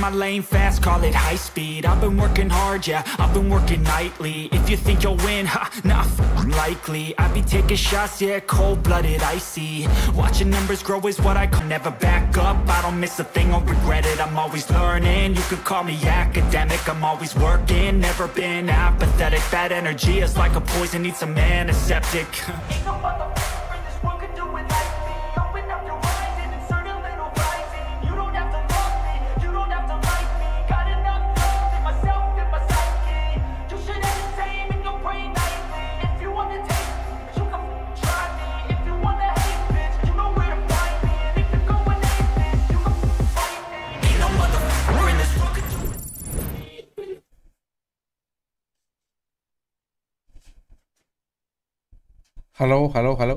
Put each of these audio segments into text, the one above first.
my lane fast, call it high speed I've been working hard, yeah, I've been working nightly If you think you'll win, ha, nah, f- likely I be taking shots, yeah, cold-blooded, icy Watching numbers grow is what I call Never back up, I don't miss a thing, I'll regret it I'm always learning, you could call me academic I'm always working, never been apathetic Bad energy is like a poison, need some antiseptic Ain't no motherfucker in this world could do it like me. Open up your eyes and insert a little rising. You don't have to love me, you don't have to like me. Got enough love in myself and my psyche. You should have the same in your brain nightly. If you wanna take me, you can f- try me. If you wanna hate bitch, you know where to find me. And if you're going hate bitch, you can f- fight me. Ain't no motherfucker in this world could do it hello hello hello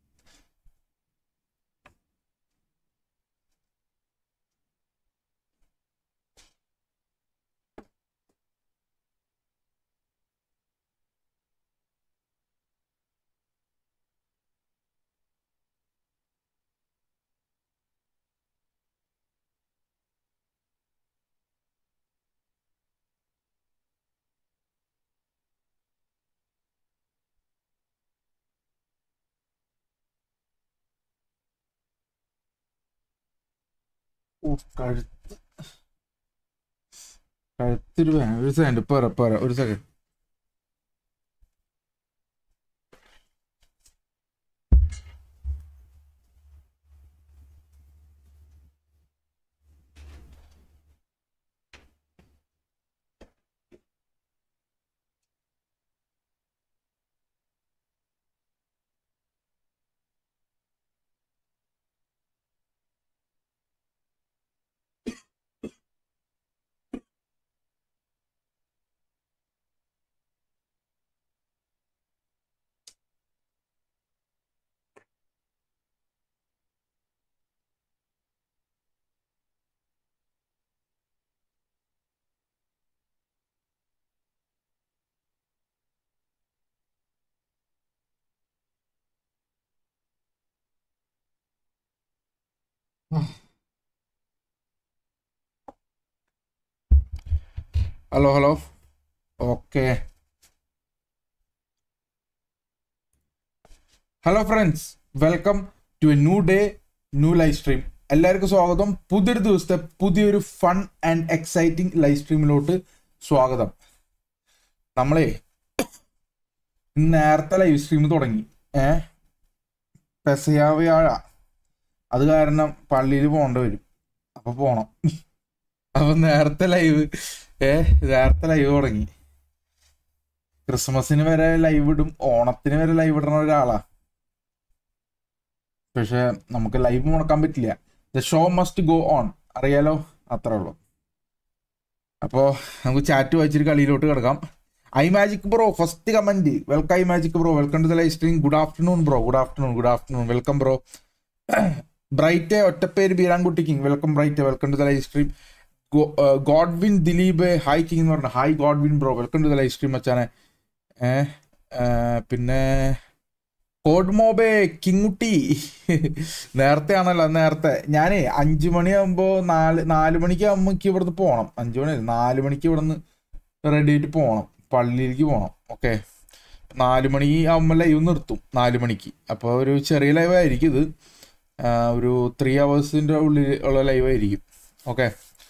ഓ, കഴുത്ത് കഴുത്തൊരു വേദന. ഒരു second പോരാ പോരാ ഒരു second hello hello okay hello friends welcome to a new day new live stream എല്ലാവർക്കും സ്വാഗതം പുതിയൊരു ദിവസത്തെ പുതിയൊരു ഫൺ ആൻഡ് എക്സൈറ്റിംഗ് ലൈവ് സ്ട്രീമിലോട്ട് സ്വാഗതം നമ്മളെ ഇന്ന് നേരത്തെ ലൈവ് സ്ട്രീം തുടങ്ങി ഏ പെസയാ വ്യാഴ അത് കാരണം പള്ളിയിൽ പോകേണ്ടി വരും അപ്പൊ പോണം അപ്പൊ നേരത്തെ ലൈവ് ഏ നേരത്തെ ലൈവ് തുടങ്ങി ക്രിസ്മസിന് വരെ ലൈവ് ഇടും ഓണത്തിന് വരെ ലൈവ് ഇടുന്ന ഒരാളാ പക്ഷെ നമുക്ക് ലൈവ് മുടക്കാൻ പറ്റില്ല the show must go on അറിയാലോ അത്രേ ഉള്ളൂ അപ്പോൾ നമുക്ക് ചാറ്റ് വായിച്ചിട്ട് കളിയിലോട്ട് കിടക്കാം I magic bro first comment welcome I magic bro welcome to the live stream good afternoon bro good afternoon good afternoon welcome bro bright ഒറ്റപ്പേര് Beerankutty king welcome bright welcome to the live stream Godwin Dileep hi king എന്ന് പറഞ്ഞു hi Godwin bro welcome to the live stream അച്ഛനെ ഏ ആ, പിന്നെ code മോബെ കിങ്ങുട്ടി നേരത്തെ ആണല്ലോ നേരത്തെ ഞാനേ അഞ്ചു മണിയാകുമ്പോ നാല് നാല് മണിക്ക് ആകുമ്പോ എനിക്ക് ഇവിടുന്ന് പോകണം അഞ്ചു മണി അല്ല, നാല് മണിക്ക് ഇവിടുന്ന് റെഡി ആയിട്ട് പോകണം പള്ളിയിലേക്ക് പോകണം ഓക്കെ നാല് മണി ആകുമ്പോൾ ലൈവ് നിർത്തും നാല് മണിക്ക് അപ്പോൾ ഒരു ചെറിയ ലൈവ് ആയിരിക്കും ഇത് ആ, ഒരു ത്രീ അവേഴ്സിൻ്റെ ഉള്ളിൽ ഉള്ള ലൈവ് ആയിരിക്കും okay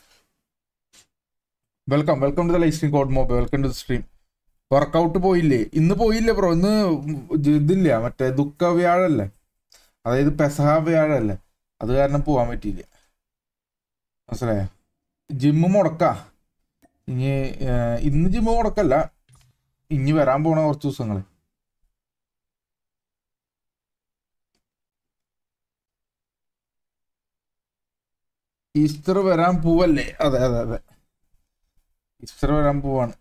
welcome welcome to the live stream code mob welcome to the stream workout പോയില്ലേ ഇന്ന് പോയില്ലേ ബ്രോ ഇന്ന് ഇത് ഇതില്ല മറ്റേ ദുഃഖ വ്യാഴല്ലേ അതായത് പെസഹ വ്യാഴല്ലേ അത് കാരണം പോകാൻ പറ്റിയില്ല മനസ്സിലായോ ജിമ്മ് മുടക്കാ ഇനി ഏർ, ഇന്ന് ജിമ്മ് മുടക്കല്ല ഇനി വരാൻ പോണ കുറച്ച് ദിവസങ്ങൾ ഈസ്റ്റർ വരാൻ പോവല്ലേ അതെ അതെ അതെ ഈസ്റ്റർ വരാൻ പോവാണ്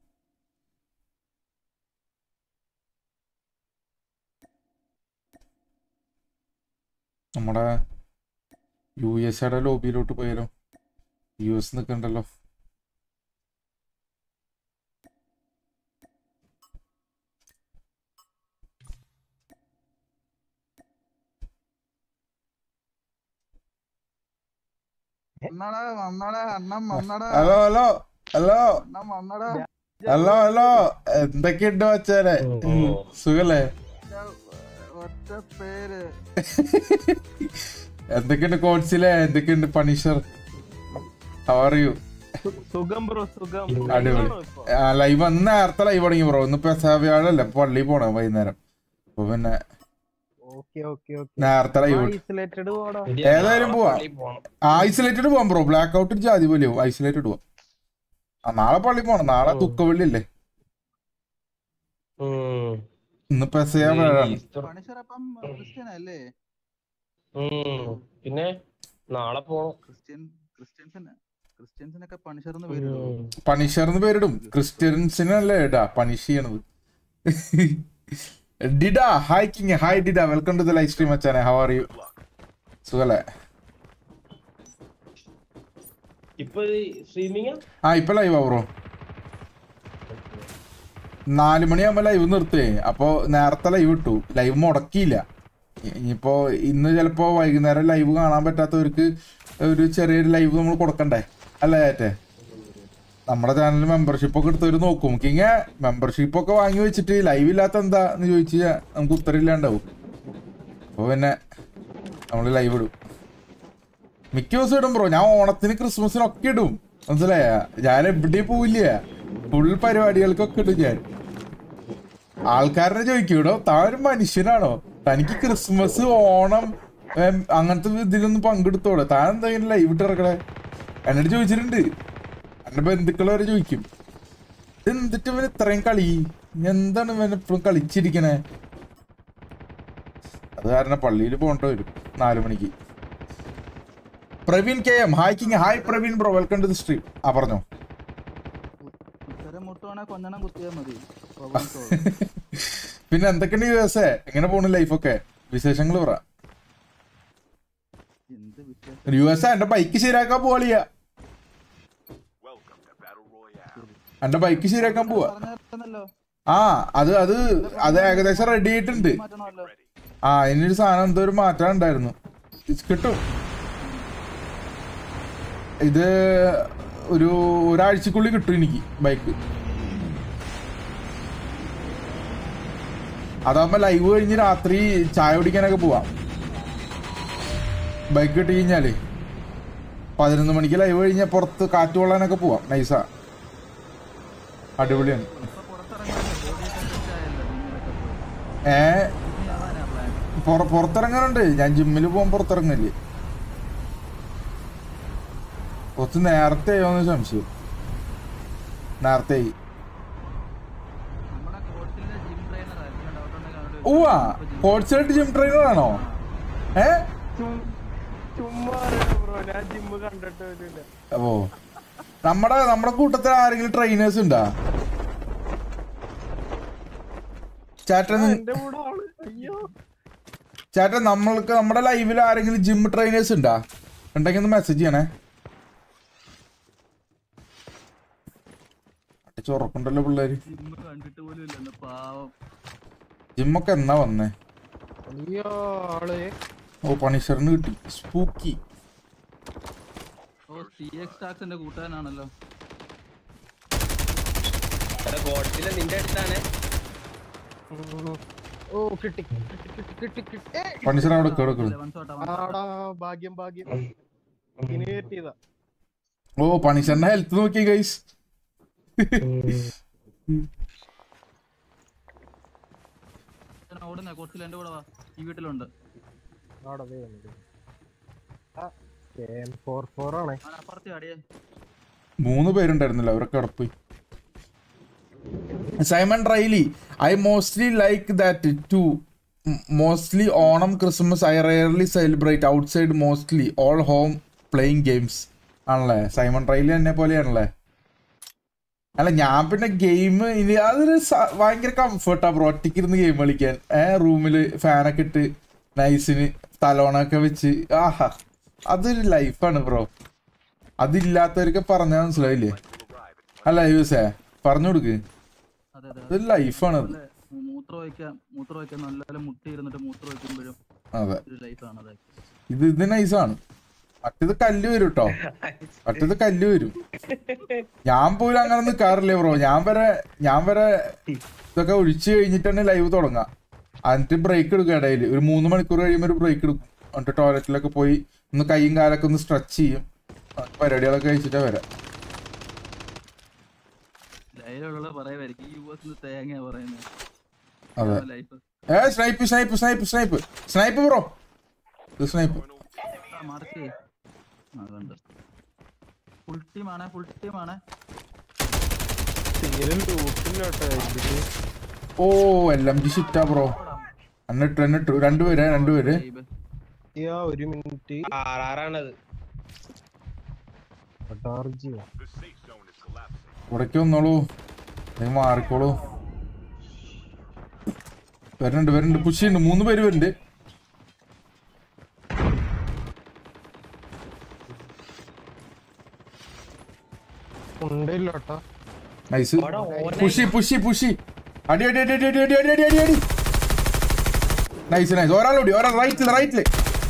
നമ്മുടെ യു എസ് എയുടെ ലോബിയിലോട്ട് പോയാലോ യു എസ് നിൽക്കണ്ടല്ലോ വന്നടാ വന്നടാ അണ്ണം വന്നടാ ഹലോ ഹലോ ഹലോ അണ്ണം വന്നടാ ഹലോ ഹലോ എന്തൊക്കെയുണ്ട് വച്ചാലെ സുഖല്ലേ ഒറ്റ പേര് എന്തൊക്കെയുണ്ട് കോച്ചിലെ എന്തൊക്കെയുണ്ട് പണിഷർ ഹവറിയു സുഖം ബ്രോ സുഖം അടിപൊളി ലൈവ് അന്ന് നേരത്തെ ലൈവ് തുടങ്ങി ബ്രോ ഇന്ന് പെസാവ്യാഴല്ലേ പള്ളിയിൽ പോണേ വൈകുന്നേരം അപ്പൊ പിന്നെ ഓക്കെ ഓക്കെ ഓക്കെ നേരത്തെ ലൈവ് ഐസൊലേറ്റഡ് പോടാ ഏതായാലും പോവാം ഐസൊലേറ്റഡ് പോവാം ബ്രോ ബ്ലാക്ക് ഔട്ട് ജാതി പോലെയോ ഐസൊലേറ്റഡ് പോവാം ആ നാളെ പള്ളി പോണം നാളെ തുക്കവള്ളി അല്ലേ ഉം. ഇന്ന് പെസയാവ്യാഴാണ് ഈസ്റ്റർ. പണിഷർ അപ്പം ക്രിസ്ത്യൻ അല്ലേ ഉം. പിന്നെ നാളെ പോണം ക്രിസ്ത്യൻ ക്രിസ്ത്യൻസിന് ക്രിസ്ത്യൻസിനൊക്കെ പണിഷർ എന്ന് പേരിടും ഉം. പണിഷർന്ന് പേരിടും ക്രിസ്ത്യൻസിനല്ലേ ഇടാ പണിഷ് ചെയ്യണത് ഡിഡാ ഹായ് കിങ് ഹായ് ഡിഡാ welcome to the live stream അച്ഛനെ ഹൗ ആർ യു സുഖല്ലേ ഇപ്പൊ സ്ട്രീമിങ് ആ ഇപ്പൊ ലൈവ് ബ്രോ നാല് മണിയാകുമ്പോ ലൈവ് നിർത്തുവേ അപ്പൊ നേരത്തെ ലൈവ് ഇട്ടു ലൈവ് മുടക്കിയില്ല ഇ- ഇനിയിപ്പോ ഇന്ന് ചിലപ്പോ വൈകുന്നേരം ലൈവ് കാണാൻ പറ്റാത്തവർക്ക് ഒരു ചെറിയൊരു ലൈവ് നമ്മൾ കൊടുക്കണ്ടേ അല്ലേ ഏറ്റേ നമ്മുടെ ചാനലിൽ മെമ്പർഷിപ്പ് ഒക്കെ എടുത്തവര് നോക്കും കിങ്ങ മെമ്പർഷിപ്പ് ഒക്കെ വാങ്ങി വെച്ചിട്ട് ലൈവ് ഇല്ലാത്ത എന്താ എന്ന് ചോദിച്ചു കഴിഞ്ഞാ നമുക്ക് ഉത്തരവില്ലാണ്ടാവും അപ്പൊ പിന്നെ നമ്മള് ലൈവ് ഇടും മിക്ക ദിവസം ഇടും ബ്രോ ഞാൻ ഓണത്തിന് ക്രിസ്മസിനൊക്കെ ഇടും മനസ്സിലായ ഞാൻ എവിടെയും പോവില്ല ഫുൾ പരിപാടികൾക്കൊക്കെ ഇടും ഞാൻ ആൾക്കാരനെ ചോദിക്കൂടോ താൻ ഒരു മനുഷ്യനാണോ തനിക്ക് ക്രിസ്മസ് ഓണം ഏം, അങ്ങനത്തെ ഇതിലൊന്നും പങ്കെടുത്തോടെ താൻ എന്തെങ്കിലും ലൈവ് ഇട്ട് ഇറക്കണേ എന്നോട് ചോദിച്ചിട്ടുണ്ട് എന്റെ ബന്ധുക്കൾ വരെ ചോദിക്കും ഇത് എന്നിട്ട് ഇവൻ ഇത്രയും കളി എന്താണ് ഇവൻ എപ്പോഴും കളിച്ചിരിക്കണേ അത് കാരണം പള്ളിയിൽ പോകേണ്ടി വരും നാലു മണിക്ക് Praveen K M hi king hi Praveen bro welcome to the stream ആ പറഞ്ഞോ ഉത്തരം മുട്ടുവാണെ കൊഞ്ഞണം കുത്തിയാൽ മതി പിന്നെ എന്തൊക്കെയുണ്ട് യു എസ് എ എങ്ങനെ പോണു ലൈഫൊക്കെ വിശേഷങ്ങൾ പറ എന്ത് വിശേഷം യു എസ് എ എന്റെ ബൈക്ക് ശരിയാക്കാൻ പോളിയ എന്റെ ബൈക്ക് ശരിയാക്കാൻ പോവാ പറഞ്ഞല്ലോ ആ അത് അത് അത് ഏകദേശം റെഡി ആയിട്ടുണ്ട് മാറ്റണമല്ലോ ആ അതിനൊരു സാധനം എന്തോ ഒരു മാറ്റം ഉണ്ടായിരുന്നു ഇത് കിട്ടും ഇത് ഒരു ഒരാഴ്ചക്കുള്ളിൽ കിട്ടും എനിക്ക് ബൈക്ക് അതാകുമ്പോ ലൈവ് കഴിഞ്ഞ് രാത്രി ചായ കുടിക്കാനൊക്കെ പോവാം ബൈക്ക് കിട്ടി കഴിഞ്ഞാല് പതിനൊന്ന് മണിക്ക് ലൈവ് കഴിഞ്ഞാൽ പുറത്ത് കാറ്റ് കൊള്ളാനൊക്കെ പോവാം നൈസാ അടിപൊളിയാണ് ഇപ്പൊ പുറത്തിറങ്ങാനല്ലേ ബോഡി കണ്ടസ്റ്റ് ആയല്ലോ ജിമ്മിലൊക്കെ പോയി ഏ ജിമ്മി ആവാനാ പ്ലാൻ പുറ പുറത്തിറങ്ങാനുണ്ട് ഞാൻ ജിമ്മിൽ പോകാൻ പുറത്തിറങ്ങില്ലേ കുറച്ച് നേരത്തെ ആയോന്ന് സംശയം നേരത്തെ ആയി നമ്മുടെ കോച്ചിലെ ജിം ട്രെയിനർ ആയിരുന്നു ഡൗട്ട് ഉണ്ടെങ്കിൽ അവരോട് ഉവാ കോഴ്സിലായിട്ട് ജിം ട്രെയിനർ ആണോ ഏ ചും- ചുമ്മാ ബ്രോ ഞാൻ ജിമ്മ് കണ്ടിട്ട് വരില്ല ഓ നമ്മുടെ നമ്മുടെ കൂട്ടത്തിൽ ആരെങ്കിലും ട്രെയിനേഴ്സ് ഉണ്ടാ ചേട്ടൻ എന്റെ കൂടെ ആള് അയ്യോ ചേട്ടൻ നമ്മൾക്ക് നമ്മുടെ ലൈവിൽ ആരെങ്കിലും ജിം ട്രെയിനേഴ്സ് ഉണ്ടാ ഉണ്ടെങ്കിൽ ഒന്ന് മെസ്സേജ് ചെയ്യണേ അടിച്ച് ഉറപ്പുണ്ടല്ലോ പിള്ളേര് ജിമ്മ് കണ്ടിട്ട് പോലും ഇല്ലെന്ന് പാവം ജിമ്മൊക്കെ എന്നാ വന്നേ അയ്യോ ആള് ഓ പണിഷറിന് കിട്ടി സ്പൂക്കി ഓ സി എക്സ് ടാക്സിന്റെ കൂട്ടുകാരനാണല്ലോ ഗോഡ്സിലെ നിന്റെ അടുത്താണ് ഓ കിട്ടി കിട്ടി കിട്ടി കിട്ടി കിട്ടി ഏ, പണിഷർ അവിടെ കേടക്കുന്നു വൺ ഷോട്ടാ ആടാ ഭാഗ്യം ഭാഗ്യം ഇനി കയറ്റിയതാ ഓ പണിഷറിന്റെ ഹെൽത്ത് നോക്കി ഗൈസ് ഓടുന്നേ കോച്ചിൽ എന്റെ കൂടെ വാ ഈ വീട്ടിലുണ്ട് ആടാ ദേ വന്നു. ആ ഫോർ ഫോർ ആണേ അവൻ അപ്പുറത്തെ അടിയേ മൂന്ന് പേരുണ്ടായിരുന്നല്ലോ അവരൊക്കെ അവിടെ പോയി Simon Riley I mostly like that too mostly Onam Christmas I rarely celebrate outside mostly all home playing games ആണല്ലേ സൈമൺ റൈലി എന്നെ പോലെയാണല്ലേ അല്ല ഞാൻ പിന്നെ ഗെയിം ഇനി അതൊരു സ- ഭയങ്കര കംഫർട്ടാ ബ്രോ ഒറ്റയ്ക്ക് ഇരുന്ന് ഗെയിം കളിക്കാൻ ഏഹ് റൂമില് ഫാനൊക്കെ ഇട്ട് നൈസിന് തലോണൊക്കെ വെച്ച് ആഹാ അതൊരു ലൈഫാണ് ബ്രോ അതില്ലാത്തവർക്ക് പറഞ്ഞാൽ മനസ്സിലായില്ലേ അല്ല യൂസേ പറഞ്ഞു കൊടുക്ക് അതെ അതെ അതൊരു ലൈഫാണ് അത് നല്ല മൂത്രം ഒഴിക്കാൻ മൂത്രം ഒഴിക്കാൻ നല്ല മുട്ടി ഇരുന്നിട്ട് മൂത്രം ഒഴിക്കുമ്പോഴും അതെ ഒരു ലൈഫാണ് അതെ ഇത് ഇത് നൈസാണ് മറ്റേത് കല്ല് വരും കേട്ടോ മറ്റേത് കല്ല് വരും ഞാൻ പോലും അങ്ങനെ നിൽക്കാറില്ലേ ബ്രോ ഞാൻ വരെ ഞാൻ വരെ ഇതൊക്കെ ഒഴിച്ചു കഴിഞ്ഞിട്ടാണ് ലൈവ് തുടങ്ങുക എന്നിട്ട് ബ്രേക്ക് എടുക്കുക ഇടയിൽ ഒരു മൂന്ന് മണിക്കൂർ കഴിയുമ്പോൾ ഒരു ബ്രേക്ക് എടുക്കും എന്നിട്ട് ടോയ്ലറ്റിലൊക്കെ പോയി ഒന്ന് കൈയും കാലൊക്കെ ഒന്ന് സ്ട്രെച്ച് ചെയ്യും എന്നിട്ട് പരിപാടികളൊക്കെ കഴിച്ചിട്ടാ വരാം ലൈവിലുള്ള പറയുമായിരിക്കും ഈ യു എസ് തേങ്ങ പറയുന്നത് അതെ ലൈഫ് ഏ snipe snipe snipe snipe snipe bro ഇത് സ്നൈപ്പ് മാർക്ക് അതുണ്ട് ഫുൾ ടീമാണ് ഫുൾ ടീമാണ് തീരെ ലൂട്ടില്ല കേട്ടോ ഇതില് ഓ എൽ എം ജി ഷിറ്റാ ബ്രോ എന്നിട്ട് എന്നിട്ട് രണ്ടുപേര് രണ്ടുപേര് ആ ഒരു മിനിറ്റ് ആറാറാണത് ടാർജിയോ ഇവിടേക്ക് വന്നോളൂ അല്ലെങ്കിൽ മാറിക്കോളൂ വരുന്നുണ്ട് വരുന്നുണ്ട് പുഷ് ചെയ്യുന്നുണ്ട് മൂന്ന് പേര് വരുന്നുണ്ട് ഉണ്ടില്ല കേട്ടോ നൈസ് പുഷി പുഷി പുഷി അടി അടി അടി അടി അടി അടി അടി അടി അടി അടി നൈസ് നൈസ് ഒരാളോടി ഒരാൾ റൈറ്റില് റൈറ്റില്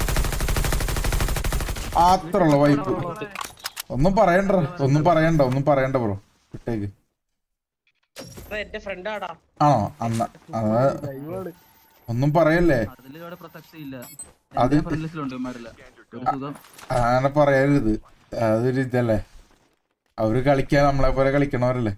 അത്രയുള്ള വൈപ്പ് ഒന്നും പറയണ്ട ഒന്നും പറയണ്ട ഒന്നും പറയണ്ട ബ്രോ വിട്ടേക്ക് എന്റെ ഫ്രണ്ടാടാ ആണോ അന്ന അത് ഒന്നും പറയല്ലേ അതിൽ ഇവിടെ പ്രസക്തി ഇല്ല അത് എന്റെ ഫ്രണ്ട്ലിസ്റ്റിലുണ്ട് ഇമാരില്ല ഒരു സുഖം അങ്ങനെ പറയരുത് അതൊരു ഇതല്ലേ അവര് കളിക്കാൻ നമ്മളെ പോലെ കളിക്കണവരല്ലേ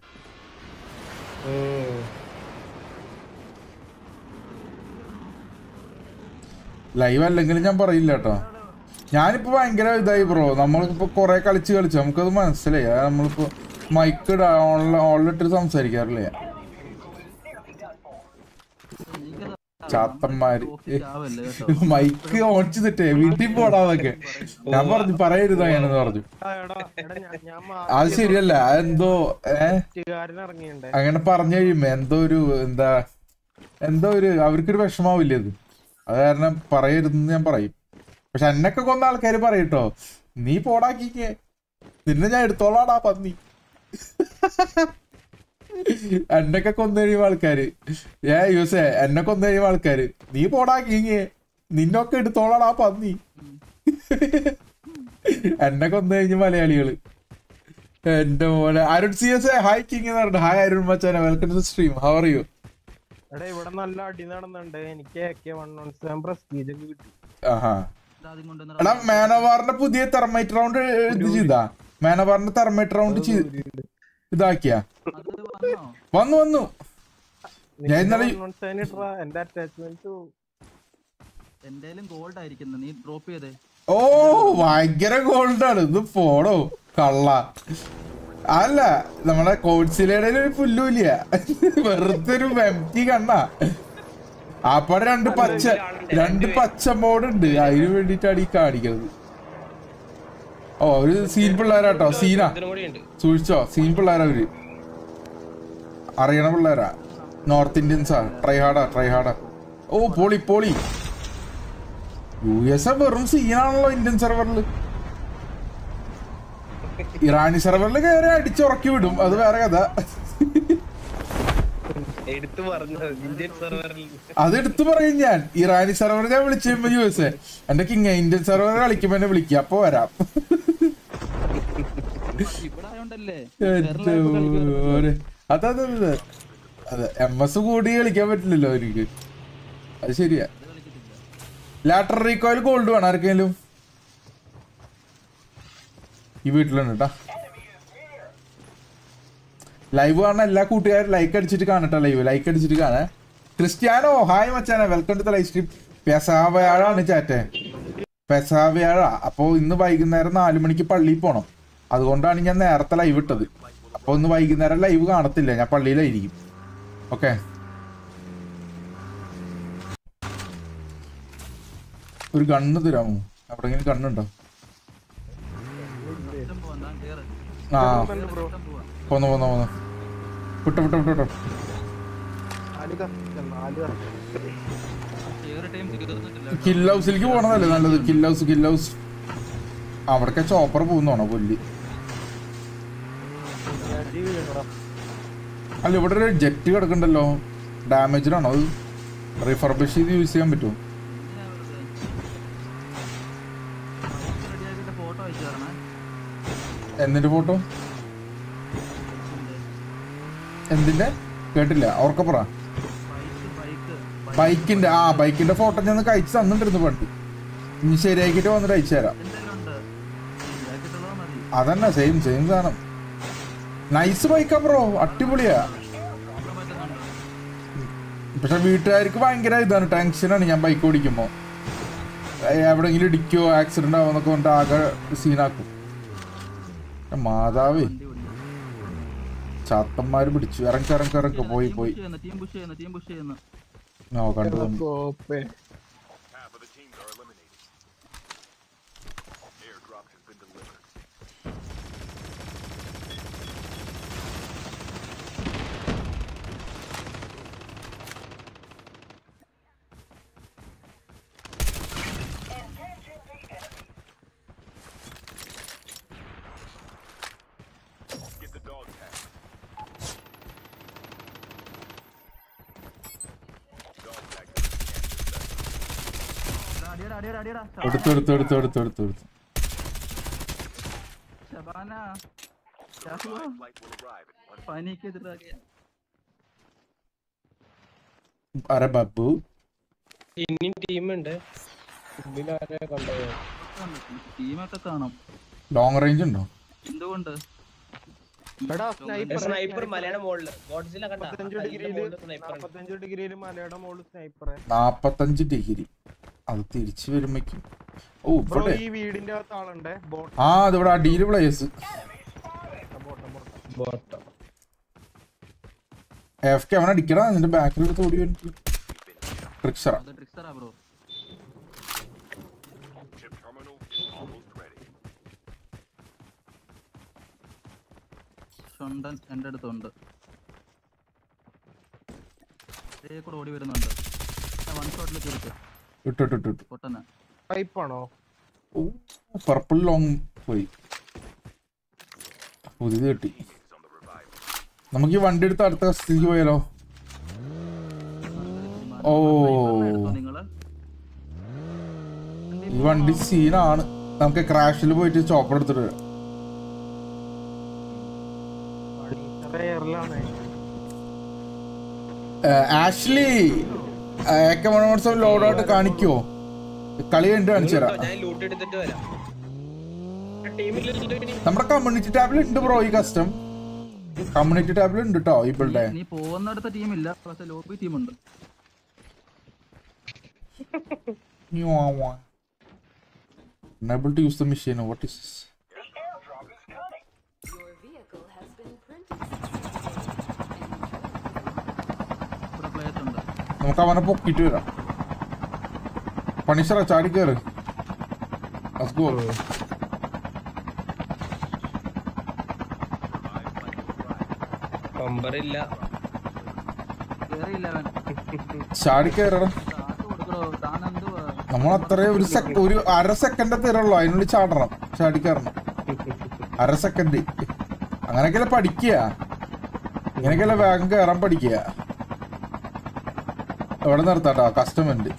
ലൈവ് അല്ലെങ്കിലും ഞാൻ പറയില്ല കേട്ടോ ഞാനിപ്പോ ഭയങ്കര ഇതായി ബ്രോ നമ്മളിപ്പോ കൊറേ കളിച്ച് കളിച്ചു നമുക്കത് മനസ്സിലായി അത് നമ്മളിപ്പോ മൈക്ക് ഓളിലിട്ട് സംസാരിക്കാറില്ലേ ചാത്തന്മാര് ആവല്ലേ കേട്ടോ മൈക്ക് ഓൺ ചെയ്തിട്ടേ വീട്ടിൽ പോടാന്നൊക്കെ ഞാൻ പറഞ്ഞു പറയരുത് അങ്ങനെന്ന് പറഞ്ഞു ആ, എടാ എടാ ഞാൻ- ഞാൻ അത് ശരിയല്ല അതെന്തോ ഏഹ് മാറ്റുകാരൻ ഇറങ്ങിയുണ്ടേ അങ്ങനെ പറഞ്ഞു കഴിയുമ്പോ എന്തോ ഒരു എന്താ എന്തോ ഒരു അവർക്കൊരു വിഷമാവില്ലേ അത് അത് കാരണം പറയരുതെന്ന് ഞാൻ പറയും പക്ഷെ എന്നൊക്കെ കൊന്ന ആൾക്കാർ പറയട്ടോ നീ പോടാക്കിക്കേ നിന്നെ ഞാൻ എടുത്തോളാടാ പന്നി എന്നൊക്കെ കൊന്നു കഴിയുമ്പോ ആൾക്കാര് ഏ യൂസേ എന്നെ കൊന്നു കഴിയുമ്പോ ആൾക്കാര് നീ പോടാക്കിങ്ങേ നിന്നൊക്കെ എടുത്തോളാടാ പന്നി എന്നെ കൊന്നു കഴിഞ്ഞ മലയാളികള് എന്റെ മോനെ Arun C S hi king എന്ന് പറഞ്ഞു ഹായ് അരുൺ മച്ചാനെ welcome to stream how are you എടാ ഇവിടെ നല്ല അടി നടന്നുണ്ട് എനിക്ക് A one one seven prestige ഒക്കെ കിട്ടി ആഹാ ആദ്യം കൊണ്ടുവന്ന എടാ മാനവാറിന്റെ പുതിയ തെർമൈറ്റ് റൗണ്ട് ഇത് ചെയ്താ മാനവാറിന്റെ തെർമൈറ്റ് റൗണ്ട് ഇതാക്കിയ അത് വന്നോ വന്നു വന്നു ഞാൻ ഇന്നലെ വൺ സെവൻ ഇട്ടാ എന്റെ അറ്റാച്ച്മെന്റ് എന്തേലും ഗോൾഡ് ആയിരിക്കുന്നു നീ ഡ്രോപ്പ് ചെയ്തേ ഓ ഭയങ്കര ഗോൾഡാണ് ഇത് പോടോ കള്ള അല്ല നമ്മളെ കോഴ്സിലയുടെ ഒരു പുല്ലൂല്ല വെറുതെ ഒരു വെംറ്റി കണ്ണ അപ്പടെ രണ്ട് പച്ച രണ്ട് പച്ച മോഡുണ്ട് അതിന് വേണ്ടിട്ടാണ് ഈ കാണിക്കുന്നത് ഓ ഒരു സീൻ പിള്ളേരാട്ടോ സീനാ ഇതിനും കൂടി ഉണ്ട് സൂക്ഷിച്ചോ സീൻ പിള്ളേരാ അവര് അറിയണ പിള്ളേരാ നോർത്ത് ഇന്ത്യൻസാ ട്രൈ ഹാർഡാ ട്രൈ ഹാർഡാ ഓ പോളി പോളി യു എസ് എ വെറും സീനാണല്ലോ ഇന്ത്യൻ സെർവറിൽ ഇറാനി സെർവറിൽ കയറി അടിച്ചുറക്കി വിടും അത് വേറെ കഥ എടുത്തു പറഞ്ഞത് ഇന്ത്യൻ സെർവറിൽ അത് എടുത്തു പറയും ഞാൻ ഇറാനി സെർവർ ഞാൻ വിളിച്ചു കഴിയുമ്പോ യു എസ് എ എന്റെ കിങ് ഇന്ത്യൻ സെർവർ കളിക്കുമ്പോ എന്നെ വിളിക്കുക അപ്പൊ വരാം ഇവിടെ ആയോണ്ടല്ലേ എന്റെ മോനെ. അതെ അതെ അതെ അതെ എം എസ് കൂടി കളിക്കാൻ പറ്റില്ലല്ലോ അവർക്ക് അത് ശരിയാ ലാറ്റർ റീകോയിൽ ഗോൾഡ് വേണം ആർക്കെങ്കിലും ഈ വീട്ടിലുണ്ട് കേട്ടാ ലൈവ് കാണാൻ എല്ലാ കൂട്ടുകാരും ലൈക്ക് അടിച്ചിട്ട് കാണട്ടെ ലൈവ് ലൈക്ക് അടിച്ചിട്ട് കാണേ ക്രിസ്ത്യാനോ ഹായ് മച്ചാനെ welcome to the live stream പെസാവയാഴാണ് ചാറ്റെ പെസാവയാഴ അപ്പോ ഇന്ന് വൈകുന്നേരം നാലു മണിക്ക് പള്ളിയിൽ പോണം അതുകൊണ്ടാണ് ഞാൻ നേരത്തെ ലൈവ് ഇട്ടത് അപ്പൊ ഇന്ന് വൈകുന്നേരം ലൈവ് കാണത്തില്ല ഞാൻ പള്ളിയിലായിരിക്കും ഓക്കെ ഒരു ഗണ്ണ് തരാമോ എവിടെങ്കിലും ഗണ്ണുണ്ടോ പോവാൻ കേറ് ആ ബ്രോ പോന്നു പോന്നു പോന്നു വിട്ടോ വിട്ടോ വിട്ടോ വിട്ടോ നാല് കറക്റ്റ് നാല് കറക്റ്റ് കേറ് ടൈം തീർന്നിട്ടില്ല കിൽ ഹൗസിലേക്ക് പോണതല്ലേ നല്ലത് കിൽ ഹൗസ് കിൽ ഹൗസ് അവിടൊക്കെ ചോപ്പർ പോകുന്നതാണോ പുല്ല് അല്ല ഇവിടെ ഒരു ജെറ്റ് കിടക്കണ്ടല്ലോ ഡാമേജിലാണോ അത് റിഫർബിഷ് ചെയ്ത് യൂസ് ചെയ്യാൻ പറ്റുമോ റെഡിയാക്കിട്ട് ഫോർ അയച്ചു തരണേ എന്നിട്ട് ഫോട്ടോ എന്തിന്റെ കേട്ടില്ല ഓർക്കപ്പുറ ബൈക്ക് ബൈക്ക് ബൈക്കിന്റെ ആ ബൈക്കിന്റെ ഫോട്ടോ ഞാൻ കഴിച്ച് തന്നിട്ടിരുന്നു പണ്ട് ഇനി ശരിയാക്കിട്ട് വന്നിട്ട് അയച്ചു തരാം എന്തെങ്കിലും ഉണ്ട് ശരിയാക്കിയിട്ടുള്ളത് മതി അതന്നെ സെയിം സെയിം സാധനം നൈസ് ബൈക്കാ ബ്രോ അടിപൊളിയാ ഇവിടെ പറ്റുന്നുണ്ട് പക്ഷെ വീട്ടുകാർക്ക് ഭയങ്കര ഇതാണ് ടെൻഷനാണ് ഞാൻ ബൈക്ക് ഓടിക്കുമ്പോ ഏ, എവിടെയെങ്കിലും ഇടിക്കോ ആക്സിഡന്റ് ആവുന്നൊക്കെ കൊണ്ട് ആകെ സീനാക്കും പക്ഷെ മാതാവേ വണ്ടി ഓടിക്കും ചാത്തന്മാര് പിടിച്ചു ഇറങ്ങി ഇറങ്ങി ഇറങ്ങി പോയി പോയി ടീം പുഷ് ചെയ്യുന്നു ടീം പുഷ് ചെയ്യുന്നു ഓ കണ്ടു കണ്ടു. കോപ്പേ Half of the teams are eliminated. Airdrop has been delivered. Get the dog tag. Dog tag has been scanned. അടിയടാ അടിയടാ അടിയടാ എടുത്തു എടുത്തു എടുത്തു എടുത്തു എടുത്തു എടുത്തു Shabana Live flight will arrive in one പനിക്ക് എതിരാക്കിയ അരെ ബബ്ബു ഇനിയും ടീമുണ്ട് ഇതിലാരെ കൊണ്ടുപോയോ ടീമൊക്കെ കാണും ലോങ് റേഞ്ച് ഉണ്ടോ എന്തുകൊണ്ട് എടാ സ്നൈപ്പർ സ്നൈപ്പർ മലയുടെ മുകളില് ഗോഡ്സില കണ്ട നാപ്പത്തഞ്ച് ഡിഗ്രിയില് നാപ്പത്തഞ്ച് ഡിഗ്രിയില് മലയുടെ മോള് സ്നൈപ്പറെ നാപ്പത്തഞ്ച് ഡിഗ്രി അത് തിരിച്ചു വരുമ്പോഴേക്കും ഓ ബ്രോ ഇവിടെ ഈ വീടിന്റെ അകത്ത് ആളുണ്ടേ ബോട്ട് ആ അതിവിടെ അടിയിൽ പ്ലേസ് ബോട്ട് ബോട്ട് ബോട്ടോ എഫ് കെ അവൻ അടിക്കടാ നിന്റെ ബാക്കിൽ എടുത്ത് ഓടി വന്നിട്ട് ട്രിക്സറ അത് ട്രിക്സറാ bro chip terminal is almost ready. ഷൊണ്ടൻ എൻ്റെ അടുത്തുണ്ട് ഇതേ കൂടെ ഓടി വരുന്നുണ്ട് വൺ ഷോട്ടിൽ തിരിച്ച് ഇട്ടു ഇട്ടു ഇട്ടു ഇട്ടു പൊട്ടന പൈപ്പാണോ ഓ പർപ്പിൾ ലോങ് പോയി പുതിയത് കിട്ടി Is on the revive. നമുക്ക് ഈ വണ്ടി എടുത്ത് അടുത്ത സ്ഥിതിക്ക് പോയാലോ ഓ നിങ്ങള് ഈ വണ്ടി സീനാണ് നമുക്ക് ക്രാഷിൽ പോയിട്ട് ചോപ്പർ എടുത്തിട്ട് വരാം എയറിലാണ് ഏഹ്, ആഷ്ലി ഏക്ക മണോത്സവം ലോഡായിട്ട് കാണിക്കുവോ കളി കണ്ട് കാണിച്ചു തരാം ഞാൻ ലൂട്ട് എടുത്തിട്ട് വരാം ടീമിൽ നമ്മുടെ കമ്മ്യൂണിറ്റി ടാബിൽ ഉണ്ട് ബ്രോ ഈ കസ്റ്റം കമ്മ്യൂണിറ്റി ടാബിൽ ഉണ്ട് കേട്ടോ ഇപ്പോഴത്തെ നീ പോകുന്നിടത്ത ടീമില്ല പക്ഷെ ലോബി ടീമുണ്ട് Unable to use the machine. What is this? Your vehicle has been printed. ഇവിടെ പ്ലേസ് ഉണ്ട് നമുക്ക് അവനെ പൊക്കിട്ട് വരാം പണിഷറ ചാടി കയറ് Let's go. നമ്പറില്ല കേറിയില്ല അവൻ ചാടി കയറടാ കാട്ട് കൊടുക്കണോ താൻ എന്തുവാ നമ്മൾ അത്രയും ഒരു സെക്ക ഒരു അര സെക്കൻഡ് തരുള്ളൂ അതിനുള്ളിൽ ചാടണം ചാടി കയറണം അര സെക്കൻഡ് അങ്ങനെയൊക്കെയല്ലേ പഠിക്കുക ഇങ്ങനെയൊക്കെയല്ലേ വേഗം കയറാൻ പഠിക്കുക എവിടെ നിർത്താട്ടോ കസ്റ്റമന്റ്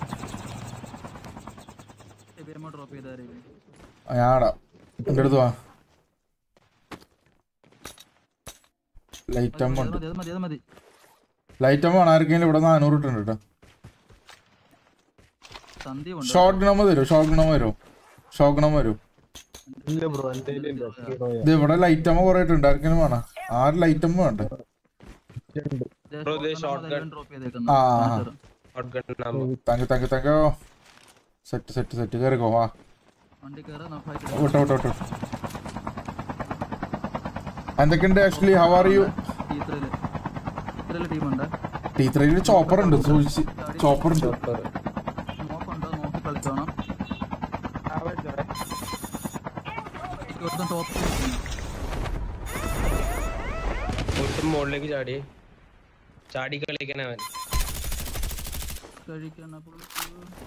ഡ്രോപ്പ് ചെയ്തായിരിക്കും ഞാടാ എൻ്റെ അടുത്ത് വാ ലൈറ്റ് അമ്മ ഉണ്ട് മതി അത് മതി അത് മതി ലൈറ്റ് അമ്മ ആർക്കെങ്കിലും ഇവിടെ നാനൂറ് ഇട്ടുണ്ട് കേട്ടോ സന്ധ്യമുണ്ട് ഷോർട്ട് ഗണമ തരും ഷോർട്ട് ഗണമ തരും ഷോർട്ട് ഗണമ തരും ഇല്ല ബ്രോ എന്റെ ഇത് ഇവിടെ ലൈറ്റ് അമ്മ കുറെ ഇട്ടുണ്ട് ആർക്കെങ്കിലും വേണം ആറ് ലൈറ്റ് അമ്മ വേണ്ട Bro, this shotgun. ഡ്രോപ്പ് ചെയ്തേക്കുന്നു ആ, ആ. കാണിച്ചു തരാം. Shotgun number thank thank thank set set set കയറിക്കോ വാ വണ്ടി കയറി ഫൈറ്റ് വിട്ടോ വിട്ടോ വിട്ടോ എന്തൊക്കെയുണ്ട് ആക്ച്വലി ഹൗ ആർ യു ടീച്ചറില് ഇത്രയില് ടീമുണ്ട് ടി ത്രീയിൽ ചോപ്പർ ഉണ്ട് സൂക്ഷിച്ച് ചോപ്പർ ഉണ്ട് നോക്കുണ്ടോ നോക്കി കളിച്ചോണം ടോപ്പ് ഒട്ടും മുകളിലേക്ക് ചാടി ചാടി കളിക്കണ അവൻ കഴിക്കണ പുള്ളിക്ക്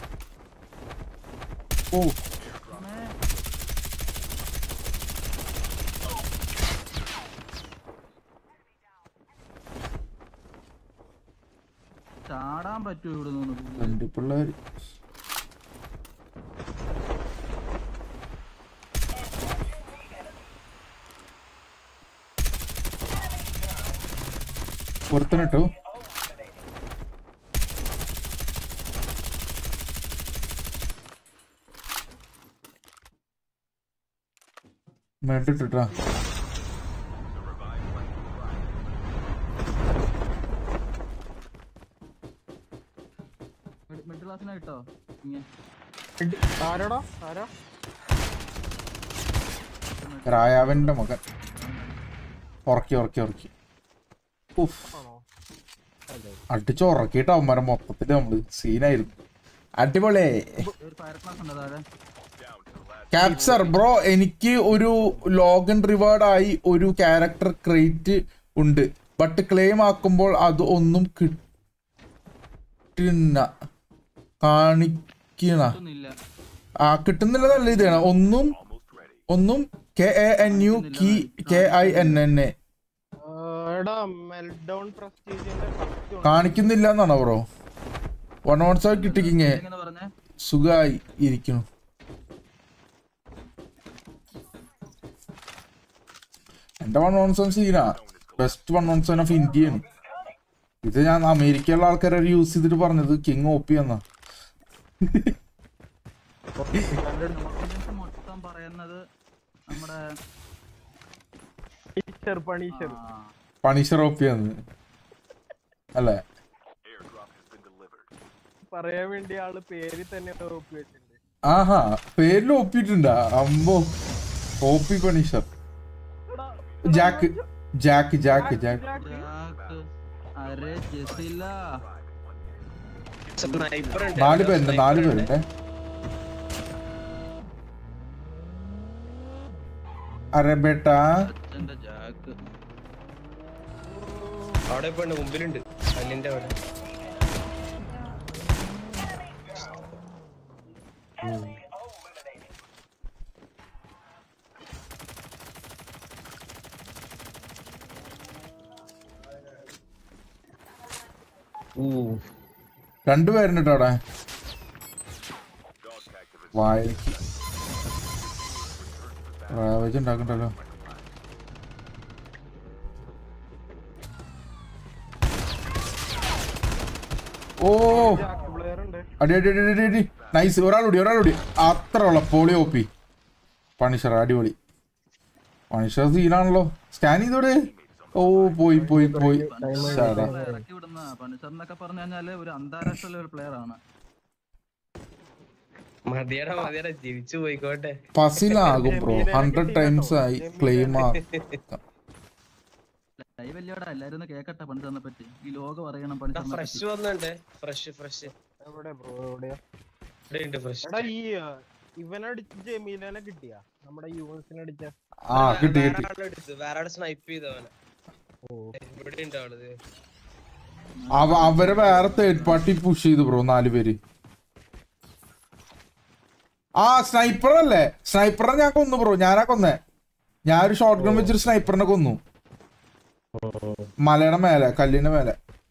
ഓ ചാടാൻ പറ്റുമോ ഇവിടെ നിന്ന് രണ്ട് പിള്ളേർ ഒരുത്തനിട്ടു മേട്ടിട്ടാ മിഡിൽ ക്ലാസ്സിനാ കിട്ടോ ഇങ്ങനെ ആരാടാ ആരാ രായാവന്റെ മകൻ ഉറക്കി ഉറക്കി ഉറക്കി ഉഫ് അടിച്ച് ഉറക്കിയിട്ട് അവന്മാരെ മൊത്തത്തില് നമ്മള് സീനായിരുന്നു അടിപൊളി ഒരു ഫയർ ക്ലാസ് ഉണ്ട് താഴെ ക്യാപ്ചർ ബ്രോ എനിക്ക് ഒരു ലോഗൻ റിവാർഡ് ആയി ഒരു ക്യാരക്ടർ ക്രേറ്റ് ഉണ്ട് ബട്ട് ക്ലെയിം ആക്കുമ്പോൾ അത് ഒന്നും കിട്ടുന്ന കാണിക്കണ ഒന്നുമില്ല ആ കിട്ടുന്നില്ല നല്ല ഇതാണ് ഒന്നും ഒന്നും കെ എ എൻ യു കി K I N N A എടാ മെൽഡൗൺ പ്രസ്റ്റീജിന്റെ ഫസ്റ്റ് കാണിക്കുന്നില്ല എന്നാണോ ബ്രോ വൺ ഓൺ സൈഡ് കിട്ടിക്കിങ്ങേ എങ്ങനെ പറഞ്ഞേ സുഖമായി ഇരിക്കുന്നു എന്റെ വൺ ഓൺ സെവൻ സീനാ best one on seven of ഇന്ത്യയാണ് ഇത് ഞാൻ അമേരിക്കയിലുള്ള ആൾക്കാരെ യൂസ് ചെയ്തിട്ട് പറഞ്ഞത് കിങ് ഒ പി എന്നാ നോർത്ത് മൊത്തം പറയുന്നത് നമ്മുടെ പണീഷർ പണീഷർ ആ, പണിഷർ ഒ പി എന്ന് അല്ലേ Airdrop has been delivered. പറയാൻ വേണ്ടി ആള് പേരിൽ തന്നെ ഒപ്പി വെച്ചിട്ടുണ്ട് ആഹാ പേരിൽ ഒപ്പിട്ടുണ്ടാ അമ്പോ O P punisher jack jack jack jack jack. അരെ ജെസില സ്നൈപ്പർ ഉണ്ട് നാല് പേരുണ്ട് നാല് പേരുണ്ട് അരെ ബേട്ടാ അച്ഛന്റെ ജാക്ക് അവിടെ ഇപ്പൊ ഉണ്ട് മുമ്പിലുണ്ട് കല്ലിന്റെ അവിടെ ഊ രണ്ടുപേരുണ്ട് കേട്ടോ അവിടെ വായക്ക് റാവേജ് ഉണ്ടാക്കണ്ടല്ലോ ഓ പ്ലെയർ ഉണ്ട് അടി അടി അടി അടി അടി നൈസ് ഒരാളുടി ഒരാളുടി അത്ര ഉള്ള പോളി ഓപ്പി പണിഷർ അടിപൊളി പണിഷർ സീനാണല്ലോ സ്കാൻ ചെയ്തോടെ ഓ പോയി പോയി പോയി സാടാ ഇറക്കി വിടുന്ന പണിച്ചറിനൊക്കെ പറഞ്ഞു കഴിഞ്ഞാല് ഒരു അന്താരാഷ്ട്ര ലെവൽ പ്ലെയർ ആണ് മതിയടാ മതിയടാ ജീവിച്ചു പോയിക്കോട്ടെ പസിലാകും ബ്രോ ഹൺഡ്രഡ് ടൈംസ് ആയി ക്ലെയിം ലൈവ് അല്ലയോടാ എല്ലാരും ഒന്ന് കേക്കട്ടെ പണിച്ചറിനെ പറ്റി ഈ ലോകം അറിയണം പണിച്ചറിനെ ഫ്രഷ് പറ്റി വന്നുണ്ട് ഫ്രഷ് ഫ്രഷ് എവിടെ ബ്രോ എവിടെയാ ഇവിടെ ഉണ്ട് ഫ്രഷ് എടാ ഈ ആ, ഇവനടിച്ച് ജമീലനെ കിട്ടിയാ നമ്മുടെ യുവൻസിനെ അടിച്ച ആ കിട്ടി കിട്ടി വേറെ ആള് സ്നൈപ്പ് ചെയ്തവനെ ഇവിടെ ഉണ്ട് ആള് ദേ. അവ അവരെ വേറെ തേർഡ് പാർട്ടി പുഷ് ചെയ്തു ബ്രോ നാല് പേര് ആ സ്നൈപ്പർ അല്ലേ സ്നൈപ്പറിനെ ഞാൻ കൊന്നു ബ്രോ ഞാനാ കൊന്നേ ഞാൻ ഒരു ഷോർട്ട് ഗൺ വെച്ചൊരു സ്നൈപ്പറിനെ കൊന്നു മലയുടെ മേലെ കല്ലിന്റെ മേലെ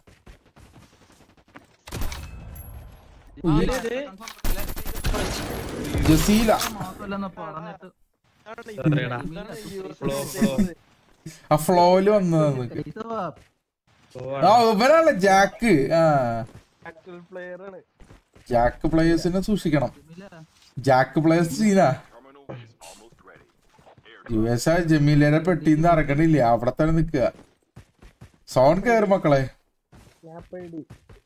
ജസീല മാത്രല്ലെന്ന് പറഞ്ഞിട്ട് Sorry ടാ. Flow, flow. ആ ഫ്ലോയില് വന്നത് ഇത് വാ. ആ ഇവരാണ് ജാക്ക് ആ ആക്ച്വൽ പ്ലെയർ ആണ് ജാക്ക് പ്ലേയേഴ്സിനെ സൂക്ഷിക്കണം ജമീല, ജാക്ക് പ്ലേയേഴ്സ് സീനാ Terminal is almost ready. U S ആ ജമീലയുടെ പെട്ടിന്ന് ഇറക്കണില്ല അവിടെ തന്നെ നിക്കുക സോൺ കയറി മക്കളെ സ്നാപ്പ് ഐ ഡി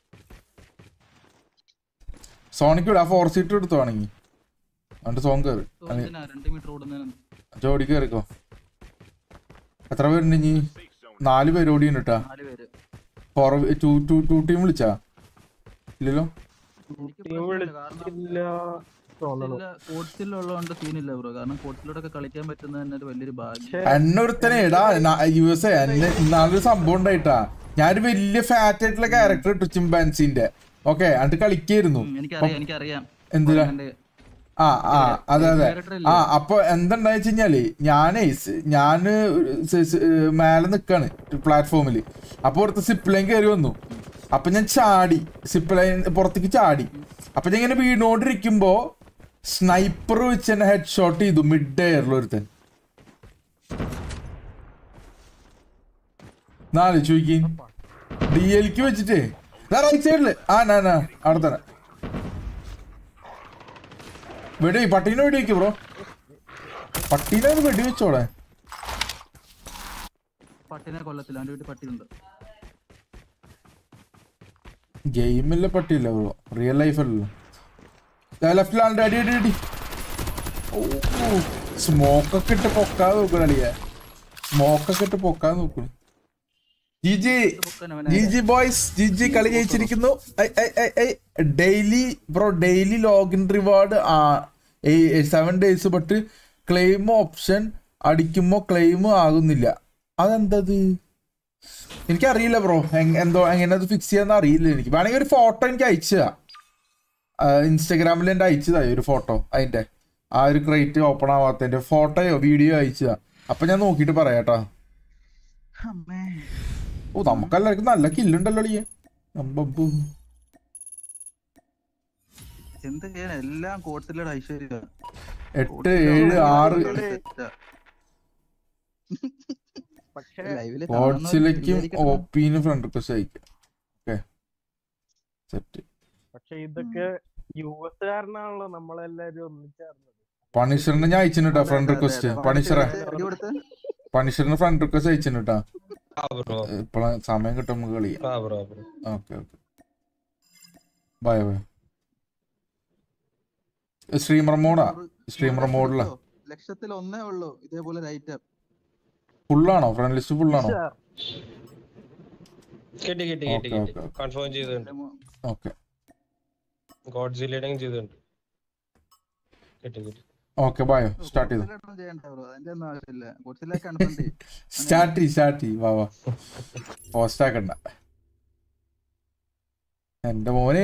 സോണിക്ക് വിടാ ഫോർ സീറ്റർ എടുത്തു വേണമെങ്കിൽ എന്നിട്ട് സോൺ കയറി എന്തിനാ രണ്ട് മീറ്റർ ഓടുന്നതിന് ജോഡി കയറിക്കോ എത്ര പേരുണ്ട് ഇനി നാല് പേര് ഓടിയുണ്ട് കേട്ടാ നാല് പേര് four two two two team വിളിച്ചാ ഇല്ലല്ലോ എനിക്ക് ടീം പ്രശ്നമില്ല, കാരണം വിളിച്ചില്ല തോന്നണു കോട്സിലുള്ളതുകൊണ്ട് സീനില്ല ബ്രോ കാരണം കോട്സിലൂടെ കളിക്കാൻ പറ്റുന്നത് തന്നെ ഒരു വലിയൊരു ഭാഗ്യം എന്നെ ഒരുത്തനെ ഇടാ യു എസ് എ എന്നെ ഇന്നാളൊരു സംഭവം ഉണ്ടായിട്ടാ ഞാനൊരു വലിയ ഫാറ്റ് ആയിട്ടുള്ള ക്യാരക്ടർ ഇട്ടു ചിമ്പാൻസിന്റെ ഓക്കെ എന്നിട്ട് കളിക്കായിരുന്നു ഉം, എനിക്കറിയാം എനിക്കറിയാം എന്തിനാ എന്റെ ആ ആ അതെ അതെ character ഇല്ലേ? ആ അപ്പൊ എന്തുണ്ടായി വെച്ച് കഴിഞ്ഞാല് ഞാനേ സ് ഞാന് സ് സ് മേലെ നിക്കാണ് പ്ലാറ്റ്ഫോമില് അപ്പൊ പുറത്ത് സിപ്പ് ലൈൻ കയറി വന്നു അപ്പൊ ഞാൻ ചാടി സിപ്പ് ലൈൻ പുറത്തേക്ക് ചാടി അപ്പൊ ഞാൻ ഇങ്ങനെ വീണോണ്ടിരിക്കുമ്പോ സ്നൈപ്പർ വെച്ച് എന്നെ ഹെഡ് ഷോട്ട് ചെയ്തു മിഡ് എയറിൽ ഒരുത്തൻ നാല് ചോദിക്കും ഡി എൽക്ക് വെച്ചിട്ടേ റൈറ്റ് സൈഡില് ആ നാ നാ അവിടെ തന്നെ വെടി പട്ടീനെ വെടി വെക്ക് ബ്രോ പട്ടീനെ ഒന്ന് വെടി വെച്ചോടെ പട്ടിനെ കൊല്ലത്തില്ല അവന്റെ വീട്ടിൽ പട്ടിയുണ്ട് ഗെയിമിലെ പട്ടിയില്ല ബ്രോ റിയൽ ലൈഫല്ലോ ലെഫ്റ്റിലാണ്ട് അടി അടി അടി സ്മോക്കൊക്കെ ഇട്ട് പൊക്കാതെ നോക്കണ അളിയ സ്മോക്കൊക്കെ ഇട്ട് പൊക്കാതെ നോക്കണു G G G G boys G G കളി ജയിച്ചിരിക്കുന്നു daily bro daily login reward seven days but claim option അടിക്കുമ്പോ ക്ലെയിം ആകുന്നില്ല അതെന്തത് എനിക്കറിയില്ല ബ്രോ എന്തോ എങ്ങനെ അത് ഫിക്സ് ചെയ്യാന്ന് അറിയില്ല എനിക്ക് വേണമെങ്കിൽ ഒരു ഫോട്ടോ എനിക്ക് അയച്ചതാ ഇൻസ്റ്റാഗ്രാമിൽ എൻ്റെ അയച്ചതായി ഒരു ഫോട്ടോ അതിന്റെ ആ ഒരു ക്രേറ്റ് ഓപ്പൺ ആവാത്തതിന്റെ ഫോട്ടോയോ വീഡിയോ അയച്ചതാ അപ്പൊ ഞാൻ നോക്കിയിട്ട് പറയാട്ടോ അമ്മേ ഓ നമുക്കെല്ലാവർക്കും നല്ല കില്ലുണ്ടല്ലോ അളിയെ അമ്പബ്ബു. എന്ത് ചെയ്യാൻ എല്ലാം കോട്ടത്തിലൂടെ ഐശ്വര്യ എട്ട് ഏഴ് ആറ് പക്ഷേ ലൈവില് കോഡ്സിലേക്കും ഒപ്പിന് ഫ്രണ്ട് റിക്വസ്റ്റ് അയക്കാം ഓക്കെ സെറ്റ് പക്ഷെ ഇതൊക്കെ യു എസ് കാരനാണല്ലോ നമ്മളെല്ലാരും ഒന്നിച്ചേർന്നത് പണിഷറിന് ഞാൻ അയച്ചിട്ടാ ഫ്രണ്ട് റിക്വസ്റ്റ് പണിഷറെ കൊടുത്ത് പണിഷറിന് ഫ്രണ്ട് റിക്വസ്റ്റ് അയച്ചിട്ടാ ആ ബ്രോ ഇപ്പോഴാ സമയം കിട്ടും നമുക്ക് കളി ആ bro bro okay okay bye bye streamer മോഡാ സ്ട്രീമർ മോഡിലാ ലക്ഷത്തിൽ ഒന്നേ ഉള്ളൂ ഇതേപോലെ ലൈറ്റ് ഫുള്ളാണോ ഫ്രണ്ട് ലിസ്റ്റ് ഫുള്ളാണോ കിട്ടി കിട്ടി കിട്ടി ഓക്കെ കിട്ടി ഓക്കെ കൺഫേം ചെയ്തിട്ടുണ്ട് ഓക്കെ ഗോഡ്സിലയുടെ ചെയ്തിട്ടുണ്ട് കിട്ടി കിട്ടി ഓക്കെ ബയോ സ്റ്റാർട്ട് ചെയ്തു ചെയ്യണ്ട ബ്രോ അതിന്റെ ഒന്നും ആവശ്യമില്ല കോച്ചിലേക്ക് കൺഫ്രണ്ട് സ്റ്റാർട്ട് ചെയ് സ്റ്റാർട്ട് ചെയ് വാ വാ പോസ്റ്റ് ആക്കണ്ട എന്റെ മോനെ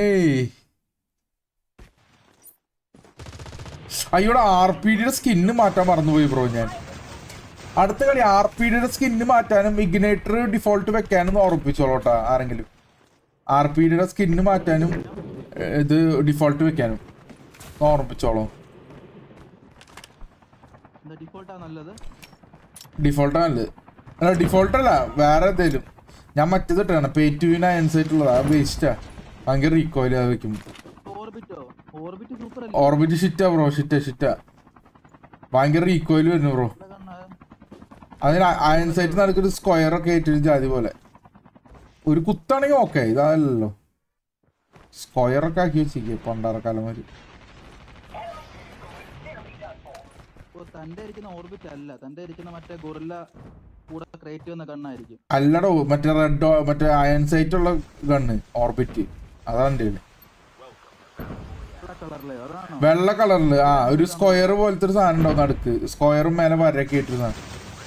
അയ്യോടെ ആർ പി ഡിയുടെ സ്കിന്ന് മാറ്റാൻ മറന്നുപോയി ബ്രോ ഞാൻ അടുത്ത കളി ആർ പി ഡിയുടെ സ്കിന്ന് മാറ്റാനും ഇഗ്നേറ്റർ ഡിഫോൾട്ട് വെക്കാനും ഓർപ്പിച്ചോളൂട്ടാ ആരെങ്കിലും ആർ പി ഡിയുടെ സ്കിന്ന് മാറ്റാനും ഏ, ഇത് ഡിഫോൾട്ട് വെക്കാനും ഓർപ്പിച്ചോളൂ എന്താ ഡിഫോൾട്ടാ നല്ലത് ഡിഫോൾട്ട് നല്ലത് അല്ല ഡിഫോൾട്ട് അല്ല വേറെ എന്തേലും ഞാൻ മറ്റേത് ഇട്ടാണ് പേ ടു വിൻ അയൻസൈറ്റ് ഉള്ളതാ വേസ്റ്റാ ഭയങ്കര റീകോയിൽ അത് വെക്കും ഓർബിറ്റോ ഓർബിറ്റ് സൂപ്പർ അല്ലേ ഓർബിറ്റ് ഷിറ്റാ ബ്രോ ഷിറ്റാ ഷിറ്റാ ഭയങ്കര റീകോയിൽ വരുന്നു ബ്രോ ഇവിടെ കണ്ണാ അതിന് അയൻസൈറ്റ് നടക്കൊരു സ്ക്വയർ ഒക്കെ ആയിട്ടൊരു ജാതി പോലെ ഒരു കുത്താണെങ്കിൽ ഓക്കെ ഇതല്ലല്ലോ സ്ക്വയർ ഒക്കെ ആക്കി വെച്ചിരിക്കുക പണ്ടാറക്കാലമാര് ഓ, തന്റെ ഇരിക്കുന്ന ഓർബിറ്റ് അല്ല തന്റെ ഇരിക്കുന്ന മറ്റേ ഗൊറില്ല കൂടെ ക്രിയേറ്റ് ചെയ്യുന്ന കണ്ണായിരിക്കും അല്ലടോ മറ്റേ റെഡ് മറ്റേ അയൻസൈറ്റ് ഉള്ള ഗണ്ണ് ഓർബിറ്റ് അതാണ് എൻ്റെ കയ്യില്. കളറിലെ അതാണോ വെള്ള കളറില് ആ ഒരു സ്ക്വയർ പോലത്തെ ഒരു സാധനം ഉണ്ടാവും നടുക്ക് സ്ക്വയറും മേലെ വരയൊക്കെ ആയിട്ടൊരു സാധനം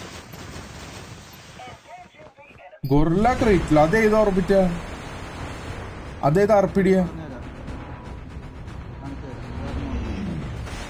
ഗൊറില്ല ക്രേറ്റില്ല അതേത് ഓർബിറ്റാ അതേത് ആർപിഡിയാ പറഞ്ഞുതരാം. കാണിച്ചു തരാം. വേറെ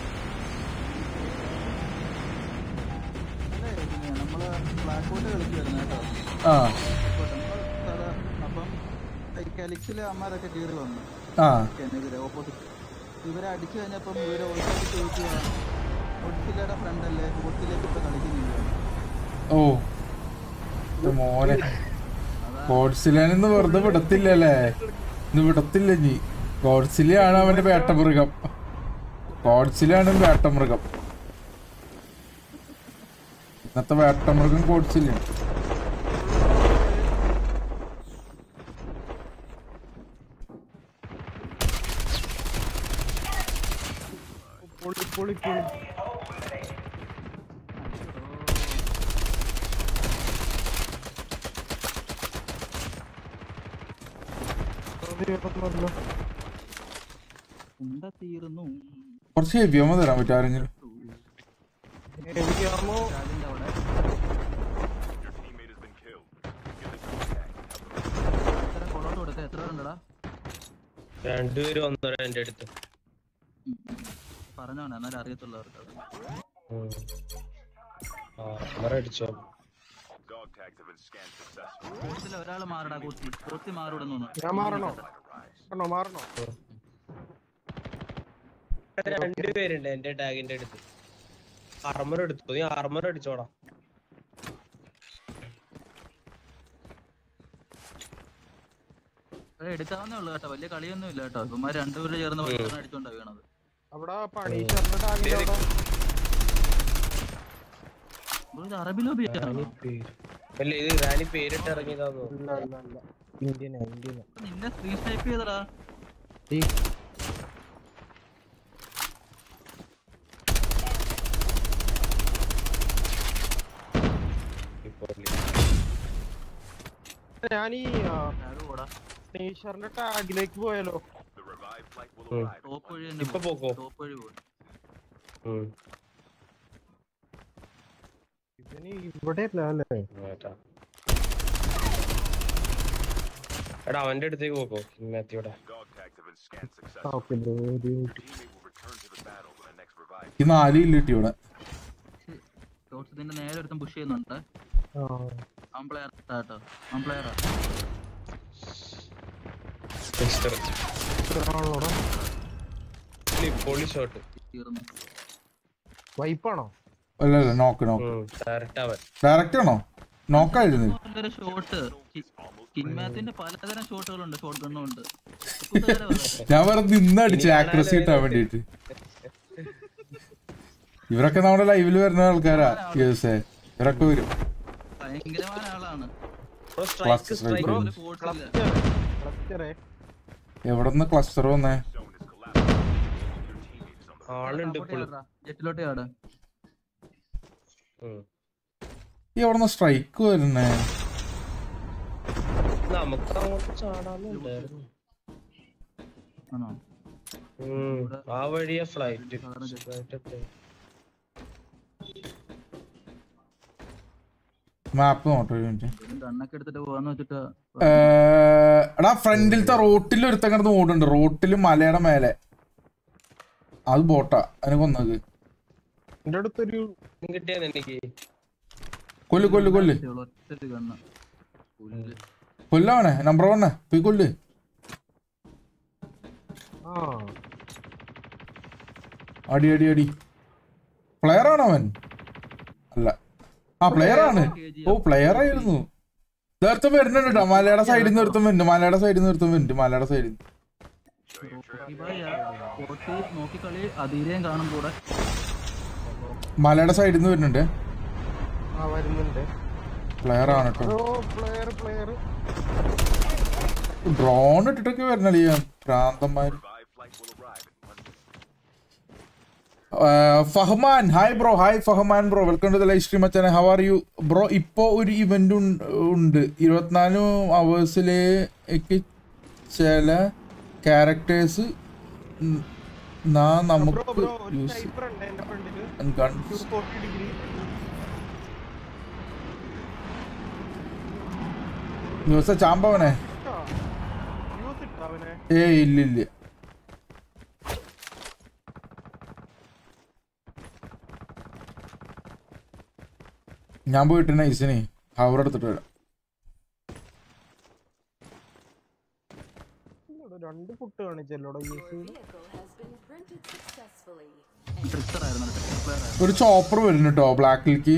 ഒന്നും അല്ലേ, പിന്നെ നമ്മള് ബ്ലാക്ക് ബോട്ട് കളിക്കുവായിരുന്നു കേട്ടോ ആ അപ്പൊ നമ്മള് സാധാ- അപ്പം ഈ കലിക്സിലെ അമ്മമാരൊക്കെ കയറി വന്നു ആ എന്നെതിരെ ഓപ്പോസിറ്റ് ഇവരെ അടിച്ചു കഴിഞ്ഞപ്പം ഇവര് ഓൾറെഡി ചോദിക്കുക ഒട്ടിലയുടെ ഫ്രണ്ട് അല്ലേ ഒട്ടിലേക്ക് ഇപ്പൊ കളിക്കുന്നില്ല ഓ ഇത് മോനെ ഗോഡ്സിലേന്ന് വെറുതെ വിടത്തില്ലല്ലേ ഇന്ന് വിടത്തില്ല നീ ഗോഡ്സിലാണ് അവന്റെ വേട്ടമൃഗം ഗോഡ്സിലാണ് വേട്ടമൃഗം ഇന്നത്തെ വേട്ടമൃഗം ഗോഡ്സില്ല പൊളി പൊളി പൊളി തീർന്നല്ലോ. എന്താ തീർന്നു കുറച്ച് ഹെവിയാമ തരാൻ പറ്റും ആരെങ്കിലും എനിക്കാമോ അതിന്റെ അവിടെ Your teammate has been killed. Get the contact. എത്ര കൊളോട്ട് കൊടുക്ക എത്ര ഉണ്ടടാ രണ്ടുപേരും വന്നോ എന്റെ അടുത്ത് പറഞ്ഞോനെ എന്നാലും അറിയത്തുള്ളവർക്ക് അത്. ഉം. ആ അമര അടിച്ചോ Dog tags have been scanned successfully. കൂട്ടത്തില് ഒരാള് മാറടാ കൂട്ടി കൂട്ടി മാറിവിടുന്നു ഞാൻ മാറണോ മാറണോ മാറണോ രണ്ടുപേരുണ്ട് എന്റെ ടാഗിന്റെ അടുത്ത് ആർമർ എടുത്തു നീ ആർമർ അടിച്ചോടാ ഇവിടെ എടുക്കാവുന്നേ ഉള്ളു കേട്ടോ വലിയ കളിയൊന്നും ഇല്ല കേട്ടോ ഇവന്മാർ രണ്ടുപേരും ചേർന്ന് പരസ്പരം അടിച്ചോണ്ടാ വീണത് അവിടെ പണീഷറിന്റെ ടാഗിന്റെ അവിടെ ബ്രോ, ഇത് അറബി ലോബിയാണോ റാണി പേര് അല്ല ഇത് റാണി പേരിട്ട് ഇറങ്ങിയതാന്ന് ഇല്ല ഇല്ല ഇല്ല ഇന്ത്യനാ ഇന്ത്യനാ നിന്നെ സ്ക്രീൻ ടൈപ്പ് ചെയ്തടാ ഞാൻ ഈ ആരും ഓടാ പണീഷറിന്റെ ടാഗിലേക്ക് പോയാലോ The revived flight will Hmm. arrive. Top വഴി തന്നെ ഇപ്പൊ പോ. പോക്കോ ടോപ്പ് വഴി പോകും ഉം. ഇവന് ഇവിടെ അല്ല അല്ലേ കേട്ടാ. എടാ അവന്റെ അടുത്തേക്ക് പോക്കോ മാത്യുടെ Dog tags have been scanned ആ successfully. ഓക്കെ ബ്രോ ഒരു Your teammate will return to the battle when the next revive ഈ നാല് കില്ല് കിട്ടി ഇവിടെ ടോട്സ് ഇതിന്റെ നേരെ ഒരുത്തം പുഷ് ചെയ്യുന്നുണ്ട് ആ അംപ്ലെയർ കേട്ടോ അംപ്ലെയറാ ആണല്ലോടാ പൊളി ഷോട്ട് തീർന്നു വൈപ്പാണോ അല്ല അല്ല നോക്ക് നോക്ക് ഡയറക്റ്റ് അവൻ ഡയറക്റ്റ് ആണോ നോക്കായിരുന്നു നല്ലൊരു ഷോട്ട് കിങ് മാത്തിന്റെ പലതരം ഷോട്ടുകളുണ്ട് ഷോട്ട് ഗണ്ണും ഉണ്ട് ഞാൻ വെറുതെ നിന്ന് അടിച്ചു ആക്രസി കിട്ടാൻ വേണ്ടിട്ട് ഇവരൊക്കെ നമ്മുടെ ലൈവിൽ വരുന്ന ആൾക്കാരാ യൂസേ ഇവരൊക്കെ വരും ഭയങ്കരമായ ആളാണ് Cluster സ്ട്രൈക്ക് strike. സ്ട്രൈക്ക് ഒരു ഫോർട്ടില്ല ക്ലസ്റ്ററേ എവിടെ നിന്ന് ക്ലസ്റ്റർ വന്നേ zone is collapsing. Your teammate is on the ആളുണ്ട് ഇപ്പോഴും ജെറ്റിലോട്ട് ചാട് ഈ എവിടെ നിന്ന് സ്ട്രൈക്ക് വരുന്നേ നമുക്ക് അങ്ങോട്ട് ചാടാന്നുണ്ടായിരുന്നു ആണോ ഉം. ആ വഴിയാ ഫ്ലൈറ്റ് ഫ്ലൈറ്റ് മാപ്പ് നോട്ടോ ഒരു മിനിറ്റ് ഗണ്ണൊക്കെ എടുത്തിട്ട് പോവാന്ന് വെച്ചിട്ട് ഏർ, എടാ ഫ്രണ്ടിലത്തെ റോട്ടിൽ ഒരുത്തൻ കിടന്ന് ഓടുണ്ട് റോട്ടില് മലയുടെ മേലെ അത് ബോട്ടാ അതിനെ കൊന്നത് എന്റെ അടുത്തൊരു കിട്ടിയെന്ന് എനിക്ക് കൊല്ല് കൊല്ല് കൊല്ല് ഒറ്റ ഗണ്ണ് പുല്ല്. കൊല്ലവനെ നമ്പർ വണ്ണേ പോയി കൊല്ല് ആ അടി അടി അടി പ്ലെയർ ആണോ അവൻ അല്ല ആ പ്ലെയർ ആണ് ഓ പ്ലെയർ ആയിരുന്നു നേരത്തെ വരുന്നുണ്ട് കേട്ടോ മലയുടെ സൈഡിൽ നിന്ന് ഒരുത്തം വരുന്നുണ്ട് മലയുടെ സൈഡിൽ നിന്ന് ഒരുത്തം വരുന്നുണ്ട് മലയുടെ സൈഡിൽ നിന്ന് റോക്കി ഭായ, കോട്ടി നോക്കിക്കളി അധീരയും കാണും കൂടെ മലയുടെ സൈഡിൽ നിന്ന് വരുന്നുണ്ട് ആ വരുന്നുണ്ട് പ്ലെയർ ആണ് കേട്ടോ ഓ പ്ലെയർ പ്ലെയർ ഡ്രോൺ ഇട്ടിട്ടൊക്കെ വരണല്ലേ ഈ ഭ്രാന്തന്മാര് revived flight will arrive in one minute. ഏർ, Fahman hi bro hi Fahman bro welcome to the live stream അച്ഛനെ ഹവ് ആർ യു ബ്രോ ഇപ്പോ ഒരു ഇവന്റ് ഉണ്ട് ഇരുപത്തിനാല് അവേഴ്സിലേക്ക് ചില ക്യാരക്ടേഴ്സ് നാ ബ്രോ നമുക്ക് ബ്രോ ഒരു യൂസ് സ്നൈപ്പർ ഉണ്ട് എന്റെ ഫ്രണ്ടില് ഗൺസ് ഫോർട്ടി ഡിഗ്രി ദിവസം ചാമ്പവനെ യൂസ് ഇട്ടോ അവനെ ഏ ഇല്ല ഇല്ല ഞാൻ പോയിട്ട് നൈസിനെ ഹവർ എടുത്തിട്ട് വരാം ഇവിടെ രണ്ട് പുട്ട് കാണിച്ചല്ലോടാ യൂസ് ചെയ്ത് Vehicle has been printed successfully. ട്രിക്കർ ആയിരുന്നു ട്രിക്കർ പ്ലെയർ ആയിരുന്നു ഒരു ചോപ്പർ വരുന്നു കേട്ടോ ബ്ലാക്കിലേക്ക്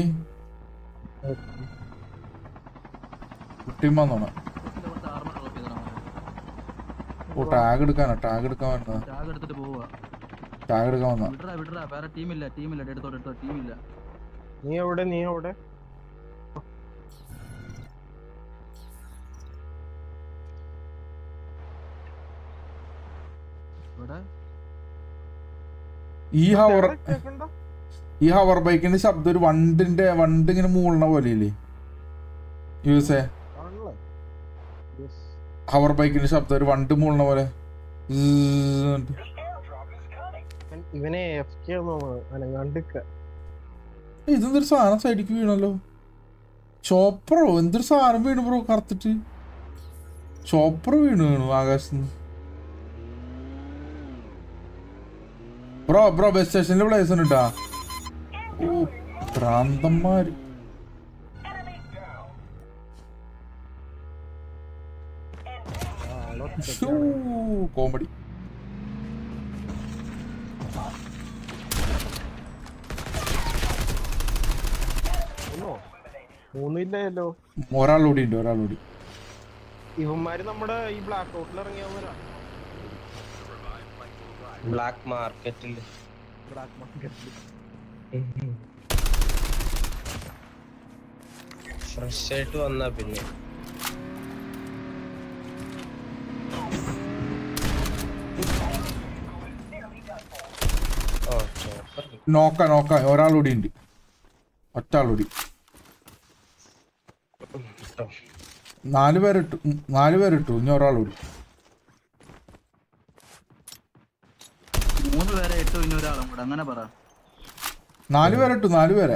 ടീം വന്നോണ ഇതിന്റെ കുറച്ച് ആർമർ ഡ്രോപ്പ് ചെയ്തതാണ് ഓ ടാഗ് എടുക്കാനാ ടാഗ് എടുക്കാൻ വരുന്നതാ ടാഗ് എടുത്തിട്ട് പോവാ ടാഗ് എടുക്കാൻ വന്നാ വിടറാ വിടറാ വേറെ ടീമില്ല ടീമില്ല എടുത്തോ എടുത്തോ ടീമില്ല നീ എവിടെ നീ എവിടെ ഇവിടെ ഈ ഹവർ കേക്കണ്ട ഈ ഹവർ ബൈക്കിന്റെ ശബ്ദം ഒരു വണ്ടിന്റെ വണ്ട് ഇങ്ങനെ മൂളണ പോലെയില്ലേ യൂസേ ആണല്ലേ Yes. ഹവർ ബൈക്കിന്റെ ശബ്ദം ഒരു വണ്ട് മൂളണ പോലെ zzz ന്ന്. ഇവൻ- ഇവനെ എഫ് കെ അനങ്ങാണ്ടിക്ക ഏയ് ഇതെന്തൊരു സാധനം സൈഡിക്ക് വീണല്ലോ ചോപ്പറോ എന്തൊരു സാധനം വീണു ബ്രോ കറുത്തിട്ട് ചോപ്പർ വീണു വീണു ആകാശത്ത് നിന്ന് ബ്രോ ബ്രോ ബസ് സ്റ്റേഷനിൽ പ്ലേസ് ഉണ്ട് ട്ടാ. ഓ ഭ്രാന്തന്മാര് കോമഡി ഒന്നോ മൂന്നില്ലല്ലോ ഒരാളൂടി ഉണ്ട് ഒരാളൂടി ഇവന്മാര് നമ്മുടെ ഈ ബ്ലാക്ക് ഔട്ടിൽ ഇറങ്ങിയവരാ ബ്ലാക്ക് മാർക്കറ്റിൽ ബ്ലാക്ക് മാർക്കറ്റിൽ ഫ്രഷ് ആയിട്ട് വന്നാ പിന്നെ ഓ ചോപ്പർ നോക്ക നോക്ക ഒരാളൂടി ഉണ്ട് ഒറ്റ ആളൂടി കിട്ടോ നാല് പേരിട്ടു ഉം, നാല് പേരിട്ടു ഇനി ഒരാളൂടി മൂന്ന് പേരെ ഇട്ടു ഇനി ഒരാളും കൂടെ അങ്ങനെ പറ നാല് പേരിട്ടു നാല് പേരെ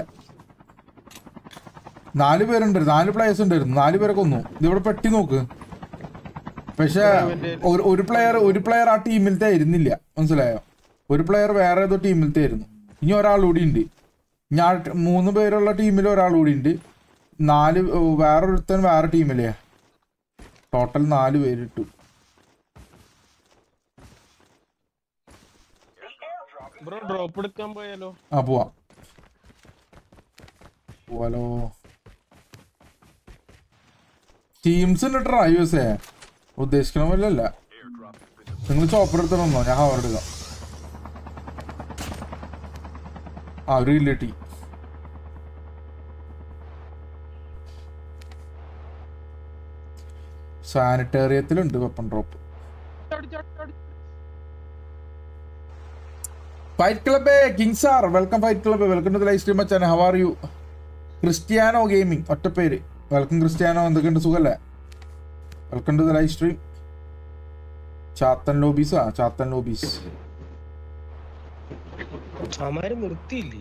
നാല് പേരുണ്ട് നാല് പ്ലേയേഴ്സ് ഉണ്ടായിരുന്നു നാല് പേരെ കൊന്നു ഇതിവിടെ പെട്ടി നോക്ക് പക്ഷെ ഒരു ഒരു പ്ലെയർ ഒരു പ്ലെയർ ആ ടീമിലത്തെ ആയിരുന്നില്ല മനസ്സിലായോ ഒരു പ്ലെയർ വേറെ ഏതോ ടീമിലത്തെ ആയിരുന്നു ഇനി ഒരാൾ കൂടി ഉണ്ട് ഞാൻ മൂന്ന് പേരുള്ള ടീമിൽ ഒരാൾ കൂടി ഉണ്ട് നാല് വേറൊരുത്തൻ വേറെ ടീമിലെയാ ടോട്ടൽ നാല് പേരിട്ടു ബ്രോ ഡ്രോപ്പ് എടുക്കാൻ പോയാലോ ആ പോവാം പോവാലോ ടീംസ് ഇട്ടാ യു എസ് എ ഉദ്ദേശിക്കണ പോലെ അല്ല നിങ്ങൾ ചോപ്പർ എടുത്തിട്ടുണ്ടോ ഞാൻ ഹവർ എടുക്കാം ആ ഒരു ഇല്ല ടീ സാനിറ്റേറിയത്തിലുണ്ട് weapon drop fight club king sir welcome fight club welcome to live stream അച്ഛൻ how are you Cristiano gaming ഒറ്റ പേര് വെൽക്കം ക്രിസ്ത്യാനോ എന്തൊക്കെയുണ്ട് സുഖല്ലേ welcome to the live stream Chathan lobbies ആ ചാത്തൻ ലോബീസ് അവന്മാര് നിർത്തിയില്ലേ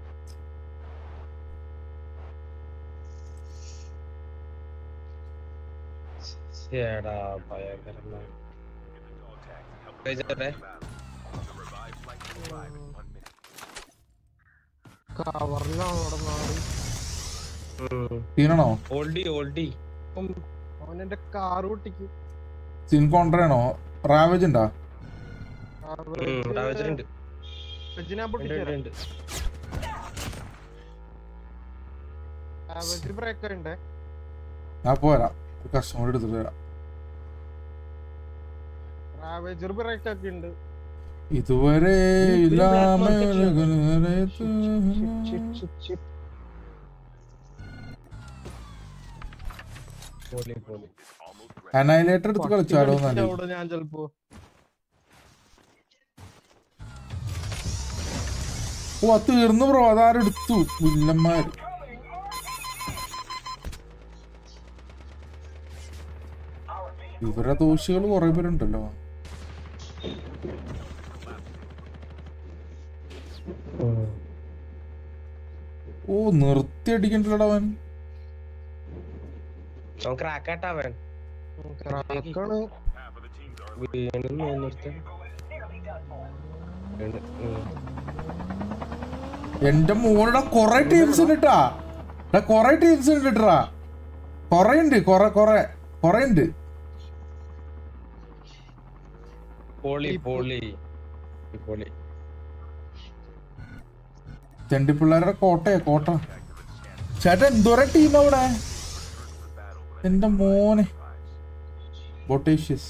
ശ്ശേടാ, ഭയങ്കരമായ. കഴിച്ചോട്ടെ? കവറിലാണ് അവിടെ നാട് ഉം. സീനാണോ ഓൾഡി ഓൾഡി അപ്പം അവൻ എന്റെ കാറ് പൊട്ടിക്കും സീൻ കോൺട്രയാണോ റാവേജ് ഉണ്ടാ റാവച്ചറുണ്ട് ഞാൻ പൊട്ടിച്ചു ഉണ്ട് ആവറേജ് ബ്രേക്കർ ഉണ്ട് ഞാൻ പോരാ ഒരു കസ്റ്റമർ എടുത്തിട്ട് വരാം ആവറേജ് ബ്രേക്ക് ഒക്കെ ഉണ്ട് ഇതുവരെ ഇത് black market ഇല്ലാമ പോളി പോളി അനൈലേറ്റർ എടുത്ത് കളിച്ചാലോ നല്ല അവിടെ ഞാൻ ചെലപ്പോ ഓ അത് തീർന്നു ബ്രോ അതാരെടുത്തു വില്ലന്മാര് ഇവരുടെ ദോഷികൾ കുറെ പേരുണ്ടല്ലോ ഓ നിർത്തി അടിക്കണ്ടല്ലോ അവൻ അവൻ ക്രാക്കാട്ടാവൻ ക്രാക്കാണ് Half of the teams are വീണെന്ന് തോന്നിട്ട് എന്റെ മോളുടെ കൊറേ ടീംസ് ഉണ്ട് ട്ടാ എടാ കൊറേ ടീംസ് ഉണ്ട് ട്ടാ കൊറേ ഉണ്ട് കൊറേ കൊറേ കൊറേ ഉണ്ട് പോളി പോളി പോളി തെണ്ടിപ്പിള്ളേരുടെ കോട്ടയാ കോട്ട ചേട്ടാ എന്തോരം ടീം അവിടെ എന്റെ മോനെ ബൊട്ടേഷ്യസ്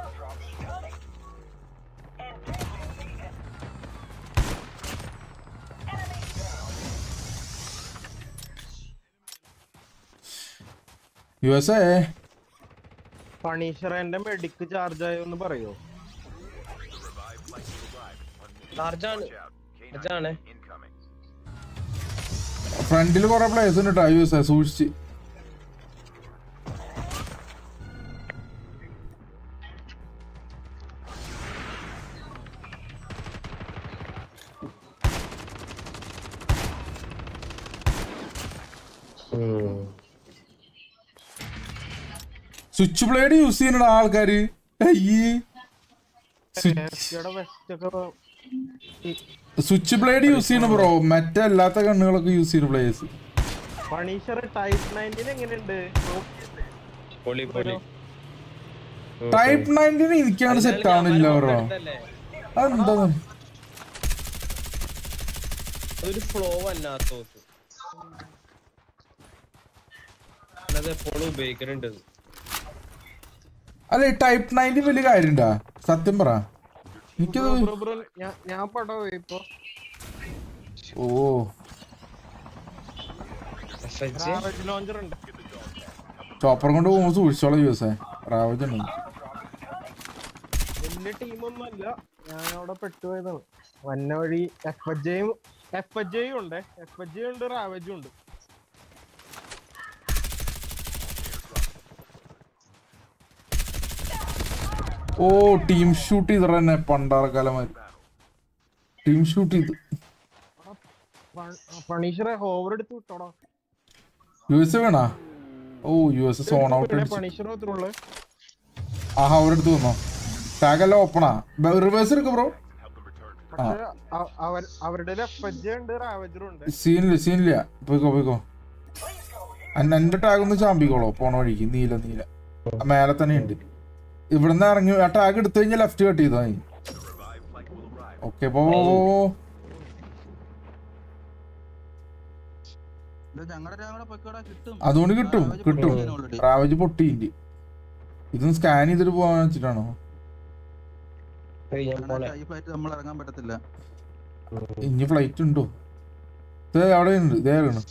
യു എസ് എ പണീഷർ എന്റെ മെഡിക്ക് ചാർജ് ആയോന്ന് പറയോ ചാർജാണ് ചാർജാണ് incoming. ഫ്രണ്ടിൽ കുറെ പ്ലേയേഴ്സ് ഉണ്ട് കേട്ടോ യു എസ് എ സൂക്ഷിച്ച് സ്വിച്ച് ബ്ലേഡ് യൂസ് ചെയ്യുന്ന ആൾക്കാര് അയ്യേ യുടെ വെസ്റ്റ് ഒക്കെ സ്വിച്ച് ബ്ലേഡ് യൂസ് ചെയ്യണ ബ്രോ മറ്റല്ലാത്ത കണ്ണുകളൊക്കെ യൂസ് ചെയ്യുന്ന പ്ലേയേഴ്സ് പണീഷർ ടൈപ്പ് നയൻറ്റീൻ എങ്ങനെയുണ്ട് പോളി പോളി ടൈപ്പ് നയൻറ്റീൻ എനിക്കാണ് സെറ്റ് ആവണില്ല ബ്രോ അതെന്താ അതൊരു ഫ്ലോ അല്ലാത്ത അത് എപ്പോഴും ഉപയോഗിക്കലുണ്ട് ഇത്. അല്ല ഈ ടൈപ്പ് നയൻറ്റി വലിയ കാര്യണ്ടാ സത്യം പറ എനിക്കത് ബ്രോ ബ്രോ ഞാൻ ഞാൻ പടം ഇപ്പൊ ഓ റാവജ് ലോഞ്ചർ ഉണ്ട് ചോപ്പർ കൊണ്ട് പോകുമ്പോൾ സൂക്ഷിച്ചോളാം യൂസേ റാവജ് ഉണ്ട് വലിയ ടീമൊന്നും അല്ല ഞാൻ അവിടെ പെട്ടുപോയതാണ് വന്ന വഴി എഫ് എച്ച് ജെയും എഫ് എച്ച് ജെയും ഉണ്ട് എഫ് എച്ച് ജെ ഉണ്ട് റാവജും ഉണ്ട് ഓ ടീം ഷൂട്ട് ചെയ്ത തന്നെ പണ്ടാറക്കാലമായി ടീം ഷൂട്ട് ചെയ്ത് പണീഷറെ ഹോവർ എടുത്ത് വിട്ടോടാ യു എസ് എ വേണാ ഓ U S A zone out അടിച്ചു പണീഷർ മാത്രമുള്ളു ആഹാ അവരെടുത്ത് വന്നോ ടാഗ് എല്ലാം ഓപ്പണാ റിവേഴ്സ് എടുക്ക ബ്രോ പക്ഷെ അ- അവർ അവരുടെ എഫ് എച്ച് ജെ ഉണ്ട് റാവജറും ഉണ്ട് സീനില്ല സീനില്ല പോയിക്കോ പോയിക്കോ അന്ന- എന്റെ ടാഗ് ഒന്ന് ചാമ്പിക്കോളോ പോണ വഴിക്ക് നീല നീല ആ മേലെ തന്നെ ഉണ്ട് ഇവിടുന്ന് ഇറങ്ങി ആ ടാഗ് എടുത്തു കഴിഞ്ഞാൽ ലെഫ്റ്റ് കട്ട് ചെയ്തോ നീ ഓക്കെ പോ പോ, പോ, പോ. ഞങ്ങളുടെ രാവിലെ പൊയ്ക്കോടാ കിട്ടും അതുകൊണ്ട് കിട്ടും റാവജ് കിട്ടും പൊട്ടിക്കാൻ already. റാവജ് പൊട്ടിയിണ്ട് ഇതൊന്ന് സ്കാൻ ചെയ്തിട്ട് പോകാൻ വെച്ചിട്ടാണോ ഞാൻ പോണേ ഈ ഫ്ലൈറ്റ് നമ്മൾ ഇറങ്ങാൻ പറ്റത്തില്ല ഇനി ഫ്ലൈറ്റ് ഉണ്ടോ ഇത് അവിടെ ഉണ്ട് ഇതേതാണ്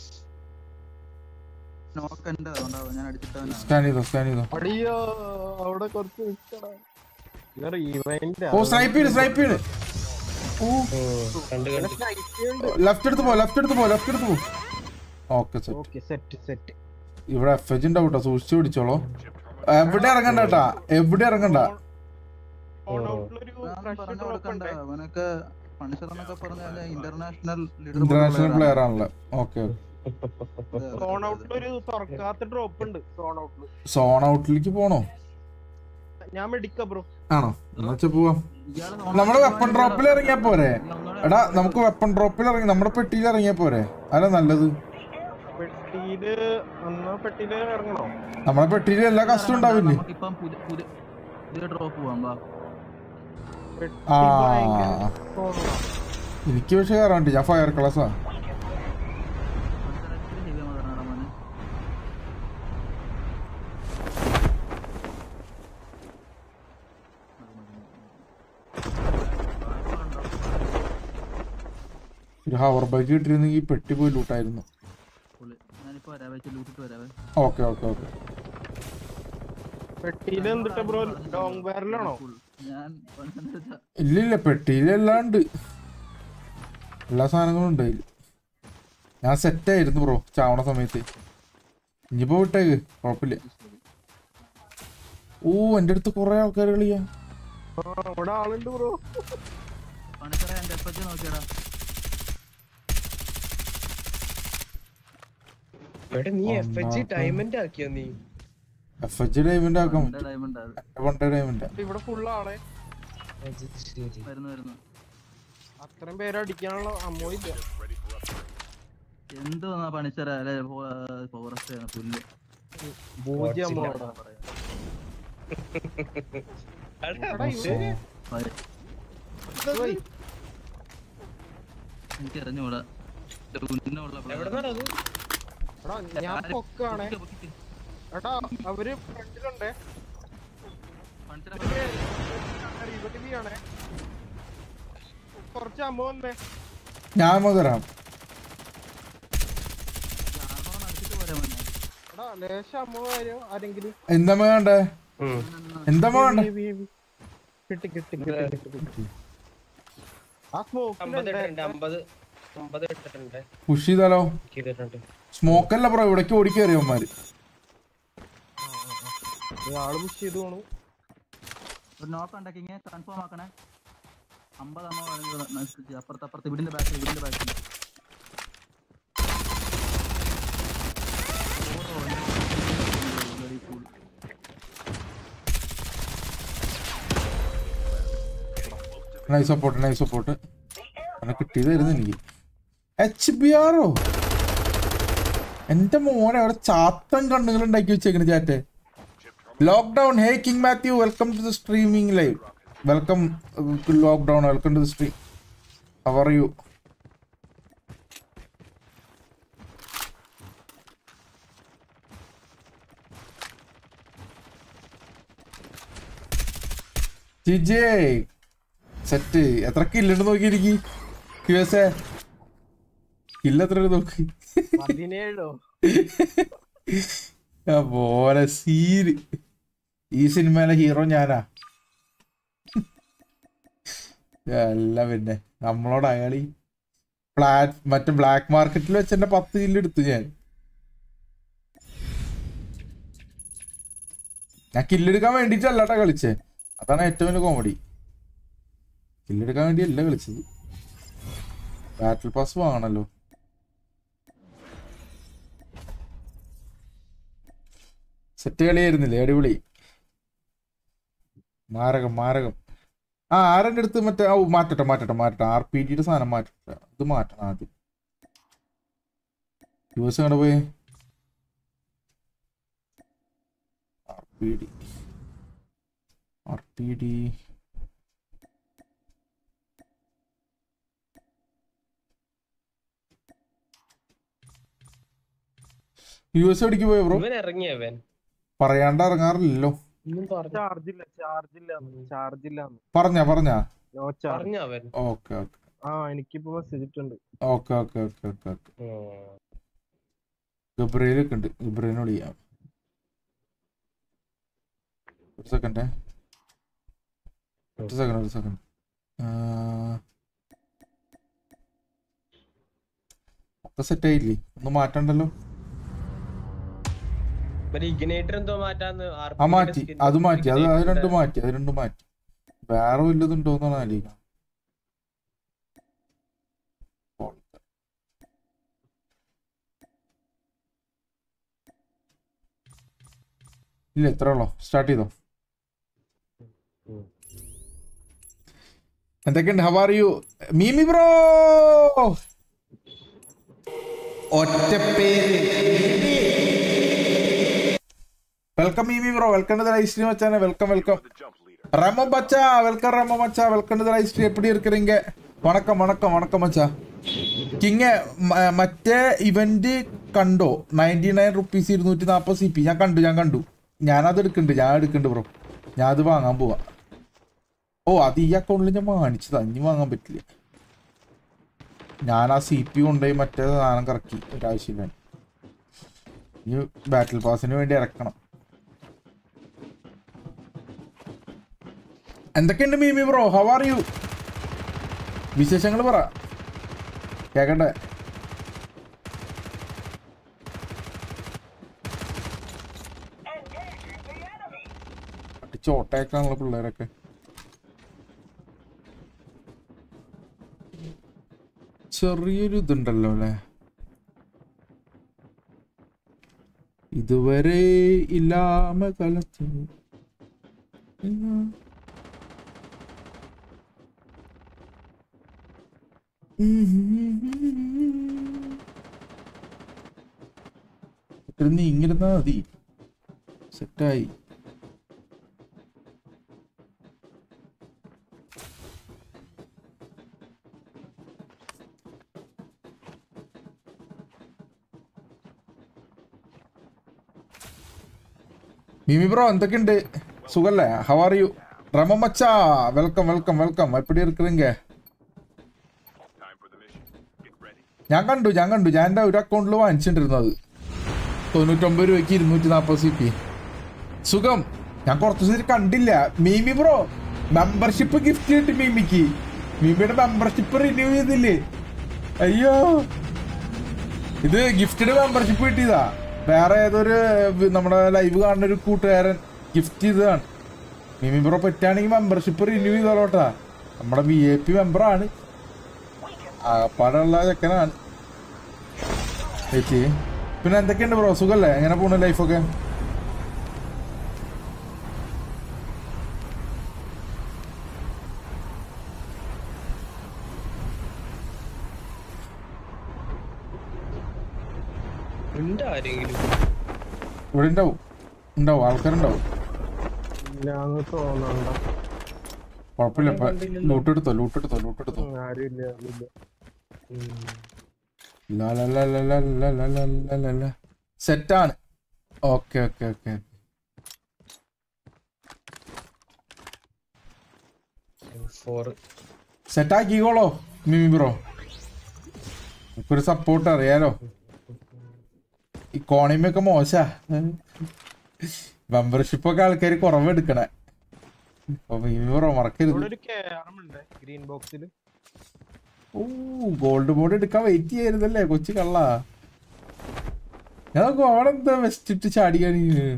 നോക്ക് എന്റെ അതുകൊണ്ടാവും ഞാൻ അടിച്ചിട്ടവനാണ് സ്കാൻ ചെയ്തോ സ്കാൻ ചെയ്തോ അടിയോ അവിടെ കുറച്ച് നിൽക്കടാ ഇവർ ഇവന്റ് ഓ സ്നൈപ്പ് ചെയ്ത് സ്നൈപ്പ് ചെയ്ത് ഓ കണ്ട് കണ്ട് ലെഫ്റ്റ് എടുത്ത് പോ ലെഫ്റ്റ് എടുത്ത് പോ ലെഫ്റ്റ് എടുത്ത് പോ okay set okay set set ഇവിടെ എഫ് എച്ച് ഉണ്ടാവും കേട്ടോ സൂക്ഷിച്ചു പിടിച്ചോളൂ എവിടെ ഇറങ്ങണ്ട കേട്ടാ എവിടെ ഇറങ്ങണ്ട ഓൺ ഔട്ടിലൊരു ഞാൻ ഫ്രഷ് പറഞ്ഞു ഡ്രോപ്പ് കൊടുക്കണ്ട ഉണ്ട് അവനൊക്കെ പണിഷർ എന്നൊക്കെ പറഞ്ഞു കഴിഞ്ഞാൽ ഇന്റർനാഷണൽ ഇന്റർനാഷണൽ പ്ലെയർ ആണല്ലോ ഓക്കെ സോൺ ഔട്ടിലൊരു തുറക്കാത്ത ഡ്രോപ്പ് ഉണ്ട് സോൺ ഔട്ടിൽ സോൺ ഔട്ടിലേക്ക് പോണോ ഞാൻ മെഡിക്ക ബ്രോ ആണോ എന്നാ വെച്ചാ പോവാം നമ്മുടെ വെപ്പൺ ഡ്രോപ്പിൽ ഇറങ്ങിയാ പോരെ എടാ നമുക്ക് വെപ്പൺ ഡ്രോപ്പിൽ ഇറങ്ങി നമ്മുടെ പെട്ടിയിൽ ഇറങ്ങിയാ പോരെ അല്ല നല്ലത് പെട്ടിയില് അന്ന് പെട്ടിയില് ഇറങ്ങണോ നമ്മുടെ പെട്ടിയിൽ എല്ലാ കഷ്ടം ഉണ്ടാവില്ലേ നമുക്കിപ്പം പുതിയ പുതിയ പുതിയ ഡ്രോപ്പ് പോവാം വാ പെട്ടി ആ ഭയങ്കര തോന്നുന്നു. എനിക്ക് പക്ഷെ കയറാണ്ട് ഞാൻ ഫയർ ക്ലാസ്സാ ഹെവി പറഞ്ഞാടാ മോനെ ഒരു ഹവർ ബൈക്ക് കിട്ടിയിരുന്നെങ്കിൽ പെട്ടി പോയി ലൂട്ടായിരുന്നു പുള്ളി ഞാനിപ്പോ വരാവേ ലൂട്ടിട്ട് വരാവേ ഓക്കെ ഓക്കെ ഓക്കെ പെട്ടിയില് എന്തിട്ട് ബ്രോ ലോങ് ബാരലാണോ ഞാൻ പണിഷറിന്റെ വെച്ചാ ഇല്ല ഇല്ല പെട്ടിയിൽ എല്ലാം ഉണ്ട് എല്ലാ സാധനങ്ങളും ഉണ്ട് അതിൽ ഞാൻ സെറ്റായിരുന്നു ബ്രോ ചാവണ സമയത്ത് ഇനിയിപ്പോ വിട്ടേക്ക് കുഴപ്പമില്ല ഓ എൻ്റെ അടുത്ത് കുറെ ആൾക്കാർ കളിയാ ആ, ഇവിടെ ആളുണ്ട് ബ്രോ പണിഷറെ എന്റെ എപ്പറ്റി നോക്കിയടാ എടാ നീ എഫ് എച്ച് ഡയമണ്ട് ആക്കിയോ നീ എഫ് എച്ച് ഡയമണ്ട് ആക്കാൻ എന്റെ പറ്റും ഡയമണ്ട് അത് എന്റെ പണ്ടേ ഡയമണ്ട് ഇവിടെ ഫുൾ ആളെ അത് ശരി വരുന്നു വരുന്നു അത്രയും പേര് അടിക്കാനുള്ള അമ്മോ ഇല്ല എന്ത് വന്നാ പണിഷറ അല്ലെ ഫോറസ്റ്റ് ആണ് പുല്ല് പൂജ്യം അമ്മോ അവിടെ. എടാ, ഇവര് ഭയ- പോയി. എനിക്ക് അറിഞ്ഞൂടാ ഉന്നുള്ള എവിടെന്നാണ് അത് എടാ ഞാൻ പൊക്കാണേ എടാ അവര് ഫ്രണ്ടിലുണ്ടേ റിവൽവ് ആണേ കുറച്ച് അമ്മ വന്നേ ഞാൻ മകരാം എടാ ലേശം അമ്മ വരും ആരെങ്കിലും എന്താ വേണ്ടേ എന്താ വേണ്ടേ വി, വി, വി. കിട്ടി കിട്ടി കിട്ടി കിട്ടി കിട്ടി. ആ അമ്പത് സ്മോക്കിലുണ്ട് ഇട്ടിട്ടുണ്ട് അമ്പത് അമ്പത് ഇട്ടിട്ടുണ്ട് പുഷ് ചെയ്താലോ ചെയ്തിട്ടുണ്ട് സ്മോക്ക് അല്ല ബ്രോ ഇവിടേക്ക് ഓടിക്കേറിയവന്മാര് ആള് പുഷ് ചെയ്ത് പോണു ഒരു നോക്ക് ഉണ്ടാക്കിങ്ങ കൺഫേം ആക്കണേ അമ്പത് അമ്മ വേണമെങ്കിൽ അപ്പുറത്ത് അപ്പുറത്ത് വീടിന്റെ ബാക്കിൽ വീടിന്റെ ബാക്കിൽ നൈസ് സപ്പോർട്ട് നൈസ് സപ്പോർട്ട് അങ്ങനെ കിട്ടിയതായിരുന്നു എനിക്ക് എച്ച് ബി ആറോ എന്റെ മോനെ അവിടെ ചാത്തൻ കണ്ണുകൾ ഉണ്ടാക്കി വെച്ചേക്കണ് chat lockdown hey king Mathew welcome to the streaming live welcome lockdown welcome to the stream how are you ഷിജേ സെറ്റ് എത്ര കില്ലുണ്ട് നോക്കിയിരിക്കും ക്യു എസ് എ കില്ല എത്ര ഉണ്ട് നോക്ക് പതിനേഴോ ആ പോലെ സീര് ഈ സിനിമയിലെ ഹീറോ ഞാനാ അല്ല പിന്നെ നമ്മളോട് അയാളി ഫ്ലാറ്റ് മറ്റേ ബ്ലാക്ക് മാർക്കറ്റിൽ വെച്ച് എന്റെ പത്ത് കില്ല് എടുത്തു ഞാൻ ഞാൻ കില്ലെടുക്കാൻ വേണ്ടിട്ടല്ലാട്ടാ കളിച്ചേ അതാണ് ഏറ്റവും വലിയ കോമഡി കില്ലെടുക്കാൻ വേണ്ടിയല്ല കളിച്ചത് ബാറ്റിൽ പാസ് വാങ്ങണല്ലോ സെറ്റ് കളിയായിരുന്നില്ലേ അടിപൊളി മാരകം മാരകം ആ ആരെന്റെ അടുത്ത് മറ്റേ ഓ മാറ്റട്ടെ മാറ്റട്ടെ മാറ്റട്ടെ ആർ പി ഡിയുടെ സാധനം മാറ്റട്ടെ ഇത് മാറ്റണം ആദ്യം യു എസ് കണ്ട പോയി R P D R P D U S എവിടേക്ക് പോയോ ബ്രോ ഇവൻ ഇറങ്ങിയവൻ പറയാണ്ട് ഇറങ്ങാറില്ലല്ലോ ഒന്നും പറഞ്ഞു ചാർജ് ഇല്ല ചാർജ് ഇല്ല ചാർജ് ഇല്ല പറഞ്ഞ പറഞ്ഞ നോ ചാർജ് പറഞ്ഞ അവൻ ഓക്കെ ഓക്കെ ആ എനിക്കിപ്പോ മെസ്സേജ് ഇട്ടുണ്ട് okay okay okay okay okay ഗബ്രയിലൊക്കെ ഉണ്ട് ഗബ്രയിനോട് ചെയ്യാം ഒരു സെക്കൻഡേ ഒരു സെക്കൻഡ് ഒരു സെക്കൻഡ് ഒക്കെ സെറ്റ് ആയില്ലേ ഒന്നും മാറ്റണ്ടല്ലോ മറ്റേ ഇഗ്നേറ്റർ എന്തോ മാറ്റാന്ന് ആ മാറ്റി അത് മാറ്റി അത് അത് രണ്ടും മാറ്റി അത് രണ്ടും മാറ്റി വേറെ വല്ലതുണ്ടോന്നാണ് ആലോചിക്കണം ഇല്ല എത്ര ഉള്ളോ സ്റ്റാർട്ട് ചെയ്തോ എന്തൊക്കെയുണ്ട് how are you Mimi bro ഒറ്റ പേര് welcome Mimi bro welcome to live stream വച്ചാനെ വെൽക്കം വെൽക്കം റമോ மச்சா வெல்கம் ரமோ மச்சா வெல்கம் டு லைவ் ஸ்ட்ரீம் எப்படி இருக்கிறீங்க வணக்கம் வணக்கம் வணக்கம் மச்சா കിങ് മറ്റേ ഇവന്റ് കണ്ടോ നയൻറ്റി നയൻ റുപ്പീസ് ഇരുന്നൂറ്റി നാൽപ്പത് സി പി ഞാൻ കണ്ടു ഞാൻ കണ്ടു ഞാനത് എടുക്കുന്നുണ്ട് ഞാൻ എടുക്കുന്നുണ്ട് ബ്രോ ഞാൻ അത് വാങ്ങാൻ പോവാ ഓ അത് ഈ അക്കൗണ്ടിൽ ഞാൻ വാങ്ങിച്ചതാ ഇനി വാങ്ങാൻ പറ്റില്ല ഞാൻ ആ സി പി കൊണ്ടുപോയി മറ്റേ സാധനം കറക്കി ഒരാവശ്യമില്ല ഇനി ബാറ്റിൽ പാസിന് വേണ്ടി ഇറക്കണം എന്തൊക്കെയുണ്ട് Mimi bro how are you വിശേഷങ്ങൾ പറ കേക്കട്ടെ ചോട്ടേക്കാണല്ലോ പിള്ളേരൊക്കെ ചെറിയൊരു ഇതുണ്ടല്ലോ അല്ലേ ഇതുവരെ ഇല്ലാമ കലച്ചു നീ ഇങ്ങിരുന്നാ മതി സെറ്റായി മിമി ബ്രോ എന്തൊക്കെയുണ്ട് സുഖല്ലേ ഹൗ ആർ യു റമ മച്ചാ വെൽക്കം വെൽക്കം വെൽക്കം എപ്പടി ഇരിക്കുறீங்க ഞാൻ കണ്ടു ഞാൻ കണ്ടു ഞാൻ എൻ്റെ ഒരു അക്കൗണ്ടിൽ വാങ്ങിച്ചിട്ടിരുന്നത് തൊണ്ണൂറ്റൊമ്പത് രൂപയ്ക്ക് ഇരുന്നൂറ്റി നാൽപ്പത് സി പി സുഖം ഞാൻ കുറച്ച് ദിവസം കണ്ടില്ല മീമി ബ്രോ മെമ്പർഷിപ്പ് ഗിഫ്റ്റ് കിട്ടി മീമിക്ക് മീമിയുടെ മെമ്പർഷിപ്പ് റിന്യൂ ചെയ്തില്ലേ അയ്യോ ഇത് ഗിഫ്റ്റഡ് മെമ്പർഷിപ്പ് കിട്ടിയതാ വേറെ ഏതൊരു വി- നമ്മുടെ ലൈവ് കാണുന്ന ഒരു കൂട്ടുകാരൻ ഗിഫ്റ്റ് ചെയ്തതാണ് മിമി ബ്രോ പറ്റുകയാണെങ്കിൽ മെമ്പർഷിപ്പ് റിന്യൂ ചെയ്തോളോട്ടാ നമ്മുടെ ബി എ പി മെമ്പറാണ് ആകപ്പാടുള്ള ചെക്കനാണ് ചേച്ചി പിന്നെ എന്തൊക്കെയുണ്ട് ബ്രോ സുഖല്ലേ എങ്ങനെ പോണു ലൈഫൊക്കെ ഉണ്ട് ആരെങ്കിലും ഇവിടെ ഉണ്ടാവും ഉണ്ടാവും ആൾക്കാരുണ്ടാവും ഇല്ലാന്ന് തോന്നണ്ട കുഴപ്പമില്ല ലൂട്ട് എടുത്തോ ലൂട്ട് എടുത്തോ ലൂട്ട് എടുത്തോ ആരും ഇല്ല ഇല്ല സെറ്റാണ് okay okay okay four set ആക്കിക്കോളോ മിമി ബ്രോ ഒരു സപ്പോർട്ട് അറിയാലോ ഇക്കോണമി ഒക്കെ മോശ മെമ്പർഷിപ്പ് ഒക്കെ ആൾക്കാർ കുറവെടുക്കണേ അപ്പൊ മിമി ബ്രോ മറക്കരുത് ഇവിടെ ഒരു കേരം ഉണ്ട് ഗ്രീൻ ബോക്സിൽ ഓ ഗോൾഡ് ബോർഡ് എടുക്കാൻ വെയിറ്റ് ചെയ്യായിരുന്നല്ലേ കൊച്ചു കള്ള ഞാൻ നോക്കും അവിടെ എന്താ വെസ്റ്റ് ഇട്ട് ചാടിയാണ്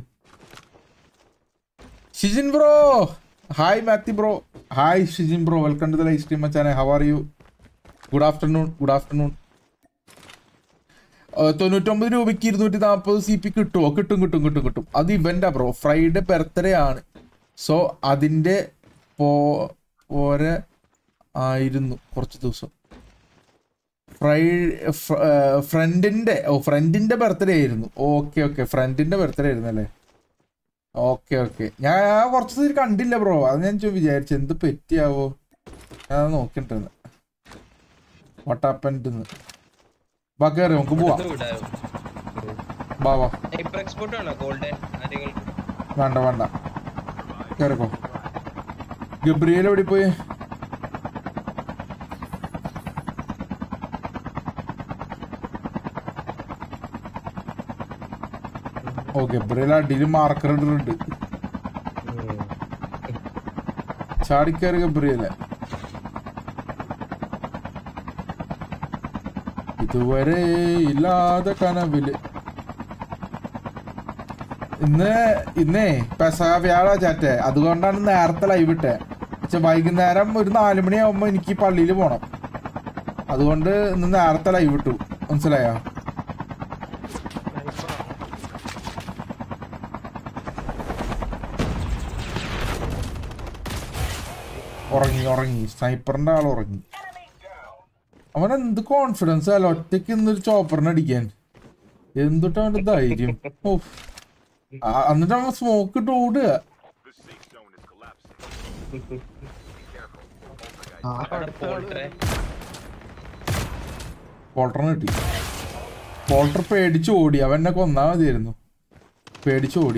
Shijin bro hi Mathew bro hi Shijin bro welcome to the live stream മച്ചാനെ how are you good afternoon good afternoon തൊണ്ണൂറ്റൊമ്പത് രൂപയ്ക്ക് ഇരുന്നൂറ്റി നാൽപ്പത് സി പി കിട്ടുമോ കിട്ടും കിട്ടും കിട്ടും കിട്ടും അത് ഇവന്റാ ബ്രോ ഫ്രൈഡേ ബർത്ത്ഡേ ആണ് സോ അതിന്റെ പോ പോരെ ആയിരുന്നു കുറച്ച് ദിവസം ഫ്രൈ ഫ്രണ്ടിന്റെ ഓ ഫ്രണ്ടിന്റെ ബർത്ത്ഡേ ആയിരുന്നു ഓക്കെ ഓക്കെ ഫ്രണ്ടിന്റെ ബർത്ത്ഡേ ആയിരുന്നു അല്ലേ ഓക്കെ ഓക്കെ ഞാൻ ആ കുറച്ച് ദിവസം കണ്ടില്ല ബ്രോ അത് ഞാൻ ചോ വിചാരിച്ചു എന്ത് പറ്റിയാവോ ഞാൻ അത് നോക്കിണ്ടിരുന്നു വട്ടാപ്പൻറ്റെന്ന് വാ കയറി നമുക്ക് പോവാം ഇത് വിടായോ വാ വാ ഹൈപ്പർ എക്സ്പോർട്ട് ആണോ ഗോൾഡൻ ആരെങ്കിലും വേണ്ട വേണ്ട കയറിക്കോ ഗബ്രിയേൽ എവിടെ പോയി ഓ ഗബ്രിയേൽ അടിയിൽ മാർക്കർ ഇട്ടിട്ടുണ്ട് ചാടിക്കയറി ഗബ്രിയേലെ ഇതുവരെ ഇല്ലാതെ കനവില് ഇന്ന് ഇന്നേ പെസക വ്യാഴ ചാറ്റേ അതുകൊണ്ടാണ് നേരത്തെ ലൈവ് ഇട്ടേ പക്ഷെ വൈകുന്നേരം ഒരു നാലു മണിയാവുമ്പോ എനിക്ക് പള്ളിയിൽ പോണം അതുകൊണ്ട് ഇന്ന് നേരത്തെ ലൈവ് ഇട്ടു മനസ്സിലായോ ഉറങ്ങി ഉറങ്ങി സ്നൈപ്പറിന്റെ ആൾ ഉറങ്ങി അവൻ എന്ത് കോൺഫിഡൻസ് അല്ല ഒറ്റയ്ക്ക് ഇന്നൊരു ചോപ്പറിനെ അടിക്കാൻ എന്തിട്ട് അവന്റെ ധൈര്യം ഓ ആ- എന്നിട്ട് അവൻ സ്മോക്ക് ഇട്ട് ഓടുക The safe zone is collapsing. അവിടെ പോൾട്രെ പോൾട്ടറിന് കിട്ടി പോൾട്ടർ പേടിച്ച് ഓടി അവൻ എന്നെ കൊന്നാ മതിയായിരുന്നു പേടിച്ച് ഓടി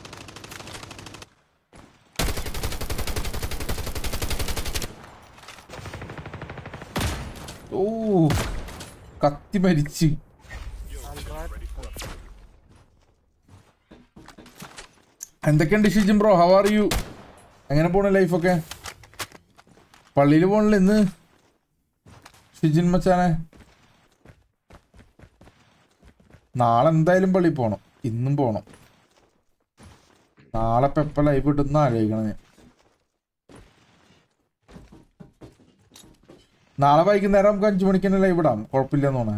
ഓ കത്തി മരിച്ച് എന്തൊക്കെയുണ്ട് Shijin bro how are you എങ്ങനെ പോണ ലൈഫൊക്കെ പള്ളിയിൽ പോണില്ല ഇന്ന് ഷിജിൻ മച്ചാനെ നാളെ എന്തായാലും പള്ളി പോണം ഇന്നും പോണം നാളെ ഇപ്പൊ എപ്പ ലൈവ് ഇട്ടുന്ന ആലോചിക്കണം ഞാൻ നാളെ വൈകുന്നേരം നമുക്ക് അഞ്ചു മണിക്ക് തന്നെ ലൈവ് ഇടാം കുഴപ്പമില്ലെന്ന് തോന്നാ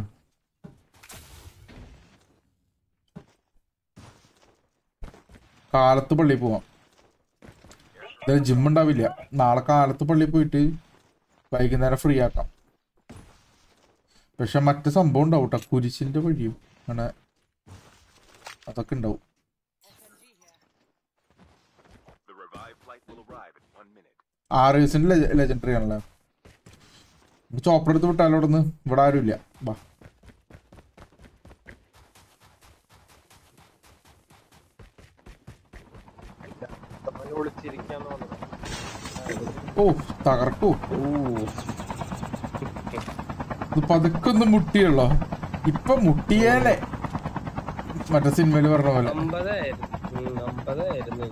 കാലത്ത് പള്ളിയിൽ പോവാം ജിം ഉണ്ടാവില്ല നാളെ കാലത്ത് പള്ളിയിൽ പോയിട്ട് വൈകുന്നേരം ഫ്രീ ആക്കാം പക്ഷെ മറ്റു സംഭവം ഉണ്ടാവും കേട്ടോ കുരിശിന്റെ വഴിയും അങ്ങനെ അതൊക്കെ ഉണ്ടാവും The revived flight will arrive in one minute. R എസിന്റെ ലെജൻഡറി ആണല്ലേ ചോപ്പർ എടുത്ത് വിട്ടാലോ ഇവിടെ നിന്ന് ഇവിടെ ആരും ഇല്ല വാ അവന് വിളിച്ചിരിക്കാന്ന് പറഞ്ഞു ഓ തകർക്കൂ ഓ ഇത് പതുക്കെ ഒന്ന് മുട്ടിയുള്ളോ ഇപ്പൊ മുട്ടിയേനെ മറ്റേ സിനിമയില് പറഞ്ഞ പോലെ അമ്പതായിരുന്നു ഉം, അമ്പതായിരുന്നു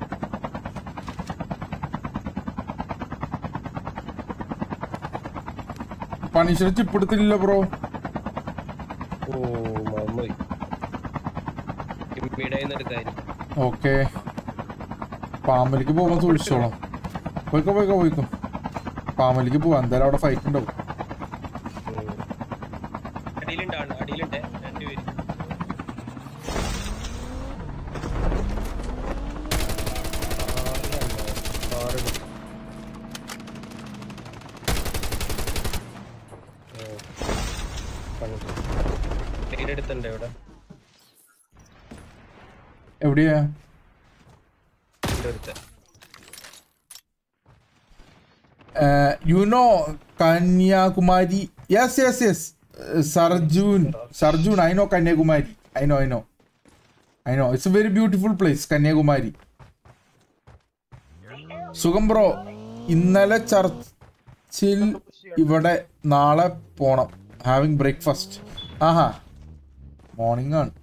പണിഷർ ചിപ്പെടുത്തില്ല ബ്രോ ഓ മമ്മി ഇമ്മീടെ എടുക്കായിരുന്നു ഓക്കെ പാമ്പലിക്ക് പോകാൻ സൂക്ഷിച്ചോളാം പോയിക്കോ പോയിക്കോ പോയിക്കോ പാമ്പലിക്ക് പോവാ എന്തായാലും അവിടെ ഫൈറ്റ് ഉണ്ടാവും അടിയിലുണ്ട് ആള്, അടിയിലുണ്ട് രണ്ടുപേര് അടുത്തുണ്ട് ഇവിടെ എവിടെയാ ഇവിടെ അടുത്ത് you know Kanyakumari yes yes yes Sarjun Sarjun I know Kanyakumari I know I know I know it's a very beautiful place Kanyakumari സുഖം ബ്രോ ഇന്നലെ ചർച്ചിൽ ഇവിടെ നാളെ പോണം ഹാവിങ് ബ്രേക്ക്ഫാസ്റ്റ് ആഹാ മോർണിംഗ് ആണ്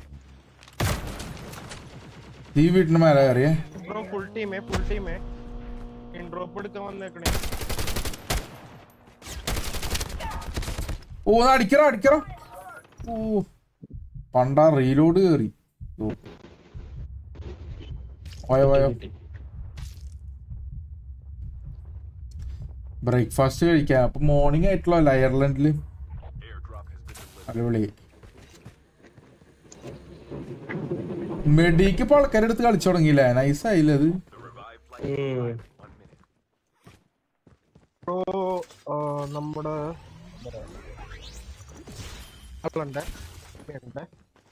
ഈ വീട്ടിന് മേലെ കയറിയേ ബ്രോ ഫുൾ ടീമേ ഫുൾ ടീമേ ഇൻഡ്രോപ്പ് എടുക്കാൻ വന്നേക്കണേ ഓ ഒന്ന് അടിക്കറ അടിക്കറ ഓ പണ്ടാ റീലോഡ് കയറി ഓ. പോയോ പോയോ ബ്രേക്ക്ഫാസ്റ്റ് കഴിക്കാൻ അപ്പൊ മോർണിംഗ് ആയിട്ടുള്ള അല്ല അയർലൻഡില് അടിപൊളി മെഡിക്ക് ഇപ്പൊ ആൾക്കാരെടുത്ത് കളിച്ചു തുടങ്ങിയില്ലേ നൈസ് ആയില്ലേ അത് ബ്രോ നമ്മുടെ ആളുണ്ട് ഉണ്ട്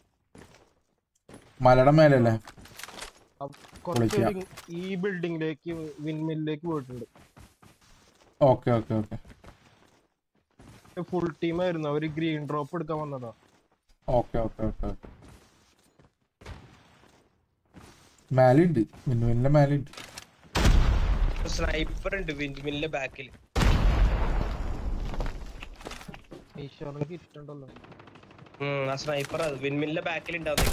മലയുടെ മേലല്ലേ കുറച്ച് വിളിക്കാം. പേര് ഈ ബിൽഡിങ്ങിലേക്ക് വിൻമില്ലിലേക്ക് പോയിട്ടുണ്ട് okay okay okay full team ആയിരുന്നു അവര് ഗ്രീൻ ഡ്രോപ്പ് എടുക്കാൻ വന്നതാ ഓക്കെ ഓക്കെ ഓക്കെ ഓക്കെ മേലുണ്ട് മിന്നുവിന്റെ മേലുണ്ട് സ്നൈപ്പർ ഉണ്ട് വിൻഡ്മില്ലിന്റെ ബാക്കിൽ ഈശ്വരന് ഹിറ്റ് ഉണ്ടല്ലോ ആ സ്നൈപ്പർ അത് വിൻഡ്മില്ലിന്റെ ബാക്കിൽ ഉണ്ടാവും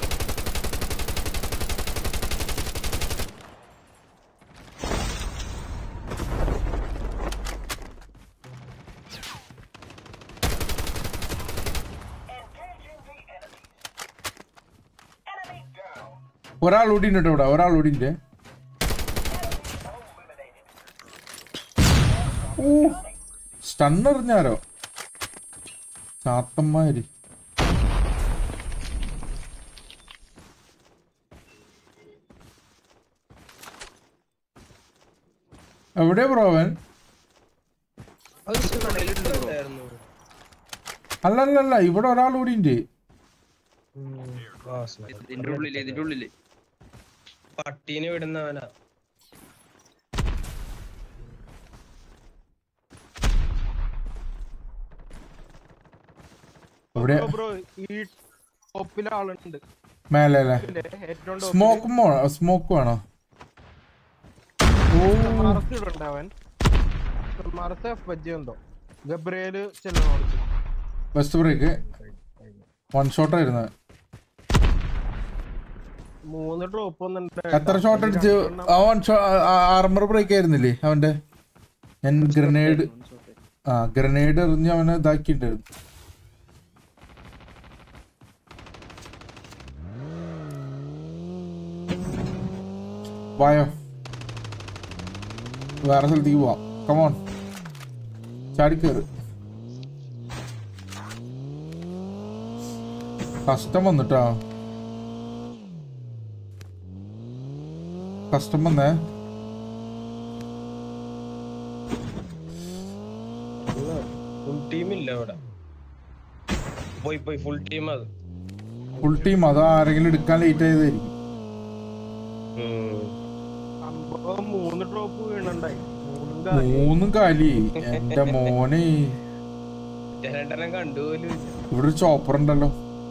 ഒരാൾ കൂടി ഉണ്ട് ഇവിടെ ഒരാൾ കൂടി ഉണ്ട് ഓ സ്റ്റണ്ണെറിഞ്ഞാരോ ചാത്തന്മാര് എവിടെ ബ്രോ അവൻ അത് ഉണ്ടായിരുന്നു അല്ല അല്ല അല്ല ഇവിടെ ഒരാൾ കൂടി ഉണ്ട് ആ, sniper. ഇതിന്റെ ഉള്ളില് ഇതിന്റെ ഉള്ളില് പട്ടീനെ വിടുന്നവനാ എവിടെ ബ്രോ ഈ ടോപ്പിൽ ആളുണ്ട് മേലെ അല്ലേ ഇല്ലേ? ഏറ്റവും സ്മോക്ക് സ്മോക്ക് വേണോ ഓ മറസ് ഇടണ്ട അവൻ മറസ് എഫ് ബജ്ജി എന്തോ ഗബ്രിയേല് ചെല്ലണം അവിടേക്ക്. ബെസ്റ്റ് ബ്രേക്ക് വൺ ഷോട്ട് ആയിരുന്നു മൂന്ന് ഡ്രോപ്പ് ഒന്നുണ്ട് എത്ര ഷോട്ട് അടിച്ചു അവൻ ആർമർ ബ്രേക്ക് ആയിരുന്നില്ലേ അവന്റെ ഞാൻ ഗ്രനേഡ് ആ ഗ്രനേഡ് എറിഞ്ഞ് അവനെ ഇതാക്കിണ്ടായിരുന്നു വായോ വേറെ സ്ഥലത്തേക്ക് പോവാം കമോൺ ചാടിക്കേറ് കഷ്ടം വന്നിട്ടാ കഷ്ടം വന്നേ ഫുൾ ടീം ഇല്ല ഇവിടെ പോയി പോയി ഫുൾ ടീം അത് ഫുൾ ടീം അത് ആരെങ്കിലും എടുക്കാൻ ലേറ്റ് ആയതായിരിക്കും സംഭവം മൂന്ന് ഡ്രോപ്പ് വീണുണ്ടായി മൂന്നും കാലി. മൂന്നും കാലി എന്റെ മോനെ രണ്ടെണ്ണം കണ്ടുപോലും ഇല്ല. ഇവിടെ ഒരു ചോപ്പർ ഉണ്ടല്ലോ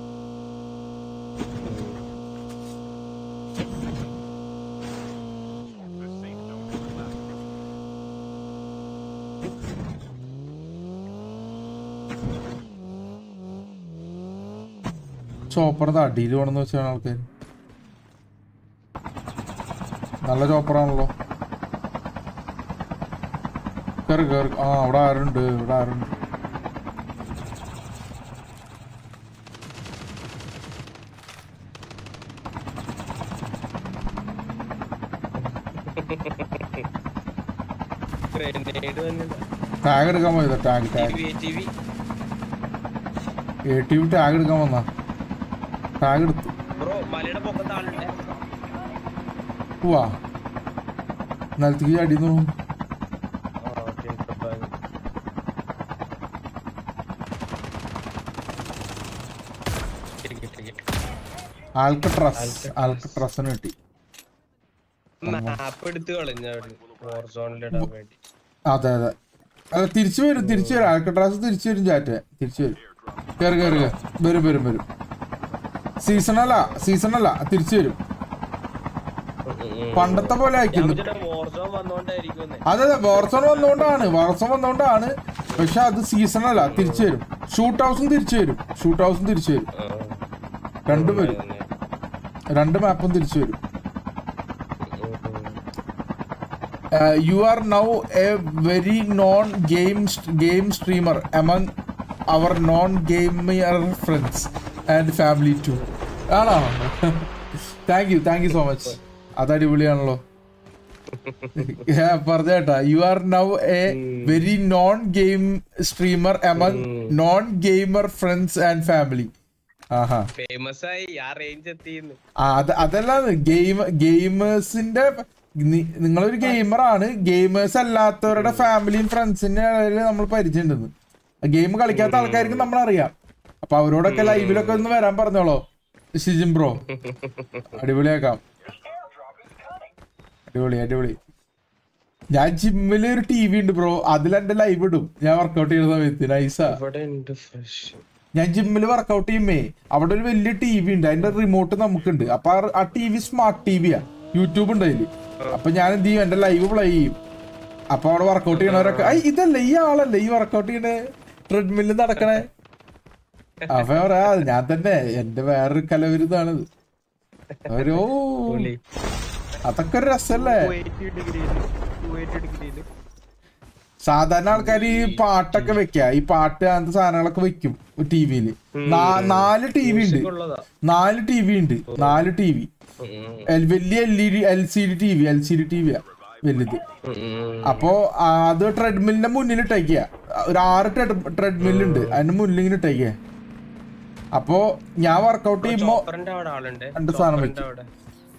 ചോപ്പറിന്റെ അടിയിൽ വേണമെന്ന് വെച്ചാണ് ആൾക്കാർ നല്ല ചോപ്പറാണല്ലോ കേറി കേറി ആ അവിടെ ആരുണ്ട് ഇവിടെ ആരുണ്ട് Grenade വന്നില്ല. ടാഗ് എടുക്കാൻ പോയതാ tag tag TV, TV. A T V tag എടുക്കാൻ വന്നാ ടാഗ് എടുത്തു Bro, മലയുടെ പൊക്കത്ത് ആളുണ്ട് പോവാ നിലത്തേക്ക് അടിന്നു ആ, കേട്ടോ, bye. കിട്ടി, കിട്ടി, കിട്ടി. ആൾക്ക് ട്രസ് ആൾക്ക് ട്രസ്സിന് കിട്ടി മാപ്പ് എടുത്ത് കളഞ്ഞ വാർ സോണിലിടാൻ വേണ്ടി അതെ അതെ അല്ല തിരിച്ചു വരും തിരിച്ചു വരും ആൾക്ക് ട്രസ് തിരിച്ചു വരും ചാറ്റ് തിരിച്ചു വരും കയറി കയറി കയറി. വരും വരും വരും സീസൺ അല്ല സീസൺ അല്ല തിരിച്ചു വരും പണ്ടത്തെ പോലെ ഞാൻ അയക്കുന്നു വോർസോൺ വന്നോണ്ടായിരിക്കും അതെ അതെ വാർസോൺ വന്നുകൊണ്ടാണ് വാർസോൺ വന്നുകൊണ്ടാണ് പക്ഷെ അത് സീസൺ അല്ല തിരിച്ചു വരും ഷൂട്ട് ഹൗസും തിരിച്ചു വരും ഷൂട്ട് ഹൗസും തിരിച്ചു വരും രണ്ടും വരും രണ്ട് മാപ്പും തിരിച്ചു വരും you are now a very known game game streamer among our non gamer friends and family too ആണോ thank you thank you so much അത് അടിപൊളിയാണല്ലോ പറഞ്ഞേട്ടാ you are now a very known game streamer among non gamer friends and family ആഹാ famous ആയി ആ range എത്തിന്ന് ആ, അത് അതല്ല ഗെയിം ഗെയിമേഴ്സിന്റെ നിങ്ങളൊരു ഗെയിമറാണ് ഗെയിമേഴ്സ് അല്ലാത്തവരുടെ ഫാമിലിയും ഫ്രണ്ട്സിന്റെ ഇടയിൽ നമ്മൾ പരിചയമുണ്ടെന്ന് ഗെയിം കളിക്കാത്ത ആൾക്കാർക്ക് നമ്മളറിയാം അപ്പൊ അവരോടൊക്കെ ലൈവിലൊക്കെ ഒന്ന് വരാൻ പറഞ്ഞോളോ ഷിജിൻ ബ്രോ അടിപൊളിയാക്കാം അടിപൊളി അടിപൊളി ഞാൻ ജിമ്മില് ഒരു ടി വി ഉണ്ട് ബ്രോ അതിൽ എന്റെ ലൈവ് ഇടും ഞാൻ വർക്കൗട്ട് ചെയ്യുന്ന സമയത്ത് നൈസാ ഇവിടെ ഉണ്ട് ഫ്രഷ് ഞാൻ ജിമ്മിൽ വർക്കൗട്ട് ചെയ്യുമ്പേ അവിടെ ഒരു വലിയ ടി വി ഉണ്ട് അതിന്റെ റിമോട്ട് നമുക്കുണ്ട് അപ്പൊ ആ- ആ ടി വി സ്മാർട്ട് ടി വിയാ യൂട്യൂബ് ഉണ്ട് അതില് അപ്പൊ ഞാൻ എന്ത് ചെയ്യും എന്റെ ലൈവ് പ്ലേ ചെയ്യും അപ്പൊ അവിടെ വർക്കൗട്ട് ചെയ്യണവരൊക്കെ ഐ ഇതല്ലേ ഈ ആളല്ലേ ഈ വർക്കൗട്ട് ചെയ്യണേ ട്രെഡ്മില്ല് നടക്കണേ അപ്പൊ പറയാ "അത് ഞാൻ തന്നെ എന്റെ വേറൊരു കലവിരുതാണിത് ഒരു അതൊക്കെ ഒരു രസല്ലേ ഡിഗ്രിയില് ടു എയ്റ്റി ഡിഗ്രിയില് സാധാരണ ആൾക്കാർ ഈ പാട്ടൊക്കെ വെക്ക ഈ പാട്ട് അങ്ങനത്തെ സാധനങ്ങളൊക്കെ വെക്കും ടി വിയില് നാല് ടി വി ഉണ്ട് ഉള്ളതാ നാല് ടി വി ഉണ്ട് നാല് ടി വി വലിയ L E D L C D T V L C D T വിയാ വലുത് അപ്പോ ആ, അത് ട്രെഡ്മില്ലിന്റെ മുന്നിൽ ഇട്ടേക്കുക ഒരു ആറ് ട്രെഡ്മില്ല് ഉണ്ട് അതിന്റെ മുന്നിൽ ഇങ്ങനെ ഇട്ടേക്കുക അപ്പോ ഞാൻ വർക്കൗട്ട് ചെയ്യുമ്പോ ചോപ്പറിന്റെ അവിടെ ആളുണ്ട് രണ്ട് സാധനം ചോപ്പറിന്റെ വെക്കും. അവിടെ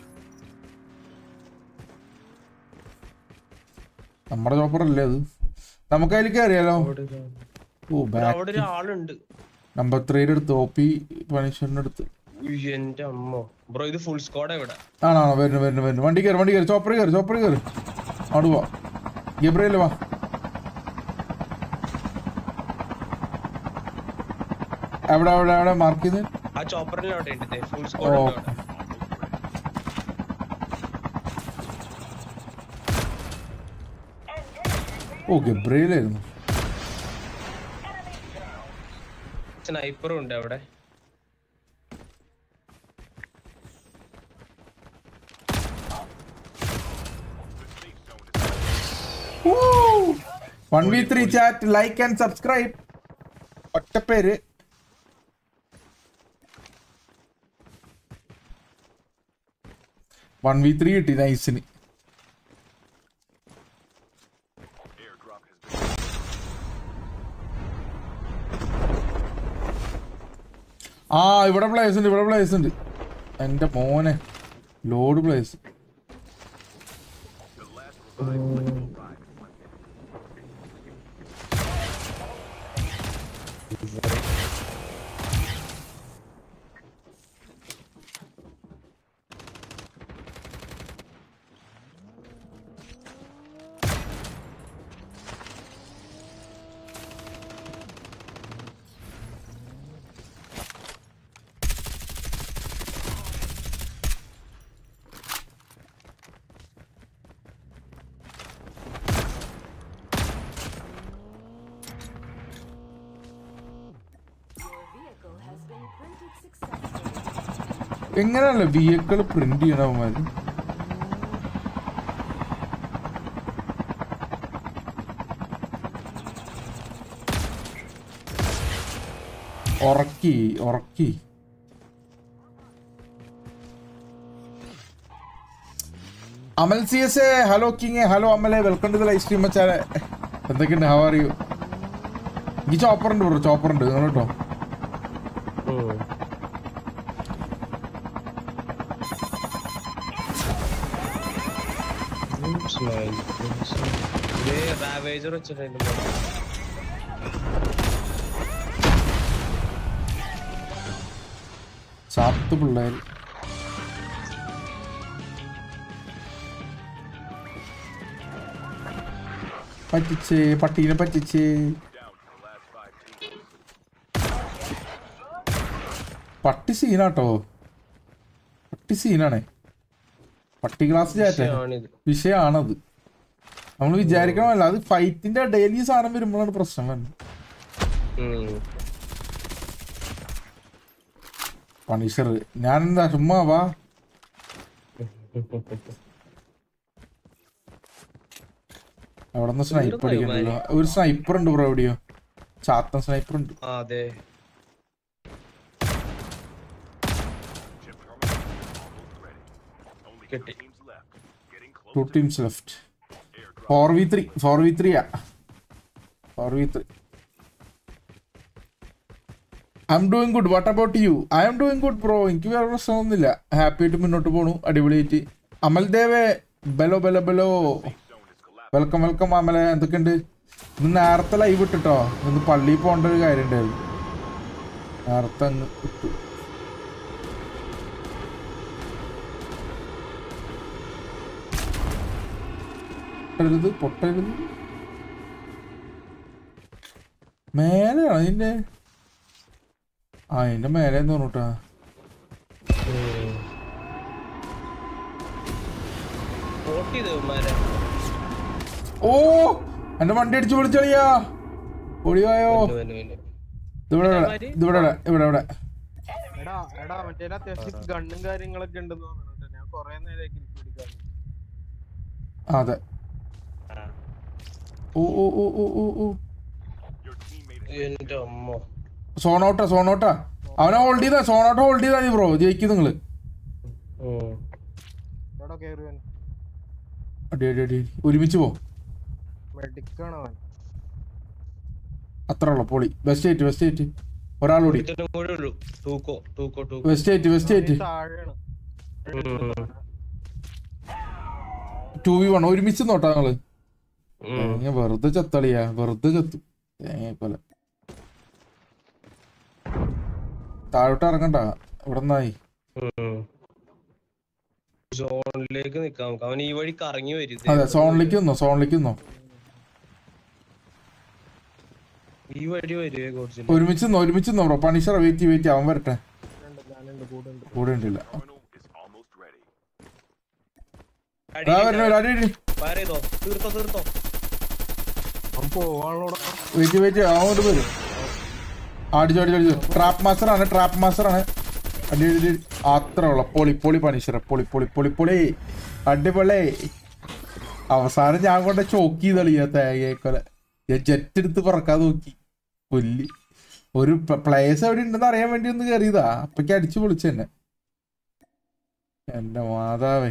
നമ്മുടെ ചോപ്പർ അല്ലേ അത് നമുക്ക് അതിൽ കയറിയാലോ ഓ ഇവിടെ ബാക്ക് അവിടെ ഒരു ആളുണ്ട് നമ്പർ ത്രീയുടെ അടുത്ത് ഒ പി പണിഷറിന്റെ അടുത്ത് ഉയ്യ്, എന്റെ അമ്മ ബ്രോ ഇത് ഫുൾ സ്ക്വാഡ് ഇവിടെ ആണോ ആണോ വരുന്നു വരുന്നു വരുന്നു വണ്ടി കയറി വണ്ടി കയറി ചോപ്പർ കയറി ചോപ്പർ കയറി അവിടെ പോവാ ഗബ്രിയല്ലേ വാ എവിടെ എവിടെ എവിടെ മാർക്ക് ചെയ്ത് ആ ചോപ്പറിന്റെ അവിടെ ഉണ്ട് ഫുൾ ഓ സ്ക്വാഡ് ഉണ്ട് അവിടെ ഓ ഗബ്രിയലായിരുന്നു സ്നൈപ്പറും ഉണ്ട് അവിടെ one V three chat like and subscribe ഒറ്റപ്പേര് വൺ വി ത്രീ കിട്ടി നൈസിന് ആ ഇവിടെ പ്ലേസ് ഉണ്ട് ഇവിടെ പ്ലേസ് ഉണ്ട് എന്റെ മോനെ load place Your vehicle has been printed successfully. എങ്ങനെയല്ല വെഹിക്കിൾ പ്രിന്റ് ചെയ്യണവന്മാര് ഉറക്കി ഉറക്കി Amal C S A hello king hello അമലെ welcome to the live stream വെച്ചാല് എന്തൊക്കെയുണ്ട് ഹൗ ആർ യു ഈ ചോപ്പർ ഉണ്ട് ബ്രോ ചോപ്പർ ഉണ്ട് നിങ്ങൾ കേട്ടോ റാവേജർ വെച്ചിട്ടുണ്ട് ചാത്ത് പിള്ളേർ പറ്റിച്ചേ പട്ടീനെ പറ്റിച്ചേ പട്ടി സീനാട്ടോ പട്ടി സീനാണേ പട്ടി ക്ലാസ് ചാറ്റ് വിഷയമാണിത് വിഷയമാണത് നമ്മൾ വിചാരിക്കണമല്ല അത് ഫൈറ്റിന്റെ ഡെയിലി സാധനം വരുമ്പോഴാണ് പ്രശ്നം വരുന്നത് ഉം. പണിഷർ ഞാൻ എന്താ ചുമ്മാ വാ അവിടെ നിന്ന് സ്നൈപ്പർ അടിക്കണ്ടല്ലോ ഒരു സ്നൈപ്പർ ഉണ്ട് ബ്രോ എവിടെയോ ചാത്തൻ സ്നൈപ്പർ ഉണ്ട് ആ, അതെ Chip terminal almost ready. Only two Get it. teams left. Getting close two to teams left airdrop. Four V three four V three four V three I'm doing good what about you I'm doing good bro എനിക്ക് വേറെ പ്രശ്നമൊന്നുമില്ല happy ആയിട്ട് മുന്നോട്ട് പോണു അടിപൊളിയായിട്ട് അമൽ ദേവേ ബലോ ബലോ ബലോ Zone is collapsing. Welcome welcome അമലെ എന്തൊക്കെയുണ്ട് ഇന്ന് നേരത്തെ ലൈവ് ഇട്ടിട്ടോ ഇന്ന് പള്ളിയിൽ പോകേണ്ട ഒരു കാര്യം ഉണ്ടായിരുന്നു നേരത്തെ അങ്ങ് ഇട്ടു പൊട്ടരുത് പൊട്ടരുത് മേലെയാണ് അതിന്റെ ആ അതിന്റെ മേലെ തോന്നൂട്ടാ വോട്ട് ചെയ്തു ഇവന്മാരെ ഓ എന്റെ വണ്ടി അടിച്ചു പൊളിച്ചളിയാ പൊളിയായോ വന്നു, വന്നു, വന്നു. ഇതിവിടെ ഇവിടെ ഇവിടെ ഇവിടെ ഇവിടെ എടാ എടാ മറ്റേ അത്യാവശ്യം ഗണ്ണും കാര്യങ്ങളൊക്കെ ഉണ്ടെന്ന് തോന്നുന്നു ഞാൻ കൊറേ നേരം ക്രിക്കറ്റ് പിടിക്കാൻ ആ, അതെ ആ. ഓ ഓ ഓ ഓ ഓ ഓ Your teammate എന്റെ അമ്മ സോണോട്ടാ സോണോട്ടാ അവനെ ഹോൾഡ് ചെയ്താ സോണോട്ട് ഹോൾഡ് ചെയ്താ മതി ബ്രോ ജയിക്കും നിങ്ങള് ഉം. എടാ കേറുവൻ അടി അടി അടി ഒരുമിച്ച് പോ മെഡിക്കാണ് അവൻ അത്ര ഉള്ളു പൊളി വെസ്റ്റ് ഏറ്റ് വെസ്റ്റ് ഏറ്റ് ഒരാളോടി ഒരുത്തനും കൂടെ ഉള്ളൂ തൂക്കോ തൂക്കോ തൂക്കോ വെസ്റ്റ് ഏറ്റ് വെസ്റ്റ് ഏറ്റ് ഈ താഴെയാണ് ഉം. ടു വി വൺ ഒരുമിച്ച് നോട്ടാ നിങ്ങള് ഉം. ഞാൻ വെറുതെ ചത്തളിയാ വെറുതെ ചത്തു തേങ്ങ താഴോട്ട് ഇറങ്ങണ്ട ഇവിടെ നിന്നായി ഉം. സോണിലേക്ക് നിക്കാം നമുക്ക് അവൻ ഈ വഴി കറങ്ങി വരും ദേ. അതെ സോണിലേക്ക് നിന്നോ സോണിലേക്ക് നിന്നോ ഈ വഴി വരുവേ കുറച്ച് ഒരുമിച്ച് നിന്നോ ഒരുമിച്ച് നിന്നോ ബ്രോ പണിഷർ വെയിറ്റ് വെയിറ്റ് അവൻ വരട്ടെ ഞാനുണ്ട് കൂടെ ഉണ്ട് കൂടെ ഉണ്ടില്ല terminal is almost ready. ആ വരണ അടി അടി ഫയർ ചെയ്തോ തീർത്തോ തീർത്തോ അവൻ പോവാനുള്ള വെയിറ്റ് വെയിറ്റ് അങ്ങോട്ട് വരും അടിച്ചു അടിച്ചു അടിച്ചു ട്രാപ്പ് മാസ്റ്റർ ആണ് ട്രാപ്പ് മാസ്റ്റർ ആണ് അടി അടി അടി. അത്ര ഉള്ള പൊളി പൊളി പണിഷർ പൊളി പൊളി പൊളി പൊളി അടിപൊളി അവസാനം ഞാൻ കൊണ്ട് ചോക്ക് ചെയ്തളിയാ തേങ്ങയൊക്കെ ഞാൻ ജെറ്റ് എടുത്ത് പറക്കാൻ നോക്കി പുല്ല് ഒരു പ്ലേസ് എവിടെ ഉണ്ടെന്ന് അറിയാൻ വേണ്ടി ഒന്ന് കയറിയതാ അപ്പൊക്ക് അടിച്ചു പൊളിച്ചു തന്നെ എന്റെ മാതാവേ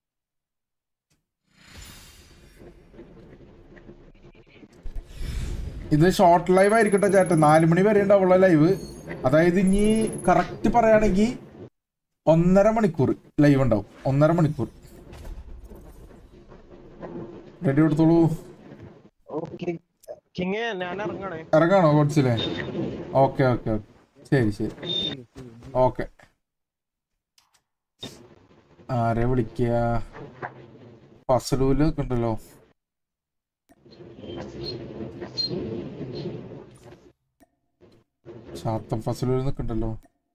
ഇത് ഷോർട്ട് ലൈവ് ആയിരിക്കട്ടെ ചേട്ടാ നാല് മണി വരെ ഉണ്ടാവുള്ള ലൈവ് അതായത് ഇനി കറക്റ്റ് പറയുകയാണെങ്കിൽ ഒന്നര മണിക്കൂർ ലൈവ് ഉണ്ടാവും ഒന്നര മണിക്കൂർ റെഡി കൊടുത്തോളൂ ഓക്കെ കിങ് ഞാൻ ഇറങ്ങണേ ഇറങ്ങാണോ കോട്സിലെ ഓക്കെ ഓക്കെ ഓക്കെ ശരി ശരി ഓക്കെ ആരെ വിളിക്കുക ഫസലൂലൊക്കെ ഉണ്ടല്ലോ ചാത്തം ഫസലൂൽ നിൽക്കണ്ടല്ലോ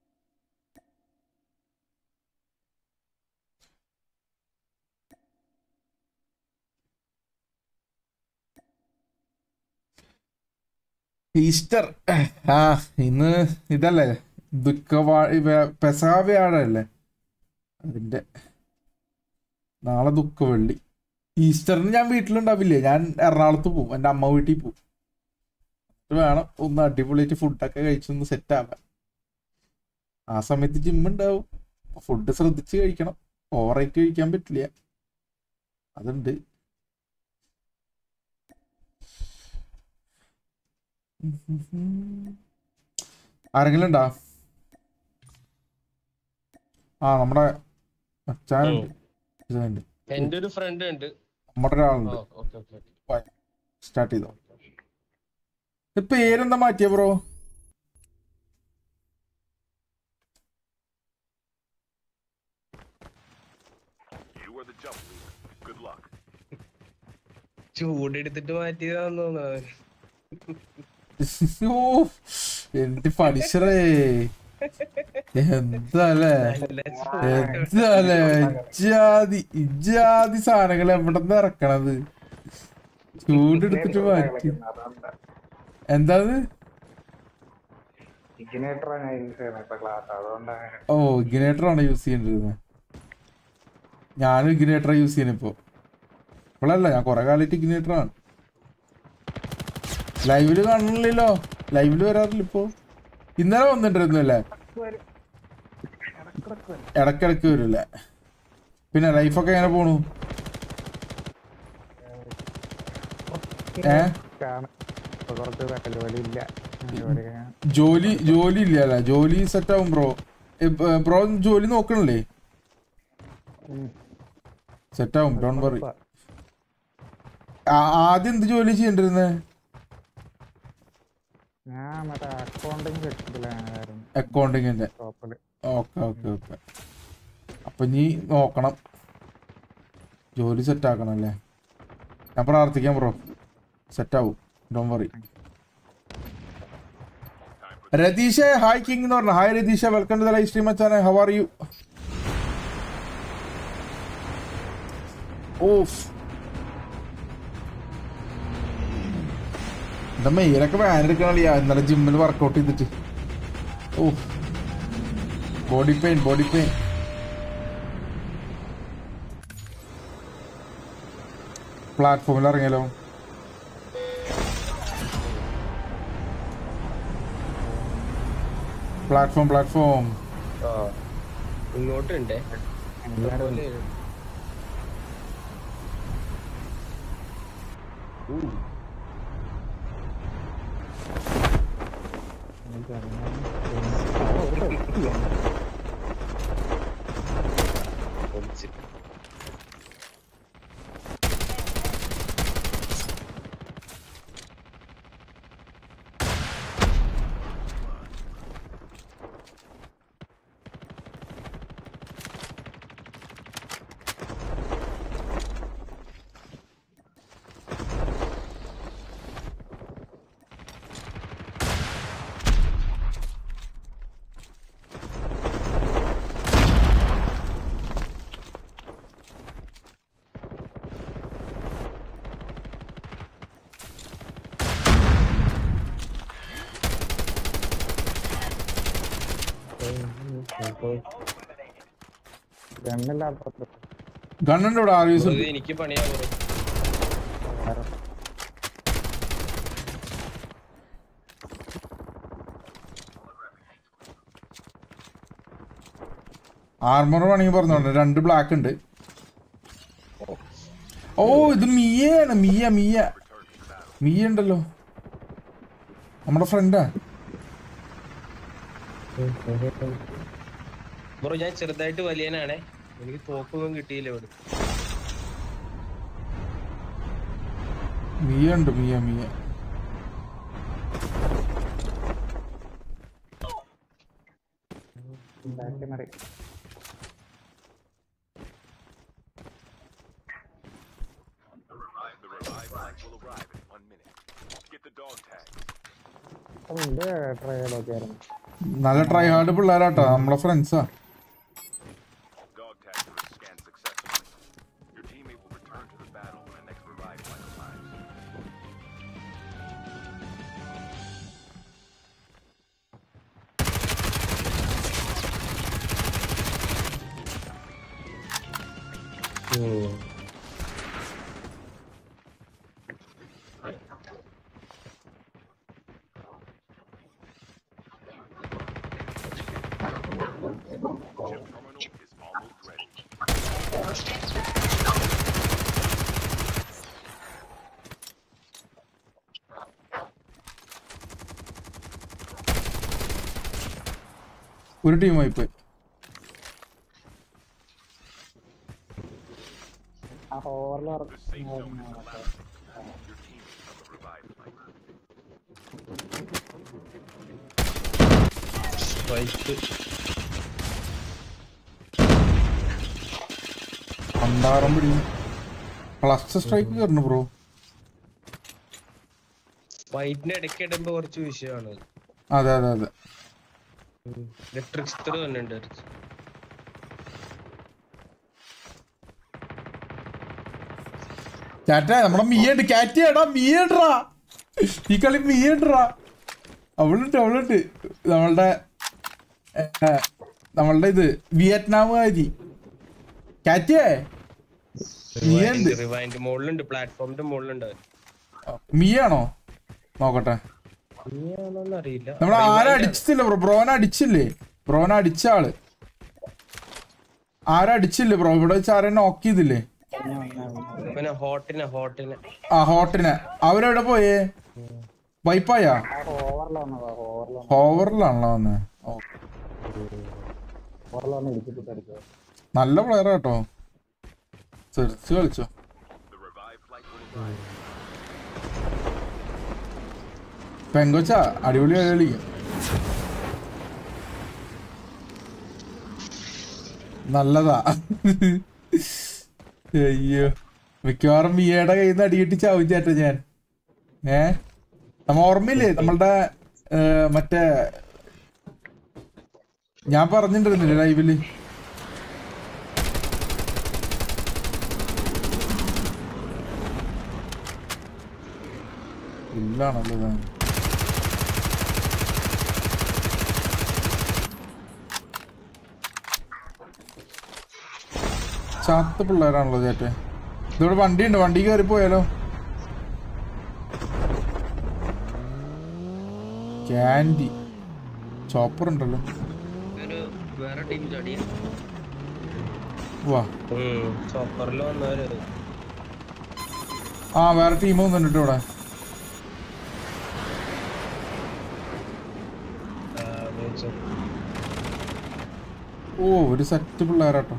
ഈസ്റ്റർ ആ ഇന്ന് ഇതല്ലേ ദുഃഖവാ പെസഹ വ്യാഴല്ലേ അതിന്റെ നാളെ ദുഃഖ വെള്ളി ഈസ്റ്ററിന് ഞാൻ വീട്ടിലുണ്ടാവില്ലേ ഞാൻ എറണാകുളത്ത് പോകും എൻ്റെ അമ്മ വീട്ടിൽ പോകും എന്നിട്ട് വേണം ഒന്ന് അടിപൊളിയായിട്ട് ഫുഡൊക്കെ കഴിച്ചൊന്ന് സെറ്റ് ആവാൻ ആ സമയത്ത് ജിം ഉണ്ടാവും ഫുഡ് ശ്രദ്ധിച്ച് കഴിക്കണം ഓവറായിട്ട് കഴിക്കാൻ പറ്റില്ല അതുണ്ട് ആരെങ്കിലും ഉണ്ടോ ആ നമ്മുടെ മച്ചാനുണ്ട് ഇതുണ്ട് എന്റെ ഒരു ഫ്രണ്ട് ഉണ്ട് നമ്മുടെ ഒരാളുണ്ട് ഓക്കെ ഓക്കെ സ്റ്റാർട്ട് ചെയ്തോ ഇത് പേരെന്താ മാറ്റിയ bro You are the jump leader. Good luck. ചൂടെടുത്തിട്ട് മാറ്റിയതാന്ന് തോന്നുന്നു ഓ എന്റെ പണിഷറേ എന്താല്ലേ നല്ല എന്താല്ലേ ഇജാതി ഇജാതി സാധനങ്ങൾ എവിടെ നിന്ന് ഇറക്കണത് ചൂടെടുത്തിട്ട് മാറ്റി എന്താത് ഇഗ്നേറ്ററാണ് യൂസ് ചെയ്യുന്നത് ഇപ്പൊ ക്ലാസ് അതുകൊണ്ടാണ് ഓ ഇഗ്നേറ്റർ ആണ് യൂസ് ചെയ്യേണ്ടിരുന്നത് ഞാനും ഇഗ്നേറ്റർ യൂസ് ചെയ്യുന്നത് ഇപ്പോ ഇപ്പോഴല്ല ഞാൻ കുറെ കാലമായിട്ട് ഇഗ്നേറ്റർ ആണ് ലൈവില് കാണണില്ലല്ലോ ലൈവില് വരാറില്ല ഇപ്പോ ഇന്നലെ വന്നിട്ടിരുന്നു അല്ലേ ഇടക്കിടക്ക് വരില്ലേ പിന്നെ ലൈഫൊക്കെ എങ്ങനെ പോണു ഏ കാണും ഇപ്പൊ കുറച്ച് ജോലി ഇല്ല ജോലി കഴിഞ്ഞാ ജോലി ജോലി ഇല്ല അല്ലേ ജോലി സെറ്റ് ആവും ബ്രോ ബ്രോ ജോലി നോക്കണില്ലേ സെറ്റ് ആവും ഡോൺ വറി ആദ്യം എന്ത് ജോലി ചെയ്യണ്ടിരുന്നേ ഞാൻ മറ്റേ അക്കൗണ്ടിങ് സെക്ഷനിലായിരുന്നു അക്കൗണ്ടിങ്ങിന്റെ ഷോപ്പില് ഓക്കെ ഓക്കെ ഓക്കെ അപ്പൊ നീ നോക്കണം ജോലി സെറ്റ് ആക്കണം അല്ലേ ഞാൻ പ്രാർത്ഥിക്കാം ബ്രോ സെറ്റ് ആവും don't worry Ratheesh hi king എന്ന് പറഞ്ഞു hi Ratheesh welcome to the live stream അച്ചാനെ ഹൗ ആർ യു ഓഫ് എന്റെ മെയിലൊക്കെ വാൻ എടുക്കണില്ല ഇന്നലെ ജിമ്മിൽ വർക്കൗട്ട് ചെയ്തിട്ട് ഓ ബോഡി പെയിൻ ബോഡി പെയിൻ പ്ലാറ്റ്ഫോമിൽ ഇറങ്ങിയാലോ പ്ലാറ്റ്ഫോം പ്ലാറ്റ്ഫോം ആ ഇങ്ങോട്ടുണ്ടേ അതുപോലെ പൊളിച്ച്. ഗണ്ണില്ലാത്ത ഗണ്ണുണ്ട് ഇവിടെ ആർ യൂസ് ഇത് എനിക്ക് പണിയാകും ആർമർ വേണമെങ്കിൽ പറഞ്ഞോണ്ട് രണ്ട് ബ്ലാക്ക് ഉണ്ട് ഓ ഇത് മിയാണ് മിയ മിയ മിയ ഉണ്ടല്ലോ നമ്മുടെ ഫ്രണ്ടാ ബ്രോ ഞാൻ ചെറുതായിട്ട് വലിയനാണേ എനിക്ക് തോക്കൊന്നും കിട്ടിയില്ല ഇവിടെ മിയ ഉണ്ട് മിയ മിയ ബാക്കി മറി The revived flight will arrive in one minute. Get the dog tag. എന്റെ ട്രയലൊക്കെ ആയിരുന്നു നല്ല ട്രൈ ഹാർഡ് പിള്ളേരാട്ടോ നമ്മളെ ഫ്രണ്ട്സാ Dog tags are scanned successfully. Your teammate will return to the battle when the next revived flight arrives. Chip terminal is almost ready. ഒരു ടീമായി പോയി ആ ഓവർലോർ The safe zone is collapsing. Your team is on the revived flight. Strike പണ്ടാറം പിടി cluster strike കയറണു bro ഫൈറ്റിന്റെ ഇടയ്ക്ക് ഇടുമ്പോ കുറച്ച് വിഷയമാണ് അതെ അതെ അതെ ട്രിക്സ്റ്റർ തന്നെ ഉണ്ട് ചാറ്റ നമ്മുടെ മീയുണ്ട് കാറ്റിയാടാ മീയണ്ടാ ഈ കളി മീയണ്ടാ അവളുണ്ട് അവളുണ്ട് നമ്മളുടെ ഏ, നമ്മളുടെ ഇത് വിയറ്റ്നാമുകാരി കാറ്റിയേ മീയുണ്ട് റിവൈൻഡ് മുകളിലുണ്ട് പ്ലാറ്റ്ഫോമിന്റെ മുകളിലുണ്ട് മീയാണോ നോക്കട്ടെ നീയാണോന്ന് അറിയില്ല നമ്മൾ ആരും അടിച്ചില്ല ബ്രോ ബ്രോനെ അടിച്ചില്ലേ ബ്രോനെ അടിച്ച ആള് ആരും അടിച്ചില്ലേ ബ്രോ ഇവിടെ വെച്ച് ആരെ നോക്ക് ചെയ്തില്ലേ പിന്നെ ഹോട്ടിനെ ഹോട്ടിനെ ആ ഹോട്ടിനെ അവരെവിടെ പോയേ വൈപ്പായാ ഓവറിലാണ് ഓവറിലാണ് ഹോവറിലാണല്ലോ വന്നേ ഓ ഓവറിലാണ് ഇടിച്ചിട്ട് അടിച്ചത് നല്ല പ്ലെയർ കേട്ടോ തെറിച്ച് കളിച്ചോ The revived flight will arrive. പെങ്കൊച്ച അടിപൊളി കളി കളിക്കും നല്ലതാ അയ്യോ മിക്കവാറും മിയയുടെ കയ്യിൽ നിന്ന് അടികിട്ടി ചാവും ചേട്ടാ ഞാൻ ഏ നമ്മ ഓർമ്മയില്ലേ നമ്മളുടെ ഏ, മറ്റേ ഞാൻ പറഞ്ഞിട്ടുണ്ടായിരുന്നില്ലേ ലൈവില് ഇല്ലാണല്ലോ ഇതാ. ചാത്ത പിള്ളേരാണല്ലോ ചേട്ടെ ഇതിവിടെ വണ്ടി ഉണ്ട് വണ്ടി കയറി പോയാലോ ക്യാൻഡി ചോപ്പർ ഉണ്ടല്ലോ ഒരു വേറെ ടീം ചടിയ വാ ചോപ്പറിൽ വന്നവര് ആ വേറെ ടീം വന്നിട്ടുണ്ട് ഇവിടെ ആ, വിളിച്ചു. ഓ ഒരു സെറ്റ് പിള്ളേരാട്ടോ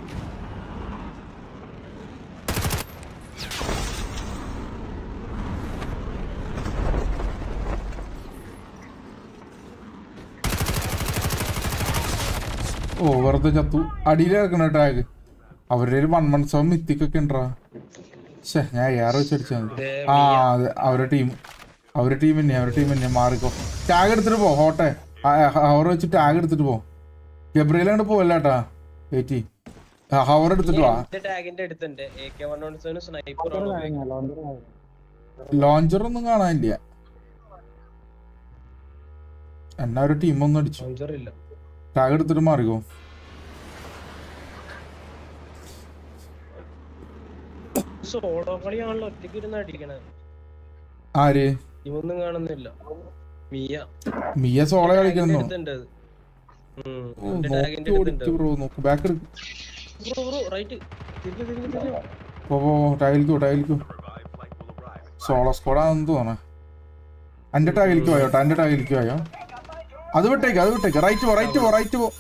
ഓ വെറുതെ ചത്തു അടിയിലിറക്കണ ടാഗ് അവരുടെ ഒരു വൺ വൺ സെവൻ മിത്തിക്കൊക്കെ ഉണ്ടാ ഷേ ഞാൻ ഏറെ വെച്ചടിച്ചാ മതി ദേ ആ അതെ അവരുടെ ടീം അവരുടെ ടീം തന്നെ അവരുടെ ടീം തന്നെ മാറിക്കോ ടാഗ് എടുത്തിട്ട് പോ ഹോട്ടെ ഹവർ വെച്ച് ടാഗ് എടുത്തിട്ട് പോ ഗബ്രിയിൽ അങ്ങോട്ട് പോവല്ലേട്ടാ വെയിറ്റ് ഹവർ എടുത്തിട്ട് വാ എന്റെ ടാഗിന്റെ അടുത്തുണ്ട് A K one one seven sniper കഴിഞ്ഞ ലോഞ്ചർ കഴിഞ്ഞു ലോഞ്ചർ ഒന്നും കാണാനില്ല എന്നാ ഒരു ടീം ഒന്നും അടിച്ചു ഇല്ല ടാഗ് എടുത്തിട്ട് മാറിക്കോ സോളോ കളിയാണല്ലോ ഒറ്റയ്ക്ക് ഇരുന്ന് അടിക്കണേ ആര് ഇവൊന്നും കാണുന്നില്ല മിയ മിയ സോള കളിക്കണമെന്നോ അടുത്തുണ്ട് അത്. ഉം, ഓ, എന്റെ നോക്കി ടാഗിന്റെ അടുത്തുണ്ട് ഓടിക്ക് ബ്രോ നോക്ക് ബാക്ക് എടുക്ക് ബ്രോ ബ്രോ റൈറ്റ് തിരിഞ്ഞു തിരിഞ്ഞു തിരിഞ്ഞു പോ പോ ടാഗിലേക്കോ ടാഗിലേക്കോ സോളോ സ്ക്വാഡാണെന്ന് തോന്നണേ എന്റെ ടാഗിലേക്ക് പോയോ ട്ടാ, എന്റെ ടാഗിലേക്ക് പോയോ അത് വിട്ടേക്ക് അത് വിട്ടേക്ക് റൈറ്റ് പോ റൈറ്റ് പോ റൈറ്റ് പോ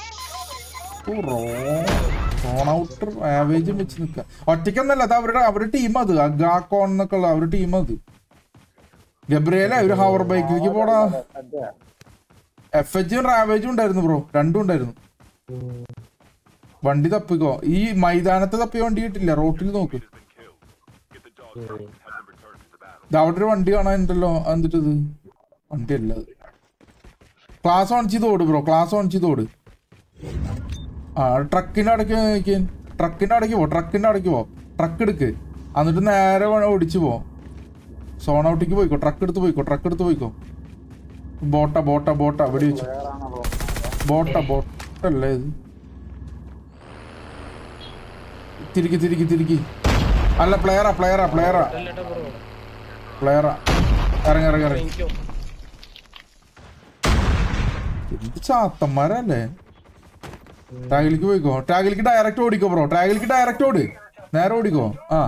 റോൺ ഔട്ടർ ആവേജും വെച്ച് നിക്ക ഒറ്റയ്ക്കൊന്നല്ല അത് അവരുടെ അവരുടെ ടീം അത് ഗാക്കോൺ എന്നൊക്കെ ഉള്ള അവരുടെ ടീം അത് ഗബ്രിയല ഒരു ഹവർ ബൈക്കിലേക്ക് പോടാ എഫ് എച്ചും റാവേജും ഉണ്ടായിരുന്നു ബ്രോ രണ്ടും ഉണ്ടായിരുന്നു വണ്ടി തപ്പിക്കോ ഈ മൈതാനത്ത് തപ്പിയ വണ്ടി കിട്ടില്ല റോട്ടിൽ നോക്ക് ഇത് അവിടെ ഒരു വണ്ടി കാണാനുണ്ടല്ലോ എന്നിട്ട് ഇത് വണ്ടി അല്ല അത് ക്ലാസ് ഓൺ ചെയ്ത് ഓട് ബ്രോ ക്ലാസ് ഓൺ ചെയ്ത് ഓട് ആ ട്രക്കിന്റെ അടയ്ക്ക് നോക്കിയാൻ ട്രക്കിന്റെ അടയ്ക്ക് പോ ട്രക്കിന്റെ അടയ്ക്ക് പോ ട്രക്ക് എടുക്ക് എന്നിട്ട് നേരെ വ- ഓടിച്ചു പോ സോൺ ഔട്ടിക്ക് പോയിക്കോ ട്രക്ക് എടുത്ത് പോയിക്കോ ട്രക്ക് എടുത്ത് പോയിക്കോ ബോട്ട ബോട്ട ബോട്ട വെടി വെച്ചു ബോട്ട ബോട്ടല്ലേ ഇത് തിരിക്കി തിരിക്കി തിരിക്കി അല്ല പ്ലെയറാ പ്ലെയറാ പ്ലെയറാ അല്ലട്ടാ ബ്രോ പ്ലെയറാ ഇറങ്ങി ഇറങ്ങി ഇറങ്ങി എനിക്കോ എന്ത് ചാത്തന്മാരല്ലേ ടാഗിലേക്ക് പോയിക്കോ ടാഗിലേക്ക് ഡയറക്റ്റ് ഓടിക്കോ ബ്രോ ടാഗിലേക്ക് ഡയറക്റ്റ് ഓട് നേരെ ഓടിക്കോ ആ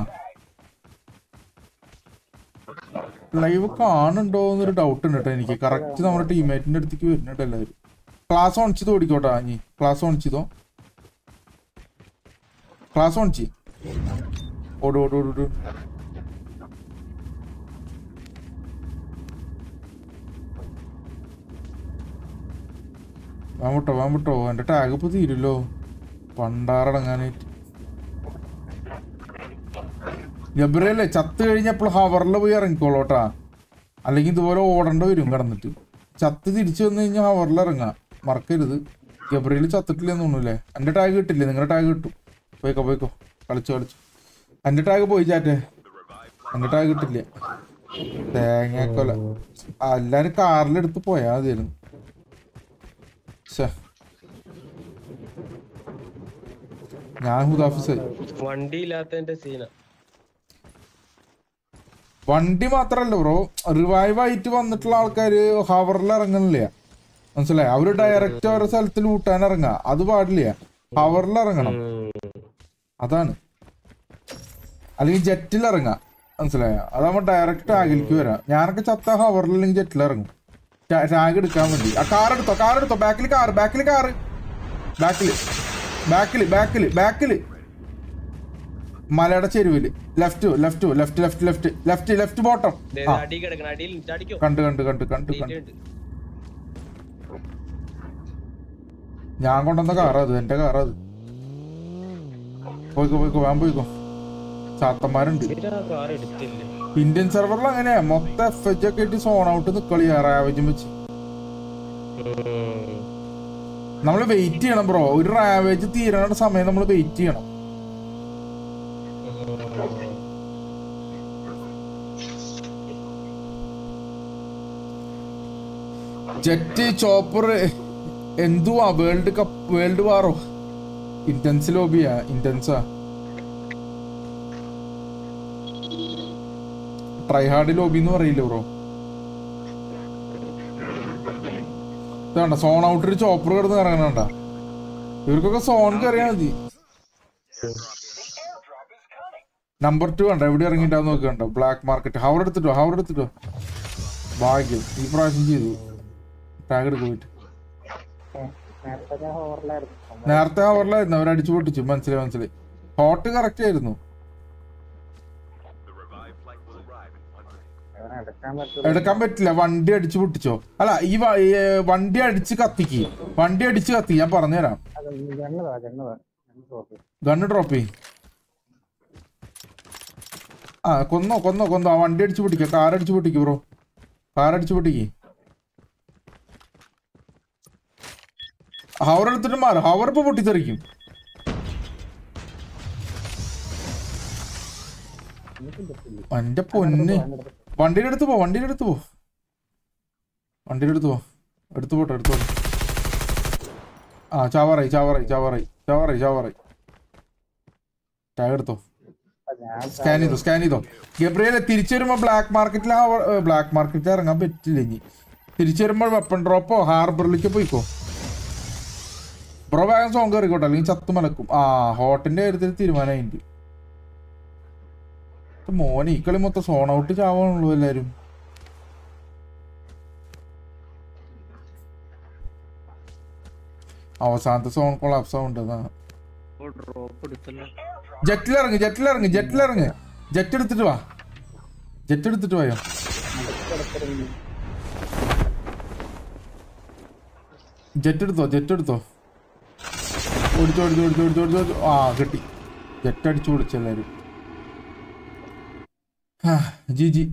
ലൈവ് കാണുന്നുണ്ടോ എന്നൊരു ഡൗട്ട് ഉണ്ട് കേട്ടോ എനിക്ക് കറക്റ്റ് നമ്മുടെ ടീമേറ്റിന്റെ അടുത്തേക്ക് വരുന്നുണ്ട് എല്ലാവരും ക്ലാസ് ഓൺ ചെയ്ത് ഓടിക്കോട്ടാ നീ ക്ലാസ് ഓൺ ചെയ്തോ ക്ലാസ് ഓൺ ചെയ് ഓട് ഓട് ഓട് ഓട് വാൻ വിട്ടോ വാൻ വിട്ടോ എന്റെ ടാഗ് ഇപ്പൊ തീരുല്ലോ പണ്ടാറടങ്ങാനായിട്ട് ഗബ്രിയല്ലേ ചത്ത് കഴിഞ്ഞപ്പോൾ ഹവറിൽ പോയി ഇറങ്ങിക്കോളൂട്ടാ അല്ലെങ്കിൽ ഇതുപോലെ ഓടേണ്ടി വരും കിടന്നിട്ട് ചത്ത് തിരിച്ചു വന്നു കഴിഞ്ഞാൽ ഹവറിൽ ഇറങ്ങാം മറക്കരുത് ഗബ്രിയിൽ ചത്തിട്ടില്ലെന്ന് തോന്നുന്നില്ലേ എൻ്റെ ടാഗ് കിട്ടില്ലേ നിങ്ങളുടെ ടാഗ് കിട്ടും പോയിക്കോ പോയിക്കോ കളിച്ചോ കളിച്ചോ എൻ്റെ ടാഗ് പോയി ചാറ്റേ എൻ്റെ ടാഗ് കിട്ടില്ല തേങ്ങാക്കൊല ആ, എല്ലാരും കാറിലെടുത്ത് പോയാ മതിയായിരുന്നു ശ്ശെ. ഞാൻ ഹുദാഫിസായി വണ്ടി ഇല്ലാത്തതിന്റെ സീന വണ്ടി മാത്രല്ല ബ്രോ റിവൈവ് ആയിട്ട് വന്നിട്ടുള്ള ആൾക്കാര് ഹവറിൽ ഇറങ്ങണില്ല മനസ്സിലായി അവര് ഡയറക്റ്റ് ഓരോ സ്ഥലത്ത് ലൂട്ടാൻ ഇറങ്ങാ അത് പാടില്ല ഹവറിൽ ഇറങ്ങണം അതാണ് അല്ലെങ്കിൽ ജെറ്റിൽ ഇറങ്ങാം മനസ്സിലായ അതാവുമ്പോ ഡയറക്റ്റ് ടാഗിലേക്ക് വരാം ഞാനൊക്കെ ചത്ത ഹവറിൽ അല്ലെങ്കിൽ ജെറ്റിൽ ഇറങ്ങും ടാഗ് എടുക്കാൻ വേണ്ടി ആ കാർ എടുത്തോ കാർ എടുത്തോ ബാക്കിൽ കാർ ബാക്കിൽ കാർ ബാക്കില് ബാക്കില് ബാക്കില് ബാക്കില് മലയുടെ ചെരുവില് left left left left left left left bottom ആ അടി കിടക്കണം അടിയിൽ അടിക്കോ കണ്ട് കണ്ട് കണ്ട് കണ്ട് കണ്ട് ഉണ്ട് ഞാൻ കൊണ്ടുവന്ന കാറാ അത് എന്റെ കാറാ അത് പോയിക്കോ പോയിക്കോ വേഗം പോയിക്കോ ചാത്തന്മാരുണ്ട് കാർ എടുത്തില്ലേ ഇന്ത്യൻ സെർവറിൽ അങ്ങനെയാ മൊത്തം എഫ് എച്ച് ഒക്കെ ഇട്ട് സോൺ ഔട്ട് നിക്കളിയാ റാവേജും വെച്ച് നമ്മൾ വെയിറ്റ് ചെയ്യണം ബ്രോ ഒരു റാവേജ് തീരണ സമയം നമ്മൾ വെയിറ്റ് ചെയ്യണം ജെറ്റ് ചോപ്പർ എന്തുവാ വേൾഡ് കപ്പ് വേൾഡ് വാറോ ഇന്റൻസ് ലോബിയാ ഇന്റൻസാ ട്രൈഹാർഡ് ലോബി എന്ന് പറയില്ല ബ്രോ ഇതാണ്ട സോൺ ഔട്ട് ഒരു ചോപ്പർ കിടന്ന് ഇറങ്ങണണ്ട ഇവർക്കൊക്കെ സോൺ കയറിയാ മതി നമ്പർ ടു കണ്ട എവിടെ ഇറങ്ങിണ്ടാവും നോക്കണ്ട ബ്ലാക്ക് മാർക്കറ്റ് ഹവർ എടുത്തിട്ടോ ഹവർ എടുത്തിട്ടോ ഭാഗ്യം ഈ പ്രാവശ്യം ചെയ്തു ടാഗ് എടുക്ക് പോയിട്ട് നേരത്തെ ഞാൻ ഹോറിലായിരുന്നു നേരത്തെ ഹവറിലായിരുന്നു അവർ അടിച്ചു പൊട്ടിച്ചു മനസ്സിലായി മനസ്സിലായി ഹോട്ട് കറക്റ്റ് ആയിരുന്നു എടുക്കാൻ പറ്റില്ല എടുക്കാൻ പറ്റില്ല വണ്ടി അടിച്ചു പൊട്ടിച്ചോ അല്ല ഈ വ- ഈ, ഏ, വണ്ടി അടിച്ച് കത്തിക്ക് വണ്ടി അടിച്ച് കത്തി ഞാൻ പറഞ്ഞുതരാം അത് ഗണ്ണതാ ഗണ്ണതാ ഗണ്ണ് സോപ്പ് ഗണ്ണ് ഡ്രോപ്പ് ചെയ് ആ കൊന്നോ കൊന്നോ കൊന്നോ ആ വണ്ടി അടിച്ചു പൊട്ടിക്ക കാർ അടിച്ചു പൊട്ടിക്ക് ബ്രോ കാർ അടിച്ചു പൊട്ടിക്ക് ഹവർ എടുത്തിട്ട് മാറ് ഹവർ ഇപ്പൊ പൊട്ടിത്തെറിക്കും എന്റെ പൊന്ന് വണ്ടിയുടെ അടുത്ത് പോ വണ്ടിയുടെ അടുത്ത് പോ വണ്ടിയുടെ അടുത്ത് പോ എടുത്തു പോട്ടെ എടുത്തു പോട്ടെ ആ ചാവാറായി ചാവാറായി ചാവാറായി ചാവാറായി ചാവാറായി ടാഗ് എടുത്തോ ഞാൻ സ്കാൻ ചെയ്തോ സ്കാൻ ചെയ്തോ ഗബ്രിയലെ തിരിച്ചു വരുമ്പോ ബ്ലാക്ക് മാർക്കറ്റിൽ ബ്ലാക്ക് മാർക്കറ്റിൽ ഇറങ്ങാൻ പറ്റില്ല ഇനി തിരിച്ചു വരുമ്പോൾ വെപ്പൺ ഡ്രോപ്പോ ഹാർബറിലേക്ക് പോയിക്കോ ബ്രോ വേഗം സോങ് കയറിക്കോട്ടെ അല്ലെങ്കിൽ ചത്തു മലക്കും ആ ഹോട്ടിന്റെ കാര്യത്തിൽ തീരുമാനമായിട്ട് മോനെ ഈ കളി മൊത്തം സോൺ ഔട്ട് ചാവാണുള്ളൂ എല്ലാരും അവസാനത്തെ സോൺ കൊളാപ്സ് ആവുണ്ട് അതാണ് ഡ്രോപ്പ് എടുത്തല്ലോ ജെറ്റിലിറങ്ങ് ജെറ്റിലിറങ്ങ് ജെറ്റിലിറങ്ങ് ജെറ്റ് എടുത്തിട്ട് വാ ജെറ്റ് എടുത്തിട്ട് വായോ ജെറ്റ് എടുത്തോ ജെറ്റ് എടുത്തോ ഓടിച്ചോ ഓടിച്ചോ ഓടിച്ചോ ഓടിച്ചോ ഓടിച്ചോ ഓടിച്ചോ. ആ കിട്ടി ജെറ്റ് അടിച്ചു പൊളിച്ചു എല്ലാരും ആ, ജി ജി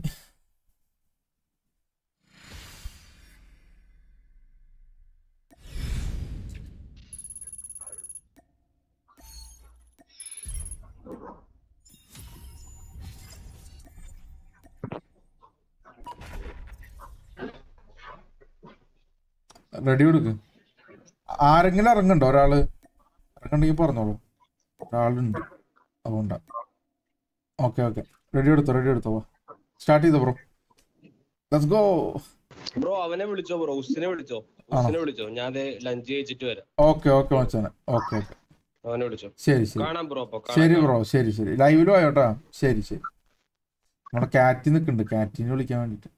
റെഡി കൊടുക്ക് ആരെങ്കിലും ഇറങ്ങണ്ടോ ഒരാള് ഇറങ്ങണ്ടെങ്കിൽ പറഞ്ഞോളൂ ഒരാളുണ്ട് അതുകൊണ്ടാ ഓക്കെ ഓക്കെ റെഡി എടുത്തോ റെഡി എടുത്തോ സ്റ്റാർട്ട് ചെയ്തോ ബ്രോ ലെറ്റ്സ് ഗോ ബ്രോ അവനെ വിളിച്ചോ ബ്രോ ഉസിനെ വിളിച്ചോ ഉസിനെ വിളിച്ചോ ഞാൻ ലഞ്ച് കഴിച്ചിട്ട് വരാം ഓക്കെ ഓക്കെ മച്ചാനെ ഓക്കെ ഓക്കെ അവനെ വിളിച്ചോ ശരി ശരി കാണാം ബ്രോ അപ്പൊ ശരി ബ്രോ ശരി ശരി ലൈവിലും ആയോട്ടാ ശരി ശരി നമ്മുടെ കാറ്റി നിൽക്കുന്നുണ്ട് കാറ്റിനെ വിളിക്കാൻ വേണ്ടിട്ട്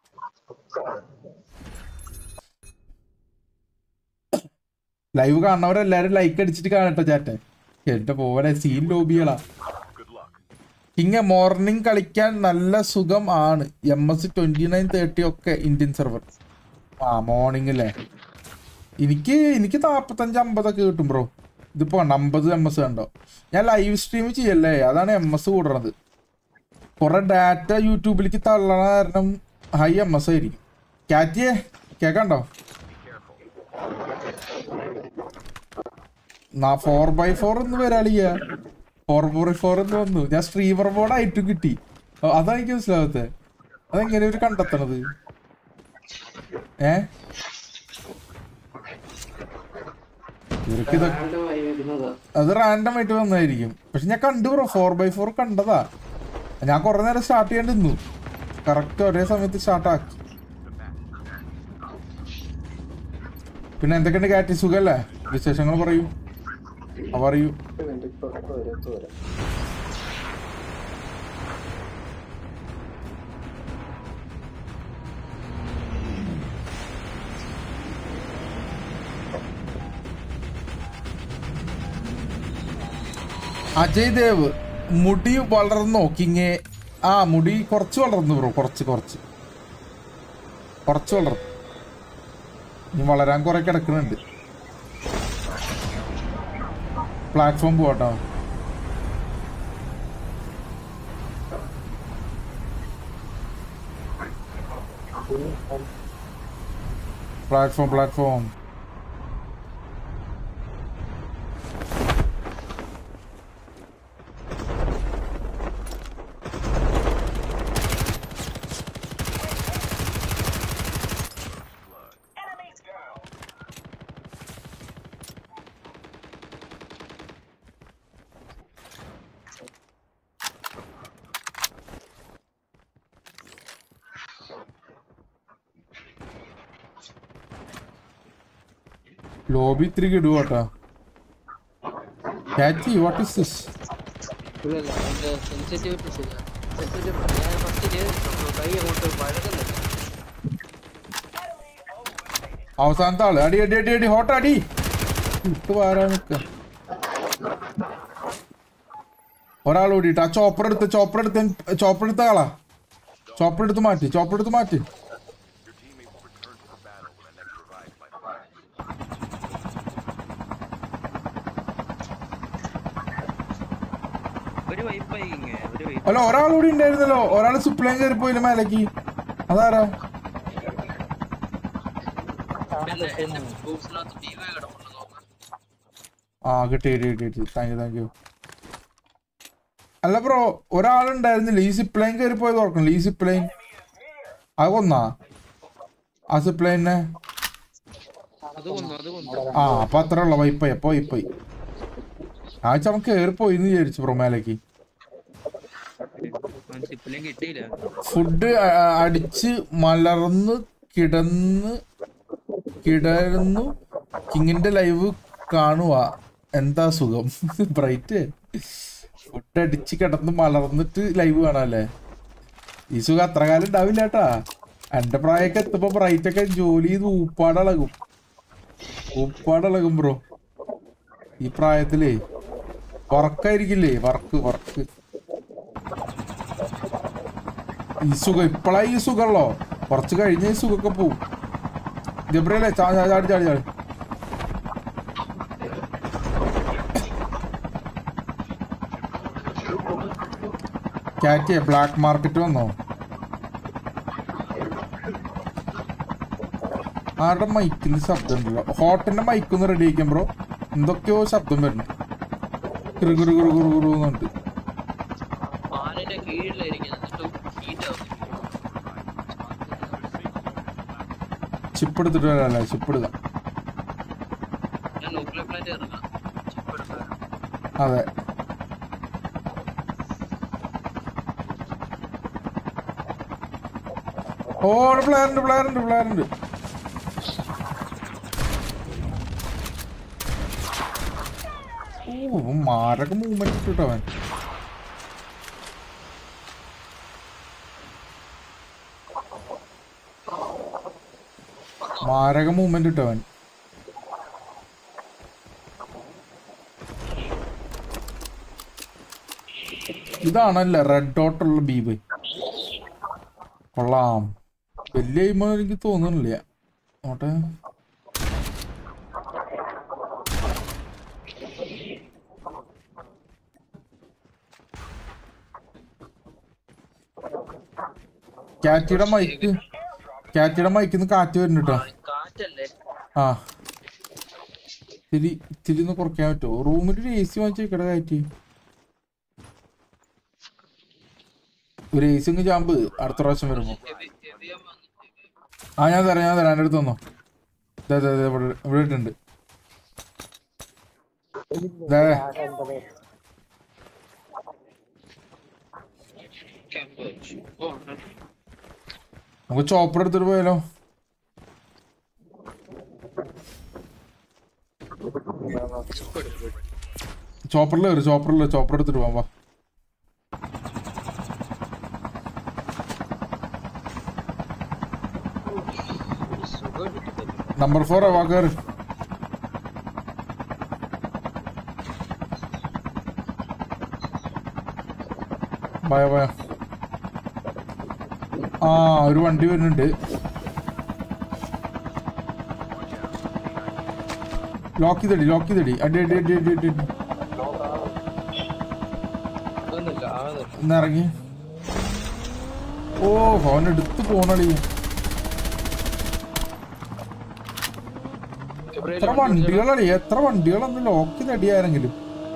ലൈവ് കാണുന്നവരെല്ലാരും ലൈക്ക് അടിച്ചിട്ട് കാണട്ടെ ചാറ്റെ എന്റെ പോലെ സീൻ ലോബികളാ ഇങ്ങ മോർണിംഗ് കളിക്കാൻ നല്ല സുഖം ആണ് M S twenty nine thirty ഒക്കെ ഇന്ത്യൻ സെർവർ ആ മോർണിംഗ് അല്ലേ എനിക്ക് എനിക്ക് നാപ്പത്തഞ്ച് അമ്പതൊക്കെ കിട്ടും ബ്രോ ഇതിപ്പോ കണ്ടോ, അമ്പത് എം എസ് കണ്ടോ ഞാൻ ലൈവ് സ്ട്രീം ചെയ്യല്ലേ അതാണ് എം എസ് കൂടണത് കുറെ ഡാറ്റ യൂട്യൂബിലേക്ക് തള്ളണ കാരണം ഹൈ എം എസ് ആയിരിക്കും കാറ്റിയെ കേക്കണ്ടോ ഫോർ ബൈ ഫോർ എന്ന് വരാളിയ ഫോർ ബൈ ഫോർ എന്ന് വന്നു ഞാൻ സ്ട്രീമർ ബോർഡ് ആയിട്ടും കിട്ടി ഓ, അതാ എനിക്ക് മനസ്സിലാവത്തെ അതെങ്ങനെ ഒരു കണ്ടെത്തണത് ഏ ഇവർക്ക് ഇതൊക്കെ അത് റാൻഡം ആയിട്ട് വന്നായിരിക്കും പക്ഷെ ഞാൻ കണ്ടു ബ്രോ ഫോർ ബൈ ഫോർ കണ്ടതാ ഞാൻ കുറെ നേരം സ്റ്റാർട്ട് ചെയ്യാണ്ട് നിന്നു കറക്റ്റ് ഒരേ സമയത്ത് സ്റ്റാർട്ട് ആക്കി പിന്നെ എന്തൊക്കെയുണ്ട് കാറ്റി സുഖല്ലേ വിശേഷങ്ങൾ പറയൂ ആ, പറയൂ അജയ് ദേവ് മുടി വളർന്നോ കിങ്ങേ ആ മുടി കുറച്ച് വളർന്നു ബ്രോ കുറച്ച് കുറച്ച് കുറച്ച് വളർന്നു ഇനി വളരാൻ കുറെ കിടക്കുന്നുണ്ട് പ്ലാറ്റ്ഫോം പോട്ടോ പ്ലാറ്റ്ഫോം പ്ലാറ്റ്ഫോം ലോബി ഇത്തിരി കിടുക കേട്ടോ കാറ്റി വാട്ട് ഇസ് ദിസ് ഇല്ലല്ല എന്റെ സെൻസിറ്റിവിറ്റി ശരിയാ സെൻസിറ്റിവിറ്റി ഞാൻ ഫസ്റ്റ് ചെയ്തിട്ടുണ്ട് കൈ അങ്ങോട്ട് വഴക്കുന്നില്ല അവസാനത്തെ ആള് അടി അടി അടി അടി ഹോട്ട അടി ഇട്ട് പാരാ നിക്ക ഒരാൾ ഓടിയിട്ട് ആ ചോപ്പർ എടുത്ത് ചോപ്പർ എടുത്ത് ചോപ്പർ എടുത്ത ആളാ ചോപ്പർ എടുത്ത് മാറ്റി ചോപ്പർ എടുത്ത് മാറ്റി ഒരു വൈപ്പായി ഇങ്ങ് ഒരു വൈപ്പ് അല്ല ഒരാൾ കൂടി ഉണ്ടായിരുന്നല്ലോ ഒരാൾ സുപ്ലൈൻ കയറി പോയില്ല മേലേക്ക് അതാരാ എന്റെ എന്റെ ബൂട്ട്സിനകത്ത് ഡിവൈ കിടപ്പുണ്ട് നോക്കാം ആ കിട്ടി കിട്ടി കിട്ടി കിട്ടി താങ്ക് യു താങ്ക് യു അല്ല ബ്രോ ഒരാളുണ്ടായിരുന്നില്ല ഈ സിപ്ലൈൻ കയറി പോയത് ഓർക്കണം ഈ സിപ്ലൈൻ അത് കൊന്നാ ആ സിപ്ലൈനെ അത് കൊന്നു അത് കൊന്നു ആ അപ്പൊ അത്ര ഉള്ള വൈപ്പായി അപ്പൊ വൈപ്പായി ആ ചവൻ കയറി പോയി എന്ന് വിചാരിച്ചു ബ്രോ മേലേക്ക് സിപ്പിലും കിട്ടിയില്ല ഫുഡ് അടിച്ച് മലർന്ന് കിടന്ന് കിടന്നു കിങ്ങിന്റെ ലൈവ് കാണുക എന്താ സുഖം ബ്രൈറ്റ് ഫുഡ് അടിച്ച് കിടന്ന് മലർന്നിട്ട് ലൈവ് കാണാല്ലേ ഈ സുഖം അത്ര കാലം ഉണ്ടാവില്ല കേട്ടാ എന്റെ പ്രായമൊക്കെ എത്തുമ്പോ ബ്രൈറ്റ് ഒക്കെ ജോലി ചെയ്ത് ഊപ്പാടളകും ഊപ്പാടളകും ബ്രോ ഈ പ്രായത്തിലേ വർക്കായിരിക്കില്ലേ വർക്ക് വർക്ക് ഈ സുഖം ഇപ്പളാ ഈ സുഖമുള്ളോ കുറച്ച് കഴിഞ്ഞ ഈ സുഖമൊക്കെ പോവും ഗബ്രിയല്ലേ ചാ ചാ- ചാടി ചാടി ചാടി കാറ്റിയെ ബ്ലാക്ക് മാർക്കറ്റ് വന്നോ ആരുടെ മൈക്കിന് ശബ്ദം ഉണ്ടല്ലോ ഹോട്ടലിന്റെ മൈക്കൊന്ന് റെഡി ആക്കാൻ ബ്രോ എന്തൊക്കെയോ ശബ്ദം വരുന്നു കുറു കുറു കുറു കുറു കുറു എന്നുണ്ട് പാലിന്റെ കീഴിലായിരിക്കുന്നത് ഹീറ്റ് ആവും ചിപ്പ് എടുത്തിട്ട് വരാല്ലേ ചിപ്പ് എടുക്കാം ഞാൻ ന്യൂക്ലിയർ പ്ലാന്റ് ഇറങ്ങാം ചിപ്പ് എടുക്കാം അതെ ഓ പ്ലെയർ ഉണ്ട് പ്ലെയർ ഉണ്ട് പ്ലെയർ ഉണ്ട് ഓ ഇവൻ മാരക മൂവ്മെന്റ് ഇട്ടിട്ടോ അവൻ മാരക മൂവ്മെന്റ് ഇട്ടവൻ ഇതാണല്ലേ റെഡ് ഡോട്ട് ഉള്ള ബീബ് കൊള്ളാം വലിയ എയിമോ എനിക്ക് തോന്നുന്നില്ല നോട്ടെ കാറ്റിയുടെ മൈക്ക് കാറ്റിയുടെ മൈക്കിന്ന് കാറ്റ് വരുന്നുട്ടോ കാറ്റല്ലേ ആ ഇത്തിരി ഇത്തിരി ഒന്ന് കുറയ്ക്കാൻ പറ്റുമോ റൂമിൽ ഒരു എ സി വാങ്ങിച്ചു വെക്കട കയറ്റി ഒരു എ സി അങ്ങ് ചാമ്പ് അടുത്ത പ്രാവശ്യം വരുമ്പോ ആ ഞാൻ തരാം ഞാൻ തരാം എൻ്റെ അടുത്ത് തന്നോ ദേ, ദേ, ദേ, ഇവിടെ ഇവിടെ ഇട്ടുണ്ട് ദേ, നമുക്ക് ചോപ്പർ എടുത്തിട്ട് പോയാലോ ചോപ്പറിൽ കയറി ചോപ്പറിൽ ചോപ്പർ എടുത്തിട്ട് പോവാം വാ നമ്പർ ഫോർ വാ കയറി ഭയ ഭയ ആ ഒരു വണ്ടി വരുന്നുണ്ട് ലോക്ക് ചെയ്തടി ലോക്ക് ചെയ്തടി അടി അടി അടി അടി അടി അതൊന്നുമില്ല ആവുന്നില്ല ഒന്ന് ഇറങ്ങി ഓ ഫോൺ എടുത്ത് പോണടി എത്ര വണ്ടികളടി എത്ര വണ്ടികളൊന്ന് ലോക്ക് ചെയ്ത് അടിയാരെങ്കിലും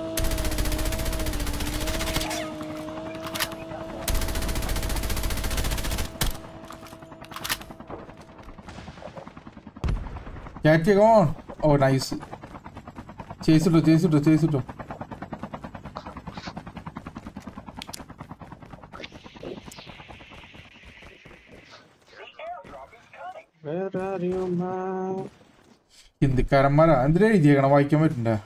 കാറ്റിയോ ഓ നൈസ് ചേസിട്ടോ ചേസിട്ടോ ചേസിട്ടോ ഹിന്ദിക്കാരന്മാരാ എന്തിനാ എഴുതിയേക്കണം വായിക്കാൻ പറ്റണ്ടേ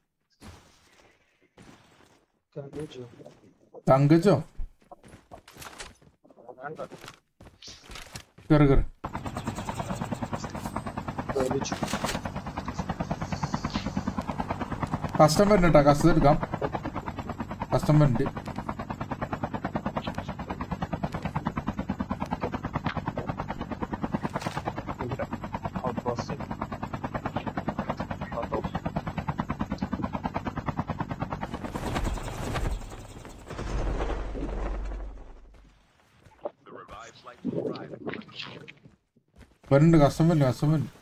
തങ്കച്ചോ കേറ് കേറ് കസ്റ്റമർ ഉണ്ട് കേട്ടോ കസ്റ്റമർ എടുക്കാം കസ്റ്റമർ ഉണ്ട് വരുന്നുണ്ട് കസ്റ്റമർ ഉണ്ട് കസ്റ്റമർ ഉണ്ട്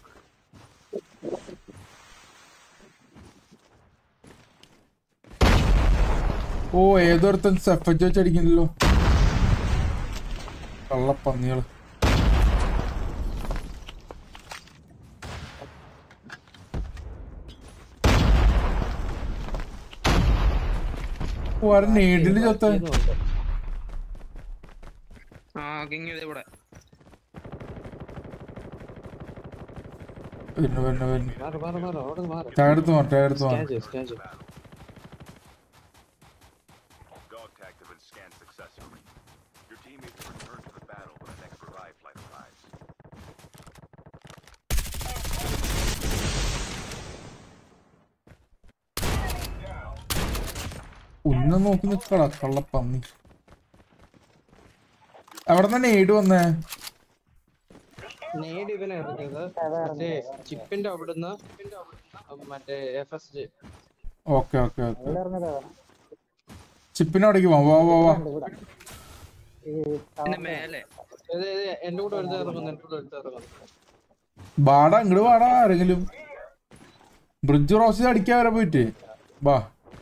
ഓ ഏതൊരുത്തൻ സെഫ് വെച്ച് അടിക്കുന്നില്ലല്ലോ കള്ളപ്പന്നികള് ഓ ആരെ നേടില് ചത്ത ആ കിങ് ഇത് ഇവിടെ വരുന്നു വരുന്നു വരുന്നു മാറ് മാറ് മാറ് അവിടെ മാറ് ടാഗെടുത്ത് മാറി ടാഗെടുത്ത് സ്കാൻ മാറി ചെയ്യ് സ്കാൻ ചെയ്യ് Dog tags have been scanned successfully. Your teammate will return to the battle when the next revive flight arrives. ഉന്ന നോക്കി നിക്കടാ കള്ളപ്പന്നി എവിടെ തന്നെ നേട് വന്നേ നേടി ഇവനെ ഇറങ്ങിയത് മറ്റേ ചിപ്പിന്റെ അവിടുന്ന് മറ്റേ F S G okay okay okay ചിപ്പിനെ അവിടേക്ക് പോവാം വാ വാ വാ എന്റെ മേലെ എന്റെ കൂടെ എടുത്ത് ഇറങ്ങുന്നു എന്റെ കൂടെ എടുത്ത് ഇറങ്ങുന്നു ബാടാ ഇങ്ങട് വാടാ ആരെങ്കിലും ബ്രിഡ്ജ് ക്രോസ് ചെയ്ത് അടിക്കാൻ വരെ പോയിട്ട് വാ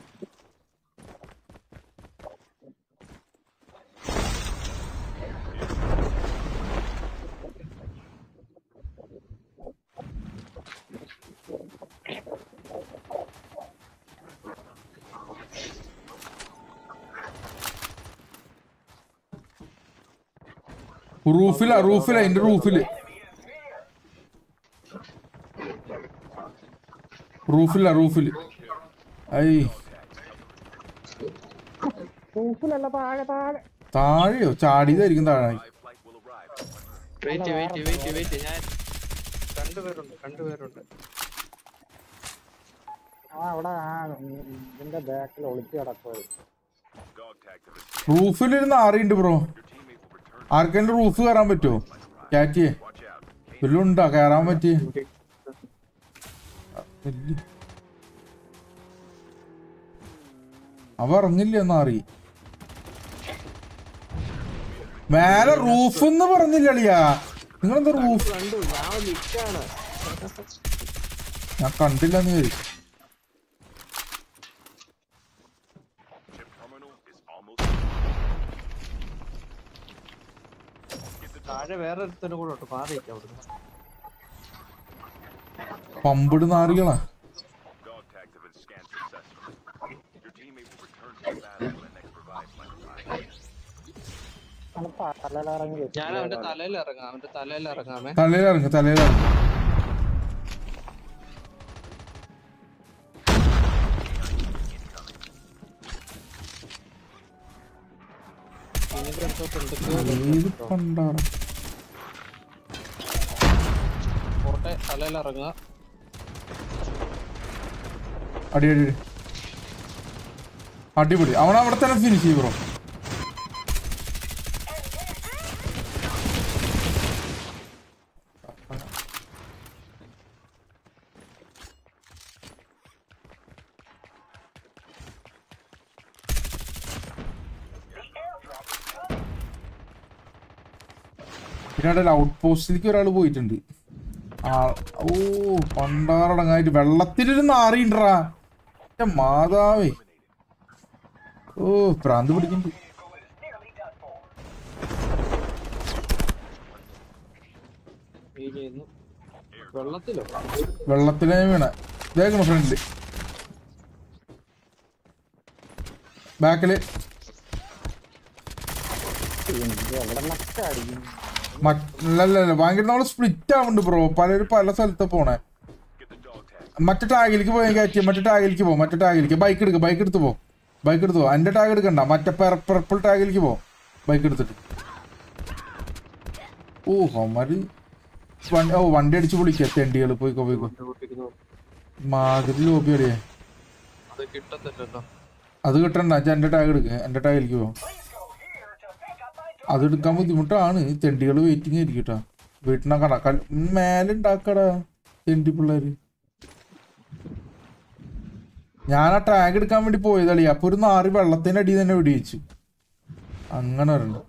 റൂഫിലാ റൂഫിലാ എന്റെ റൂഫില് റൂഫില്ല റൂഫില് ഐ റൂഫിലല്ല താഴെ താഴെ താഴെയോ ചാടിയതായിരിക്കും താഴെ വെയിറ്റ് വെയിറ്റ് വെയിറ്റ് വെയിറ്റ് ഞാൻ രണ്ടുപേരുണ്ട് രണ്ടുപേരുണ്ട് ആ അവിടെ ആ ഇതിന്റെ ബാക്കിൽ ഒളിച്ചു കിടക്കുവായി റൂഫിലിരുന്ന് ആറിയുണ്ട് ബ്രോ ആർക്കെങ്കിലും റൂഫ് കയറാൻ പറ്റുമോ കാറ്റിയെ വല്ലതും ഉണ്ടോ കയറാൻ പറ്റിയേ വല്യ- അവ ഇറങ്ങില്ല എന്നാറി മേലെ റൂഫ് എന്ന് പറഞ്ഞില്ല അളിയാ നിങ്ങളെന്താ റൂഫ് കണ്ടു ഞാൻ നിൽക്കാണ് ഞാൻ കണ്ടില്ലെന്ന് ചോദിച്ചു Chip terminal is almost. താഴെ വേറെ ഒരുത്തനും കൂടെ ഉണ്ട് മാറിയിരിക്കാം അവിടുന്ന് പമ്പിട് നാറികളാ Dog tags have been scanned successfully. Your teammate will return to the battle when the next revived flight arrives. ഞാൻ അവന്റെ തലയിൽ ഇറങ്ങാം അവന്റെ തലയിൽ ഇറങ്ങാമേ തലയിലിറങ്ങ് തലയിലിറങ്ങ് ഏത് പണ്ടാണ് പുറത്തെ തലയിൽ ഇറങ്ങുക അടി അടി അടി. അടിപൊളി അവൻ അവിടെ തന്നെ ഫിനിഷ് ചെയ്യും ബ്രോ പിന്നെ ഔട്ട് പോസ്റ്റിലേക്ക് ഒരാൾ പോയിട്ടുണ്ട് ആ ഓ പണ്ടാറടങ്ങായിട്ട് വെള്ളത്തിലൊരു നാറിണ്ടറാ എന്റെ മാതാവേ ഓ പ്രാന്ത് പിടിക്കുന്നുണ്ട് ഈ ചെയ്യുന്നു വെള്ളത്തിലോ വെള്ളത്തിലേ വീണ ഇതേക്കണ ഫ്രണ്ടില് ബാക്കില് മറ്റല്ല ഭയങ്കര നമ്മള് സ്പ്ലിറ്റ് ആവുന്നുണ്ട് ബ്രോ പലരും പല സ്ഥലത്ത് പോണേ മറ്റേ ടാഗിലേക്ക് പോയാൽ കയറ്റി മറ്റേ ടാഗിലേക്ക് പോ മറ്റേ ടാഗിലേക്ക് ബൈക്ക് എടുക്ക ബൈക്ക് എടുത്ത് പോ ബൈക്ക് എടുത്ത് പോ എന്റെ ടാഗ് എടുക്കണ്ട മറ്റേ പർപ്പിൾ ടാഗിലേക്ക് പോ ബൈക്ക് എടുത്തിട്ട് ഓ അവന്മാര് വണ്ടി ഓ വണ്ടി അടിച്ച് പൊളിക്ക തെണ്ടികള് പോയിക്കോ പോയിക്കോ മാതിരി ലോബി അടിയേ അത് കിട്ടത്തില്ലല്ലോ അത് കിട്ടണ്ട അച്ഛാ എന്റെ ടാഗ് എടുക്ക എന്റെ ടാഗിലേക്ക് പോ അത് എടുക്കാൻ ബുദ്ധിമുട്ടാണ് തെണ്ടികൾ വെയിറ്റിംഗ് ആയിരിക്കും കേട്ടോ വീട്ടിനെ കട മേലെ ഉണ്ടാക്കടാ തെണ്ടി പിള്ളേര് ഞാൻ ആ ടാഗ് എടുക്കാൻ വേണ്ടി പോയതളി അപ്പൊ ഒരു നാറി വെള്ളത്തിന്റെ അടിയിൽ തന്നെ വെടിവെച്ചു അങ്ങനെ വരണ്ട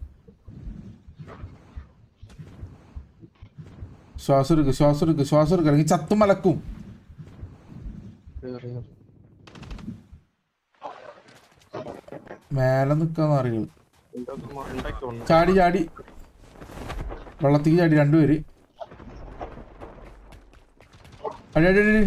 ശ്വാസം എടുക്ക് ശ്വാസം എടുക്ക് ശ്വാസം എടുക്ക് അല്ലെങ്കിൽ ചത്തു മലക്കും കേറി, കേറി. മേലെ നിക്കാൻ നാറികൾ ഇതൊക്കെ മ- ഇണ്ടൊക്കെ ഉണ്ട്. ചാടി ചാടി വെള്ളത്തേക്ക് ചാടി രണ്ടുപേര് അടി അടി അടി, അടി.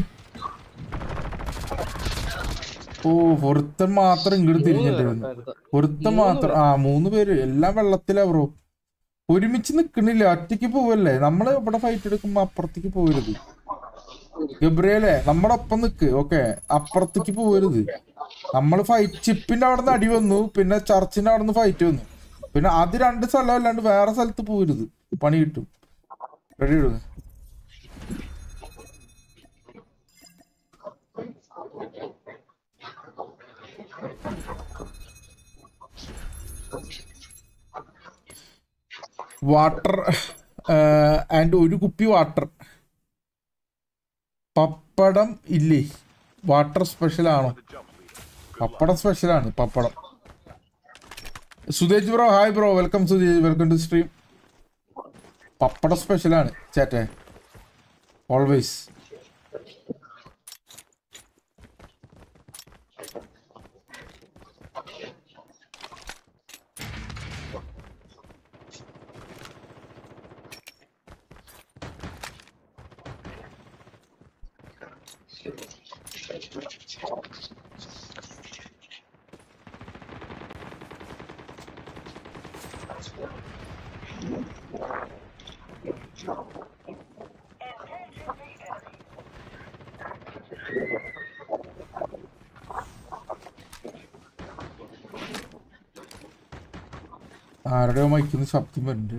ഓ ഒരുത്തൻ മാത്രം ഇങ്ങോട്ട് തിരിഞ്ഞിട്ടിരുന്നു ഒരുത്തൻ മാത്രം ആ മൂന്ന് പേര് എല്ലാം വെള്ളത്തിലാ ബ്രോ ഒരുമിച്ച് നിക്കണില്ല ഒറ്റയ്ക്ക് പോവല്ലേ നമ്മള് ഇവിടെ ഫൈറ്റ് എടുക്കുമ്പോ അപ്പുറത്തേക്ക് പോകരുത് ഗബ്രിയലെ നമ്മുടെ ഒപ്പം നിക്ക് ഓക്കെ അപ്പുറത്തേക്ക് പോകരുത് നമ്മൾ ഫൈറ്റ് ചിപ്പിന്റെ അവിടെ നിന്ന് അടി വന്നു പിന്നെ ചർച്ചിന്റെ അവിടെ നിന്ന് ഫൈറ്റ് വന്നു പിന്നെ അത് രണ്ട് സ്ഥലം അല്ലാണ്ട് വേറെ സ്ഥലത്ത് പോകരുത് പണി കിട്ടും റെഡി ഇടുക വാട്ടർ ആൻഡ് ഒരു കുപ്പി വാട്ടർ പപ്പടം ഇല്ലേ വാട്ടർ സ്പെഷ്യൽ ആണോ പപ്പടം സ്പെഷ്യൽ ആണ് pappadam Suthej bro hi bro welcome Suthej welcome to stream pappadam special ആണ് ചേട്ടെ ഓൾവേസ് ആരുടെയോ മൈക്കുന്ന ശബ്ദം വരുന്നുണ്ട്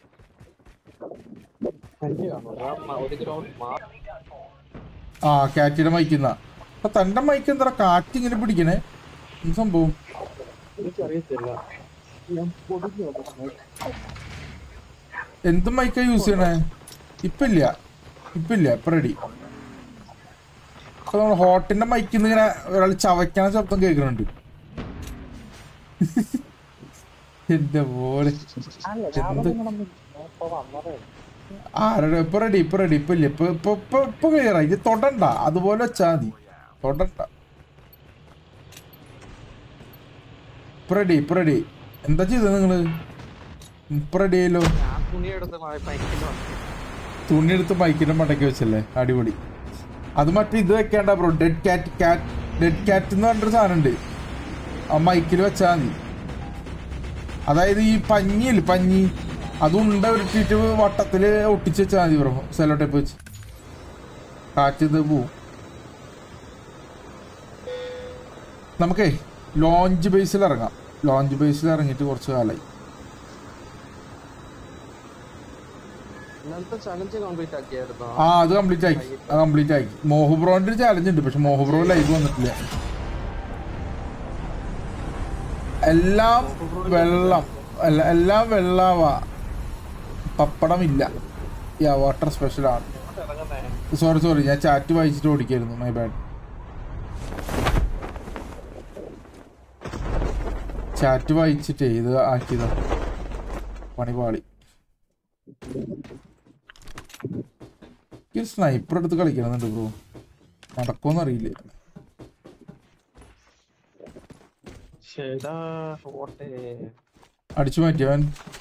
എന്റെയാണോ? ആ മ- ഒരു ഗ്രൗണ്ട് മാറി ആ കാറ്റിയുടെ മൈക്കുന്ന അപ്പൊ തന്റെ മൈക്ക് എന്താ കാറ്റ് ഇങ്ങനെ പിടിക്കണേ എന്ത് സംഭവം എനിക്കറിയത്തില്ല ഞാൻ പൊടിഞ്ഞു വന്നു. എന്ത് മൈക്കാ യൂസ് ചെയ്യണേ ഇപ്പൊ ഇല്ല ഇപ്പൊ ഇല്ല ഇപ്പൊ റെഡി ഇപ്പൊ നമ്മൾ ഹോട്ടിന്റെ മൈക്കിൽ നിന്ന് ഇങ്ങനെ ഒരാൾ ചവയ്ക്കണ ശബ്ദം കേൾക്കുന്നുണ്ട് എന്റെ പോലെ എന്ത് ആരുടെ ഇപ്പൊ റെഡി ഇപ്പൊ റെഡി ഇപ്പൊ ഇല്ല ഇപ്പൊ ഇപ്പൊ ഇപ്പൊ ഇപ്പൊ ക്ലിയർ ആയി ഇത് തൊടണ്ട അതുപോലെ വെച്ചാ മതി തൊടണ്ട ഇപ്പൊ റെഡി ഇപ്പൊ റെഡി എന്താ ചെയ്തത് നിങ്ങള് ഇപ്പൊ റെഡി ആയല്ലോ ഞാൻ തുണിയെടുത്ത് ബൈക്കിൽ വന്നു തുണി എടുത്ത് ബൈക്കിന്റെ മണ്ടയ്ക്ക് വെച്ചല്ലേ അടിപൊളി അത് മറ്റേ ഇത് വെക്കേണ്ട ബ്രോ ഡെഡ് കാറ്റ് കാറ്റ് ഡെഡ് കാറ്റ് എന്ന് പറഞ്ഞൊരു സാധനം ഉണ്ട് ആ മൈക്കിൽ വെച്ചാൽ മതി അതായത് ഈ പഞ്ഞിയില്ലേ പഞ്ഞി അതുണ്ട ഉരുട്ടിട്ട് വട്ടത്തില് ഒട്ടിച്ച് വെച്ചാൽ മതി ബ്രോ സെലോ ടേപ്പ് വെച്ച് കാറ്റ് ഇത് പോവും നമുക്കേ ലോഞ്ച് ബേസിൽ ഇറങ്ങാം ലോഞ്ച് ബേസിൽ ഇറങ്ങിയിട്ട് കുറച്ച് കാലമായി ഇന്നലത്തെ ചലഞ്ച് കംപ്ലീറ്റ് ആക്കിയായിരുന്നോ ആ അത് കംപ്ലീറ്റ് ആക്കി അത് കംപ്ലീറ്റ് ആക്കി മോഹബ്രോന്റെ ഒരു ചാലഞ്ച് ഉണ്ട് പക്ഷെ മോഹബ്രോ ലൈവ് വന്നിട്ടില്ല എല്ലാം വെള്ളം എല്ല- എല്ലാം വെള്ളാവാ പപ്പടമില്ല യാ വാട്ടർ സ്പെഷ്യൽ ആണ് സോറി സോറി ഞാൻ ചാറ്റ് വായിച്ചിട്ട് ഓടിക്കായിരുന്നു മൈ ബാഡ് ചാറ്റ് വായിച്ചിട്ടേ ഇത് ആക്കിയതാ പണി പാളി ഈ സ്നൈപ്പർ എടുത്ത് കളിക്കണമെന്നുണ്ട് ബ്രോ നടക്കുമെന്ന് അറിയില്ല ശരിടാ ഓട്ടെ അടിച്ചു മാറ്റിയവൻ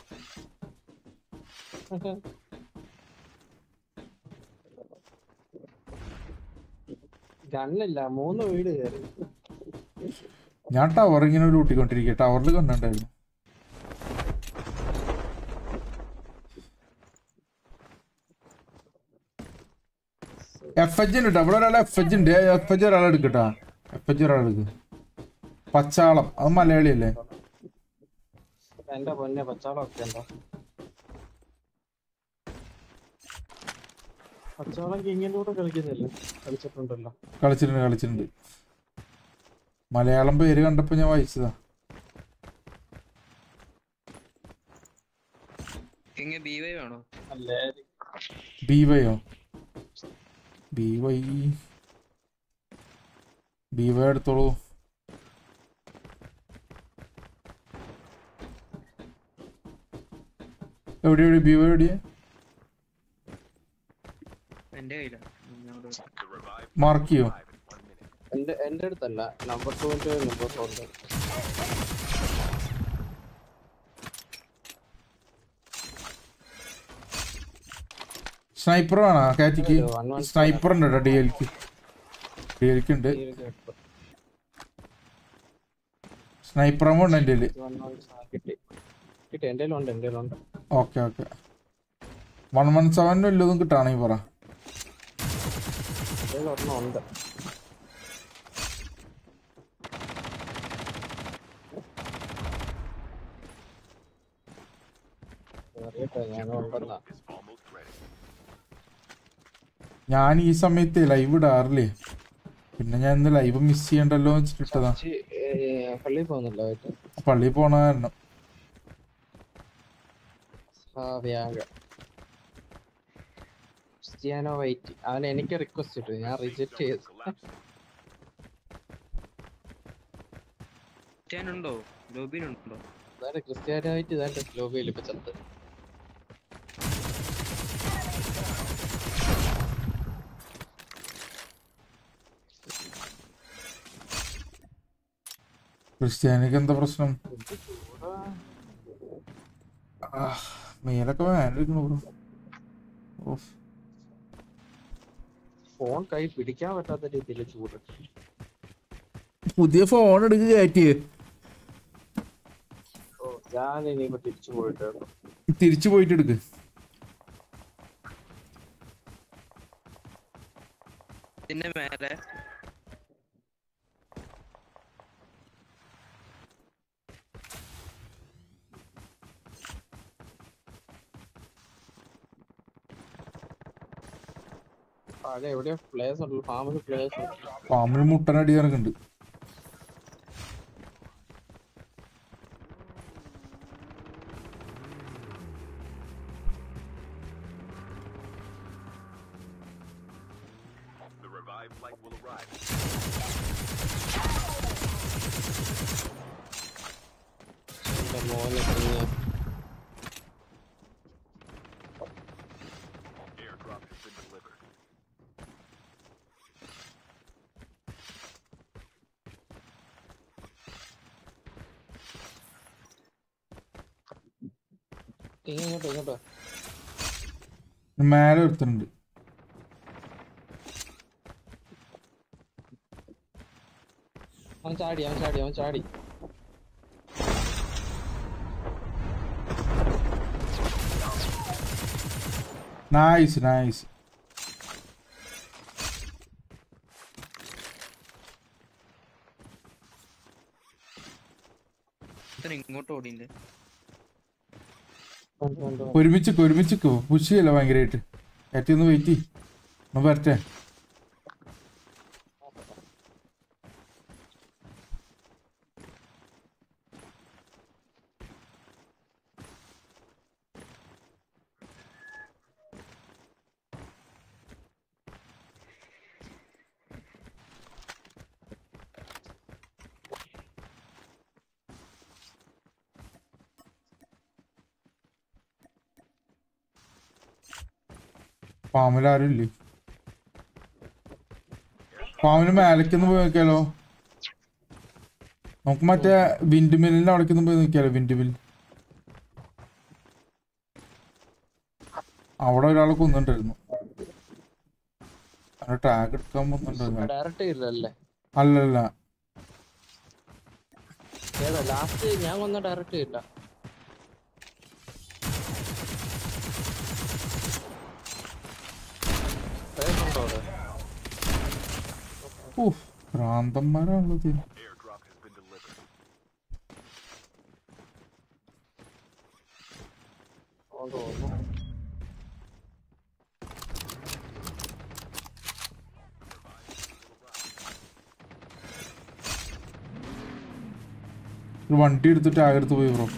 ഗണ്ണില്ല മൂന്ന് വീട് കയറി ഞാൻ ടവർ ഇങ്ങനെ ലൂട്ടിക്കൊണ്ടിരിക്കുക ടവറിൽ കണ്ടിട്ടുണ്ടായിരുന്നു എഫ് എച്ച് ഉണ്ട് കേട്ടോ ഇവിടെ ഒരാൾ എഫ് എച്ച് ഉണ്ട് എഫ് എച്ച് ഒരാൾ എടുക്കട്ടാ എഫ് എച്ച് ഒരാൾ എടുക്ക് പച്ചാളം അത് മലയാളിയല്ലേ എന്റെ പൊന്നെ പച്ചാളൊക്കെ ഉണ്ടോ പച്ചാളം കിങ്ങിന്റെ കൂടെ കളിക്കുന്നില്ലേ കളിച്ചിട്ടുണ്ടല്ലോ കളിച്ചിട്ടുണ്ട് കളിച്ചിട്ടുണ്ട് മലയാളം പേര് കണ്ടപ്പോ ഞാൻ വായിച്ചതാ കിങ് ബി വൈ വേണോ അല്ലേ ബി വൈയോ ബി വൈ ബി വൈ എടുത്തോളൂ എവിടെ എവിടെ ബി വൈ എവിടെയാ എന്റെ കയ്യിലാ ഞാൻ അവിടെ വെക്കാം. മാർക്ക് ചെയ്യോ എന്റെ എന്റെ അടുത്തല്ല number two number four sniper വേണോ കാറ്റിക്ക് സ്നൈപ്പർ ഉണ്ട് കേട്ടോ ഡി എൽക്ക് ഡി എൽക്ക് ഉണ്ട് സ്നൈപ്പർ ആകുമ്പോൾ ഉണ്ട് എൻ്റെ കിട്ടി കിട്ടി എന്റെ ഉണ്ട് എന്റെ ഉണ്ട് okay okay one one seven വല്ലതും കിട്ടുകയാണെങ്കിൽ പറ എന്റെ ഒരെണ്ണം ഉണ്ട് അറിയട്ടെ ഞാൻ ഉണ്ടെന്നാ ഞാൻ ഈ സമയത്ത് ലൈവ് ഇടാറില്ലേ പിന്നെ ഞാൻ ഇന്ന് ലൈവ് മിസ് ചെയ്യണ്ടല്ലോ എന്ന് വെച്ചിട്ട് ഇട്ടതാ ചി- ഏ, പള്ളിയിൽ പോകുന്നില്ല വൈകിട്ട് പള്ളിയിൽ പോണ കാരണം ആ വ്യാഴ ക്രിസ്ത്യാനോ വൈറ്റ് അവൻ എനിക്ക് റിക്വസ്റ്റ് ഇട്ടു ഞാൻ റിജക്ട് ചെയ്തു ക്രിസ്ത്യാനുണ്ടോ ലോബിയിലുണ്ടോ അതായത് ക്രിസ്ത്യാനോ വൈറ്റ് ഇതാണ്ട് ലോബിയിൽ ഇപ്പൊ ചത്ത് ക്രിസ്ത്യാനിക്ക് എന്താ പ്രശ്നം ആ, മേലൊക്കെ വേണ്ടിരിക്കണു ബ്രോ ഓഫ് ഫോൺ കൈ പിടിക്കാൻ പറ്റാത്ത രീതിയിൽ ചൂട് പുതിയ ഫോൺ എടുക്ക് കയറ്റി ഓ ഞാൻ ഇനിയിപ്പോ തിരിച്ചു പോയിട്ട് തിരിച്ചു പോയിട്ട് എടുക്ക് ഇതിന്റെ മേലെ അവിടെ എവിടെയോ പ്ലേസ് ഉള്ളു ഫാമിൽ പ്ലേസ് ഉണ്ട് പാമ്പിൽ മുട്ടനടി ഇറക്കുന്നുണ്ട് The revived flight will arrive. എന്റെ മോനെ കുഞ്ഞ് ഇങ്ങ് ഇങ്ങോട്ടോ ഇങ്ങോട്ടോ മേലെ ഒരുത്തുന്നുണ്ട് അവൻ ചാടി അവൻ ചാടി അവൻ ചാടി നൈസ് നൈസ് ഇത്ര ഇങ്ങോട്ട് ഓടിണ്ട് കണ്ടു കണ്ടു ഒരുമിച്ചിക്കോ ഒരുമിച്ചിക്കോ പുഷ് ചെയ്യല്ലോ ഭയങ്കരമായിട്ട് ഏറ്റവും ഒന്ന് വെയിറ്റ് ഒന്ന് വരട്ടെ പാമ്പിൽ ആരും ഇല്ലേ പാമ്പിന് മേലേക്കൊന്ന് പോയി നോക്കിയാലോ നമുക്ക് മറ്റേ വിൻഡ് മില്ലിന്റെ അവിടേക്കൊന്ന് പോയി നോക്കിയാലോ വിൻഡ് മിൽ അവിടെ ഒരാളെ കൊന്നിട്ടുണ്ടായിരുന്നു ടാഗ് എടുക്കാൻ പോകുന്നുണ്ടായിരുന്നു ഡയറക്റ്റ് ഇല്ലല്ലേ അല്ലല്ല ഏതാ ലാസ്റ്റ് ഞാൻ കൊന്ന ഡയറക്റ്റ് ഇല്ല ഉണ്ടോ അവിടെ ഊഫ് ഭ്രാന്തന്മാരാണുള്ളത് Airdrop has been delivered. ഉണ്ട് തോന്നുന്നു ഒരു വണ്ടി എടുത്ത് ടാഗ് എടുത്ത് പോയി bro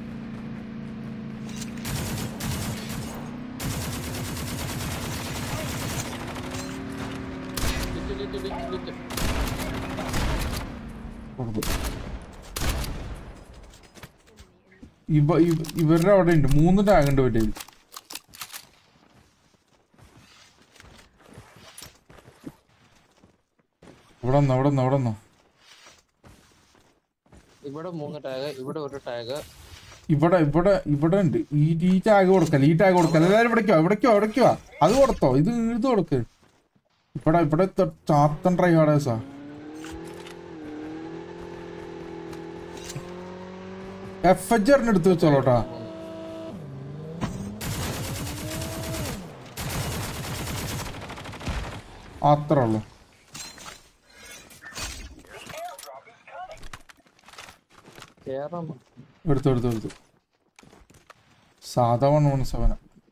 lit lit lit lit ഇവ ഇവ- ഇവരുടെ അവിടെ ഉണ്ട് മൂന്ന് ടാഗ് ഉണ്ട് പറ്റിയത് ഇവിടെ വന്നോ ഇവിടെ വന്നോ ഇവിടെ വന്നോ ഇവിടെ മൂന്ന് ടാഗ് ഇവിടെ ഒരു ടാഗ് ഇവിടെ ഇവിടെ ഇവിടെ ഉണ്ട് ഈ ഈ ടാഗ് കൊടുക്കല്ല ഈ ടാഗ് കൊടുക്കല്ല എല്ലാവരും ഇവിടേക്കോ ഇവിടേക്കോ ഇവിടേക്കോ അത് കൊടുത്തോ ഇത് ഇത് കൊടുക്ക് ഇവിടെ ഇവിടെ ത- ചാത്തൻ ട്രൈ ഹാർഡേഴ്സാ എഫ് എച്ച് ആറിന് എടുത്ത് വെച്ചോളൂട്ടാ അത്രേ ഉള്ളു കേറാം എടുത്തു എടുത്തു എടുത്തു സാധാ വൺ വൺ സെവൻ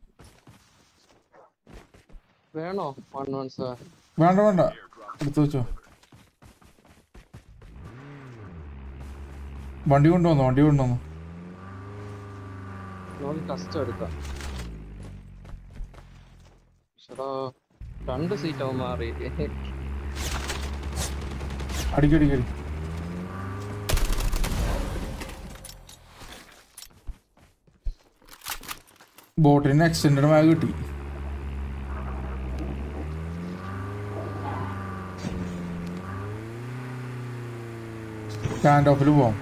വേണോ വൺ വൺ സെവൻ വേണ്ട വേണ്ട എടുത്തു വെച്ചോ വണ്ടി കൊണ്ടുവന്നു വണ്ടി കൊണ്ടുവന്നു നമുക്ക് കസ്റ്റം എടുക്കാം ചേട്ടാ രണ്ട് സീറ്റ് അവൻ മാറി അടിക്കടിക്കടി ബോട്ടിന് എക്സ്റ്റൻഡ് ബാഗ് കിട്ടി സ്റ്റാൻഡ് ഓഫിൽ പോവാം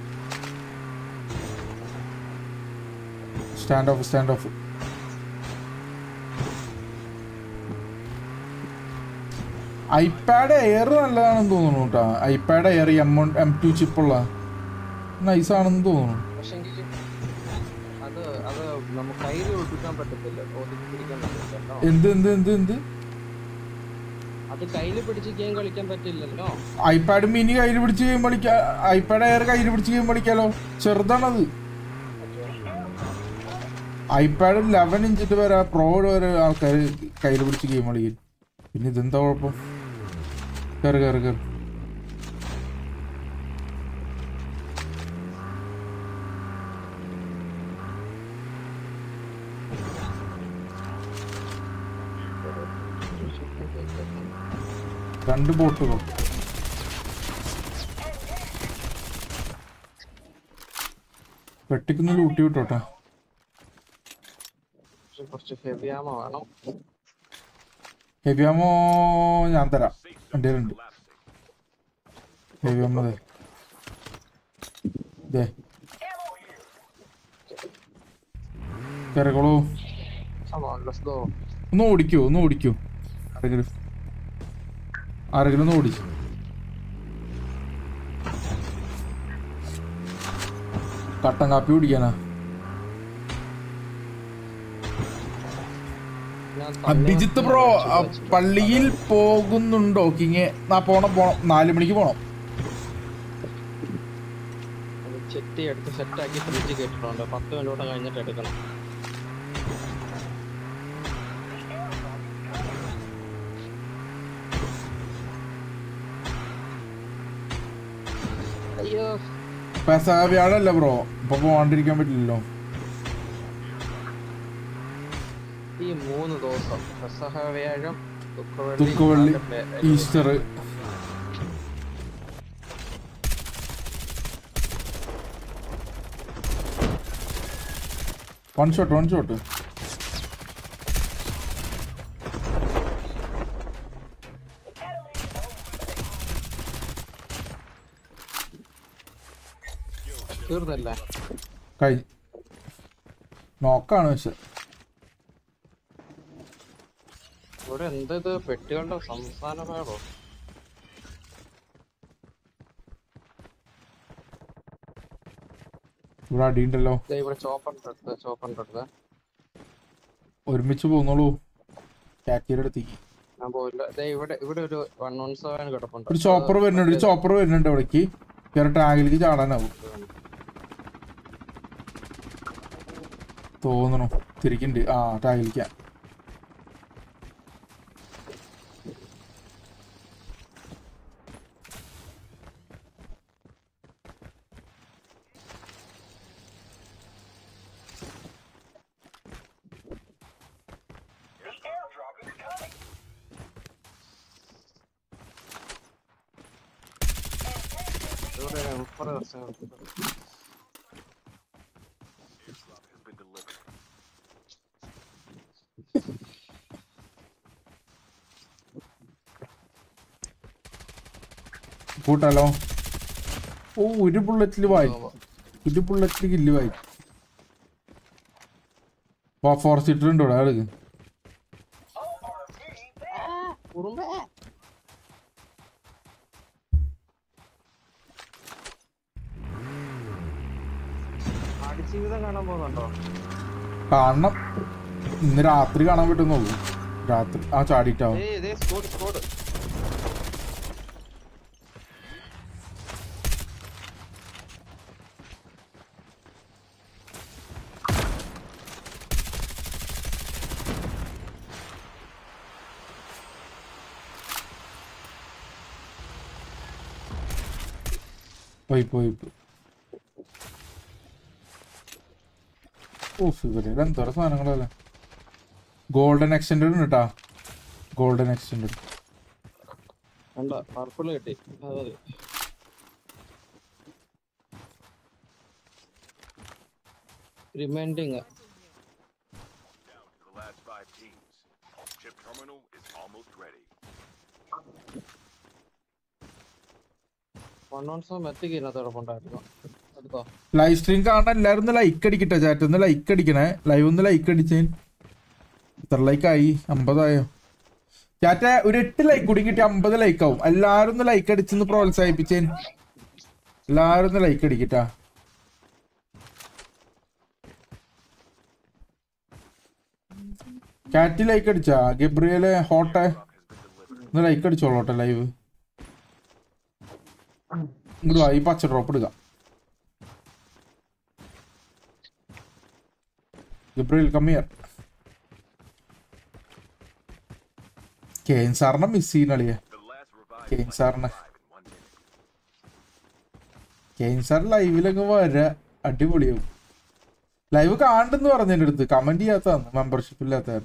stand off stand off iPad air നല്ലതാണെന്ന് തോന്നുന്നു കേട്ടോ iPad air M M two ചിപ്പുള്ള നൈസ് ആണെന്ന് തോന്നുന്നു പക്ഷെങ്കിൽ അത് അത് നമുക്ക് കയ്യിൽ ഒതുക്കാൻ പറ്റത്തില്ല ഒതുക്കി പിടിക്കാൻ പറ്റത്തില്ലല്ലോ എന്ത് എന്ത് എന്ത് എന്ത് അത് കയ്യിൽ പിടിച്ച് ഗെയിം കളിക്കാൻ പറ്റില്ലല്ലോ ഐപാഡ് മിനി കയ്യിൽ പിടിച്ച് ഗെയിം കളിക്കാ ഐപാഡ് എയർ കയ്യിൽ പിടിച്ച് ഗെയിം കളിക്കാലോ ചെറുതാണത് ഐപാഡ് ലെവൻ ഇഞ്ചിട്ട് വരെ പ്രോ വരെ ആൾക്കാർ കയ്യിൽ പിടിച്ച് ഗെയിം കളിക്കും പിന്നെ ഇതെന്താ കുഴപ്പം കയറി കയറി കയറി രണ്ട് ബോട്ടുകൾ വെട്ടിക്കുന്ന ലൂട്ടി വിട്ടോട്ടെ പക്ഷെ കുറച്ച് ഹെവി ആമ വേണം ഹെവി ആമോ ഞാൻ തരാം എൻ്റെ ഉണ്ട് ഹെവി ആമോ ദേ ദേ കയറിക്കോളൂ Come on, let's go. ഒന്ന് ഓടിക്കോ ഒന്ന് ഓടിക്കോ ആരെങ്കിലും ആരെങ്കിലും ഒന്ന് ഓടിച്ചു കട്ടൻ കാപ്പി കുടിക്കാനാ ഞാൻ അഭിജിത്ത് ബ്രോ ആ, പള്ളിയിൽ പോകുന്നുണ്ടോ കിങ് നാ പോണം പോണം നാല് മണിക്ക് പോണം അത് ചെത്തി എടുത്ത് സെറ്റാക്കി ഫ്രിഡ്ജ് കേട്ടിട്ടുണ്ട് പത്ത് മിനിറ്റ് കഴിഞ്ഞിട്ട് എടുക്കണം അയ്യോ പെസക വ്യാഴല്ല ബ്രോ ഇപ്പൊ പോവാണ്ടിരിക്കാൻ പറ്റില്ലല്ലോ ഈ മൂന്ന് ദിവസം പെസഹ വ്യാഴം ദുഃഖവെള്ളി നാല് പ്ലേ- Easter one shot one shot തീർന്നല്ലേ കഴിഞ്ഞു നോക്കാണ് പക്ഷെ ഇവിടെ എന്തത് പെട്ടികളുടെ സംസ്ഥാന പേടോ ഇവിടെ അടിയുണ്ടല്ലോ ദേ ഇവിടെ ചോപ്പറിന്റെ അടുത്ത് ചോപ്പറിന്റെ അടുത്ത് ഒരുമിച്ച് പോന്നോളൂ കാറ്റിയുടെ അടുത്തേക്ക് ഞാൻ പോയില്ല ദേ ഇവിടെ ഇവിടെ ഒരു വൺ വൺ സെവൻ കിടപ്പുണ്ട് ഒരു ചോപ്പർ വരുന്നുണ്ട് ഒരു ചോപ്പർ വരുന്നുണ്ട് ഇവിടേക്ക് വേറെ ടാങ്കിലേക്ക് ചാടാനാവും തോന്നണു തിരിക്കുന്നുണ്ട് ആ ടാങ്കിലേക്കാ ഇവിടെ മുപ്പത് ദിവസം കൂട്ടാലോ ഓ ഒരു ബുള്ളറ്റിൽ വായി ഒരു ബുള്ളറ്റിൽ കില്ല് വായി ഫോർ സീറ്റർ ഉണ്ടോ ഇവിടെ ആൾക്ക് ആടുജീവിതം കാണാൻ പോകുന്നുണ്ടോ കാണണം ഇന്ന് രാത്രി കാണാൻ പറ്റുന്നുള്ളൂ രാത്രി ആ ചാടിയിട്ടാവും ഏയ് ഇതേ സ്കോഡ് സ്കോഡ് പോയി പോയി പോയി ഓഫ് ഇവര് എന്തോരം സാധനങ്ങളല്ലേ ഗോൾഡൻ എക്സ്റ്റൻഡ് ഉണ്ട് കേട്ടാ ഗോൾഡൻ എക്സ്റ്റൻഡ് വേണ്ട പർപ്പിൾ കിട്ടി അത് മതി reminding The last five teams. Chip terminal is almost ready. One one seven എത്തിക്കുന്നതിനകത്ത് കിടപ്പുണ്ടായിരുന്നു എടുത്തോ ലൈവ് സ്ട്രീം കാണാൻ എല്ലാവരും ഒന്ന് ലൈക്ക് അടിക്കട്ടെ ചാറ്റ് ഒന്ന് ലൈക്ക് അടിക്കണേ ലൈവ് ഒന്ന് ലൈക്ക് അടിച്ചേ എത്ര ലൈക്ക് ആയി അമ്പതായോ ചാറ്റ ഒരു എട്ട് ലൈക്ക് കൂടി കിട്ടി അമ്പത് ലൈക്ക് ആവും എല്ലാവരും ഒന്ന് ലൈക്ക് അടിച്ചൊന്ന് പ്രോത്സാഹിപ്പിച്ചേ എല്ലാവരും ഒന്ന് ലൈക്ക് അടിക്കട്ടാ കാറ്റ് ലൈക്ക് അടിച്ചാ ഗബ്രിയല് ഹോട്ടെ ഒന്ന് ലൈക്ക് അടിച്ചോളോട്ടെ ലൈവ് ഇങ്ങോട്ട് വാ ഈ പച്ച ഡ്രോപ്പ് എടുക്കാം ഗബ്രിയൽ കമ്മിയർ കെയിൻ സാറിനെ മിസ് ചെയ്യുന്ന കളിയെ കെയിൻ സാറിനെ കെയിൻ സാർ ലൈവിലൊക്കെ വര അടിപൊളിയാവും ലൈവ് കാണണ്ടെന്ന് പറഞ്ഞു എൻ്റെ അടുത്ത് കമന്റ് ചെയ്യാത്തതാണ് മെമ്പർഷിപ്പ് ഇല്ലാത്ത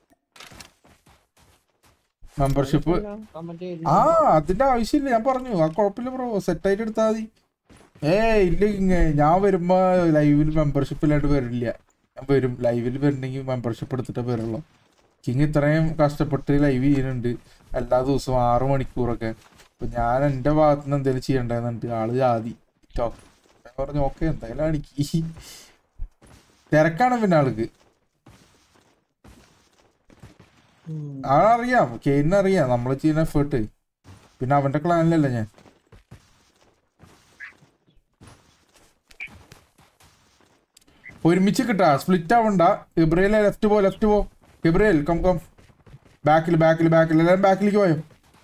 മെമ്പർഷിപ്പ് കമന്റ് ആ അതിന്റെ ആവശ്യമില്ല ഞാൻ പറഞ്ഞു ആ കുഴപ്പമില്ല ബ്രോ സെറ്റ് ആയിട്ട് എടുത്താൽ മതി ഏ ഇല്ല ഇങ്ങ ഞാൻ വരുമ്പോ ലൈവിൽ മെമ്പർഷിപ്പ് ഇല്ലാണ്ട് വരില്ല ഞാൻ വരും ലൈവിൽ വരണമെങ്കിൽ മെമ്പർഷിപ്പ് എടുത്തിട്ടേ വരുള്ളൂ കിങ് ഇത്രയും കഷ്ടപ്പെട്ട് ലൈവ് ചെയ്യുന്നുണ്ട് എല്ലാ ദിവസവും ആറ് മണിക്കൂറൊക്കെ അപ്പൊ ഞാൻ എന്റെ ഭാഗത്ത് നിന്ന് എന്തെങ്കിലും ചെയ്യണ്ടെന്നുണ്ട് ആള് ജാതി ട്ടോ. ഞാൻ പറഞ്ഞു ഓക്കെ എന്തായാലും എനിക്ക് തിരക്കാണ് പിന്നെ ആൾക്ക് ആ അറിയാം കെയിനെ അറിയാം നമ്മൾ ചെയ്യുന്ന എഫേർട്ട് പിന്നെ അവന്റെ ക്ലാനിലല്ല ഞാൻ ഒരുമിച്ച് കിട്ടാ സ്പ്ലിറ്റ് ആവണ്ട ഇബ്രയിൽ ലെഫ്റ്റ് പോ ലെഫ്റ്റ് പോ ഇബ്രയിൽ കം കം ബാക്കിൽ ബാക്കിൽ ബാക്കിൽ എല്ലാവരും ബാക്കിലേക്ക് പോയോ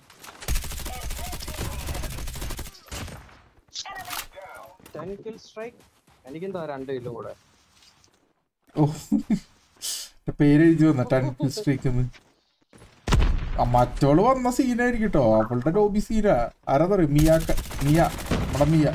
ടെൻ കിൽ സ്ട്രൈക്ക് എനിക്കെന്താ രണ്ട് കിലും കൂടെ ഓ പേര് എഴുതി വന്ന ടെൻ സ്ട്രീക്ക് മറ്റോള് വന്ന സീനായിരിക്കും കേട്ടോ അവളുടെ ലോബി സീനാ ആരാ പറയും മിയ മിയ നമ്മുടെ മിയ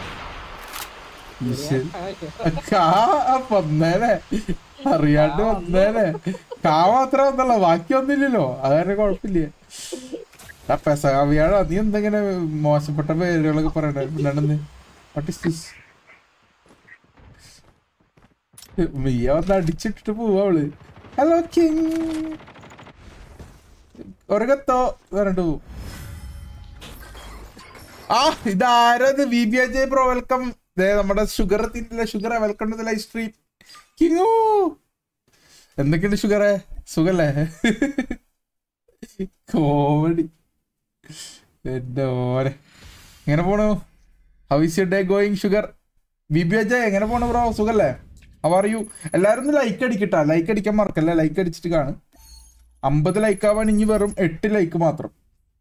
ഈശ്വര കാ വന്നേനെ അറിയാണ്ട് വന്നേനെ കാ മാത്രം വന്നല്ലോ ബാക്കി ഒന്നില്ലല്ലോ അതാരെ കുഴപ്പമില്ല ആ പെസകാവിയാഴ നീ എന്തെങ്ങനെ മോശപ്പെട്ട പേരുകളൊക്കെ പറയണേ പിന്നാണെന്ന് വാട്ട് ഇസ് ദിസ് മിയ വന്ന് അടിച്ചിട്ടിട്ട് പോവാ അവള് ഹലോ കിങ് ഒരകത്തോ പറഞ്ഞിട്ട് പോവും ആ ഇതാരത് V B J bro welcome നമ്മുടെ ഷുഗർ തിന്നില്ല ഷുഗറെ വെൽക്കം ടു ലൈവ് സ്ട്രീം കിങ്ങോ എന്തൊക്കെയുണ്ട് ഷുഗറെ സുഖല്ലേ കോമഡി എന്റെ ഓരെ എങ്ങനെ പോണു how is your day going sugar B B Ajay എങ്ങനെ പോണു ബ്രോ സുഖല്ലേ ഹൗ ആർ യു എല്ലാവരും ഒന്ന് ലൈക്ക് അടിക്കട്ടാ ലൈക്ക് അടിക്കാൻ മറക്കല്ലേ ലൈക്ക് അടിച്ചിട്ട് കാണും അമ്പത് ലൈക്ക് ആവാൻ ഇനി വെറും എട്ട് ലൈക്ക് മാത്രം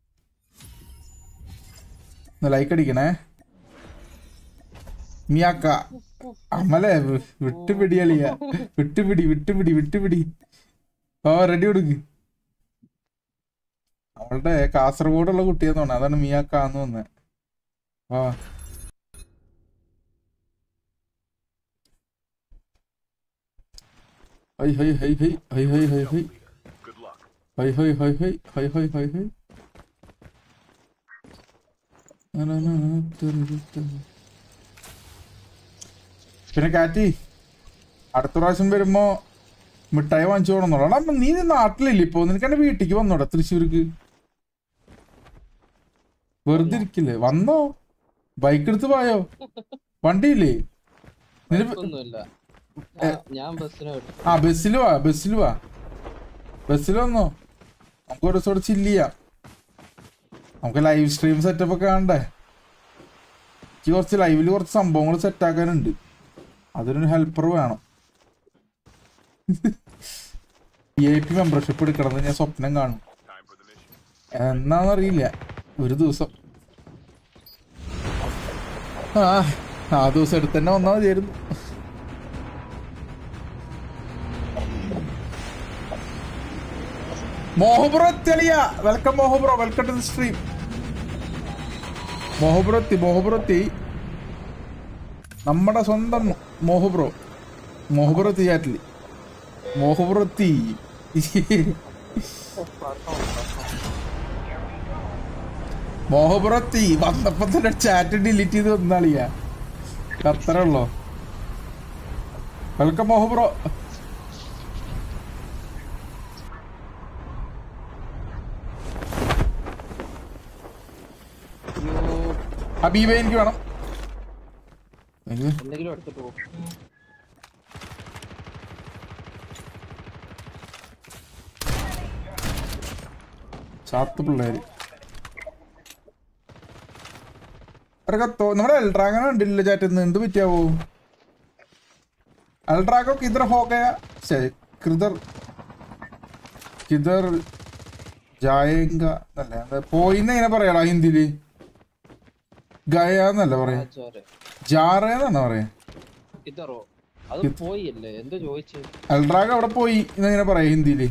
ലൈക്ക് അടിക്കണേ മിയാക്ക അമലെ വി- വിട്ടുപിടി അളിയ വിട്ടുപിടി വിട്ടുപിടി വിട്ടുപിടി ഓ റെഡി കൊടുക്ക് അവളുടെ കാസർഗോഡുള്ള കുട്ടിയെന്ന് തോന്നുന്നു അതാണ് മിയാക്ക എന്ന് തോന്നുന്നത് ആ hi hi hi hi hi hi hi hi hi hi hi hi hi hi hi hi പിന്നെ കാറ്റി അടുത്ത പ്രാവശ്യം വരുമ്പോ മിഠായി വാങ്ങിച്ചു പോകണമെന്നുള്ളൂ എടാ നീ നാട്ടിലില്ല ഇപ്പൊ നിനക്ക് എന്റെ വീട്ടിലേക്ക് വന്നോടാ തൃശ്ശൂർക്ക് വെറുതെ ഇരിക്കില്ലേ വന്നോ ബൈക്ക് എടുത്ത് പോയോ വണ്ടിയില്ലേ നിനക്ക് ഒന്നുമില്ല ഏ. ഞാൻ ബസ്സിന് വരും ആ ബസ്സിൽ വാ ബസ്സിൽ വാ ബസ്സിൽ വന്നോ നമുക്ക് ഒരു ദിവസം ചില്ല് ചെയ്യാം നമുക്ക് ലൈവ് സ്ട്രീം സെറ്റപ്പ് ഒക്കെ കാണണ്ടേ എനിക്ക് കുറച്ച് ലൈവിൽ കുറച്ച് സംഭവങ്ങൾ സെറ്റ് ആക്കാനുണ്ട് അതിനൊരു ഹെൽപ്പർ വേണം വി ഐ പി മെമ്പർഷിപ്പ് എടുക്കണമെന്ന് ഞാൻ സ്വപ്നം കാണും എന്നാന്നറിയില്ല ഒരു ദിവസം ആ ആ ദിവസം എടുത്ത് തന്നെ വന്നാൽ മതിയായിരുന്നു മോഹബ്രോ തെളിയ welcome Moha bro welcome to the stream മോഹബ്രോത്തി മോഹബ്രോത്തി നമ്മുടെ സ്വന്തം മോഹബ്രോ മോഹബ്രോത്തി ചാറ്റിൽ മോഹബ്രോത്തി മോഹബ്രോത്തി വന്നപ്പോ തന്നെ ചാറ്റ് ഡിലീറ്റ് ചെയ്ത് വന്നാളിയാ അത്രേ ഉള്ളോ വെൽക്കം മോഹബ്രോ ഹബീബ എനിക്ക് വേണം അയ്യോ. എന്തെങ്കിലും എടുത്തിട്ട് പോകും ചാത്ത പിള്ളേര് അവരൊക്കെ തോ- നമ്മുടെ എൽഡ്രാഗൺ കണ്ടില്ല ചാറ്റുന്ന് എന്ത് പറ്റിയാവോ എൽഡ്രാഗോ കിതർ ഹോ ഗയാ ശരി കിതർ കിതർ ജായേങ്ക എന്നല്ലേ അത് പോയിന്ന് എങ്ങനെ പറയാടാ ഹിന്ദിയില് ഗയ എന്നല്ല പറയാ ആചാരെ ജാറേന്നാണ് പറയാ ഇതറോ അത് പോയില്ലേ എന്ത് ചോദിച്ചു എൽഡ്രാഗ് അവിടെ പോയി എന്നെങ്ങനെ പറയാ ഹിന്ദിയില്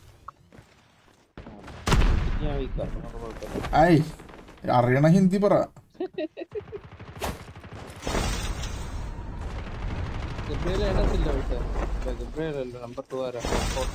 ഞാൻ വീക്കാം നമുക്ക് കുഴപ്പമില്ല ആയ് അറിയണ ഹിന്ദി പറ ഗബ്രിയേൽ എണ്ണത്തില്ല പക്ഷേ ഗബ്രിയേൽ അല്ല നമ്പർ ടു ആരാ ഫോട്ടോ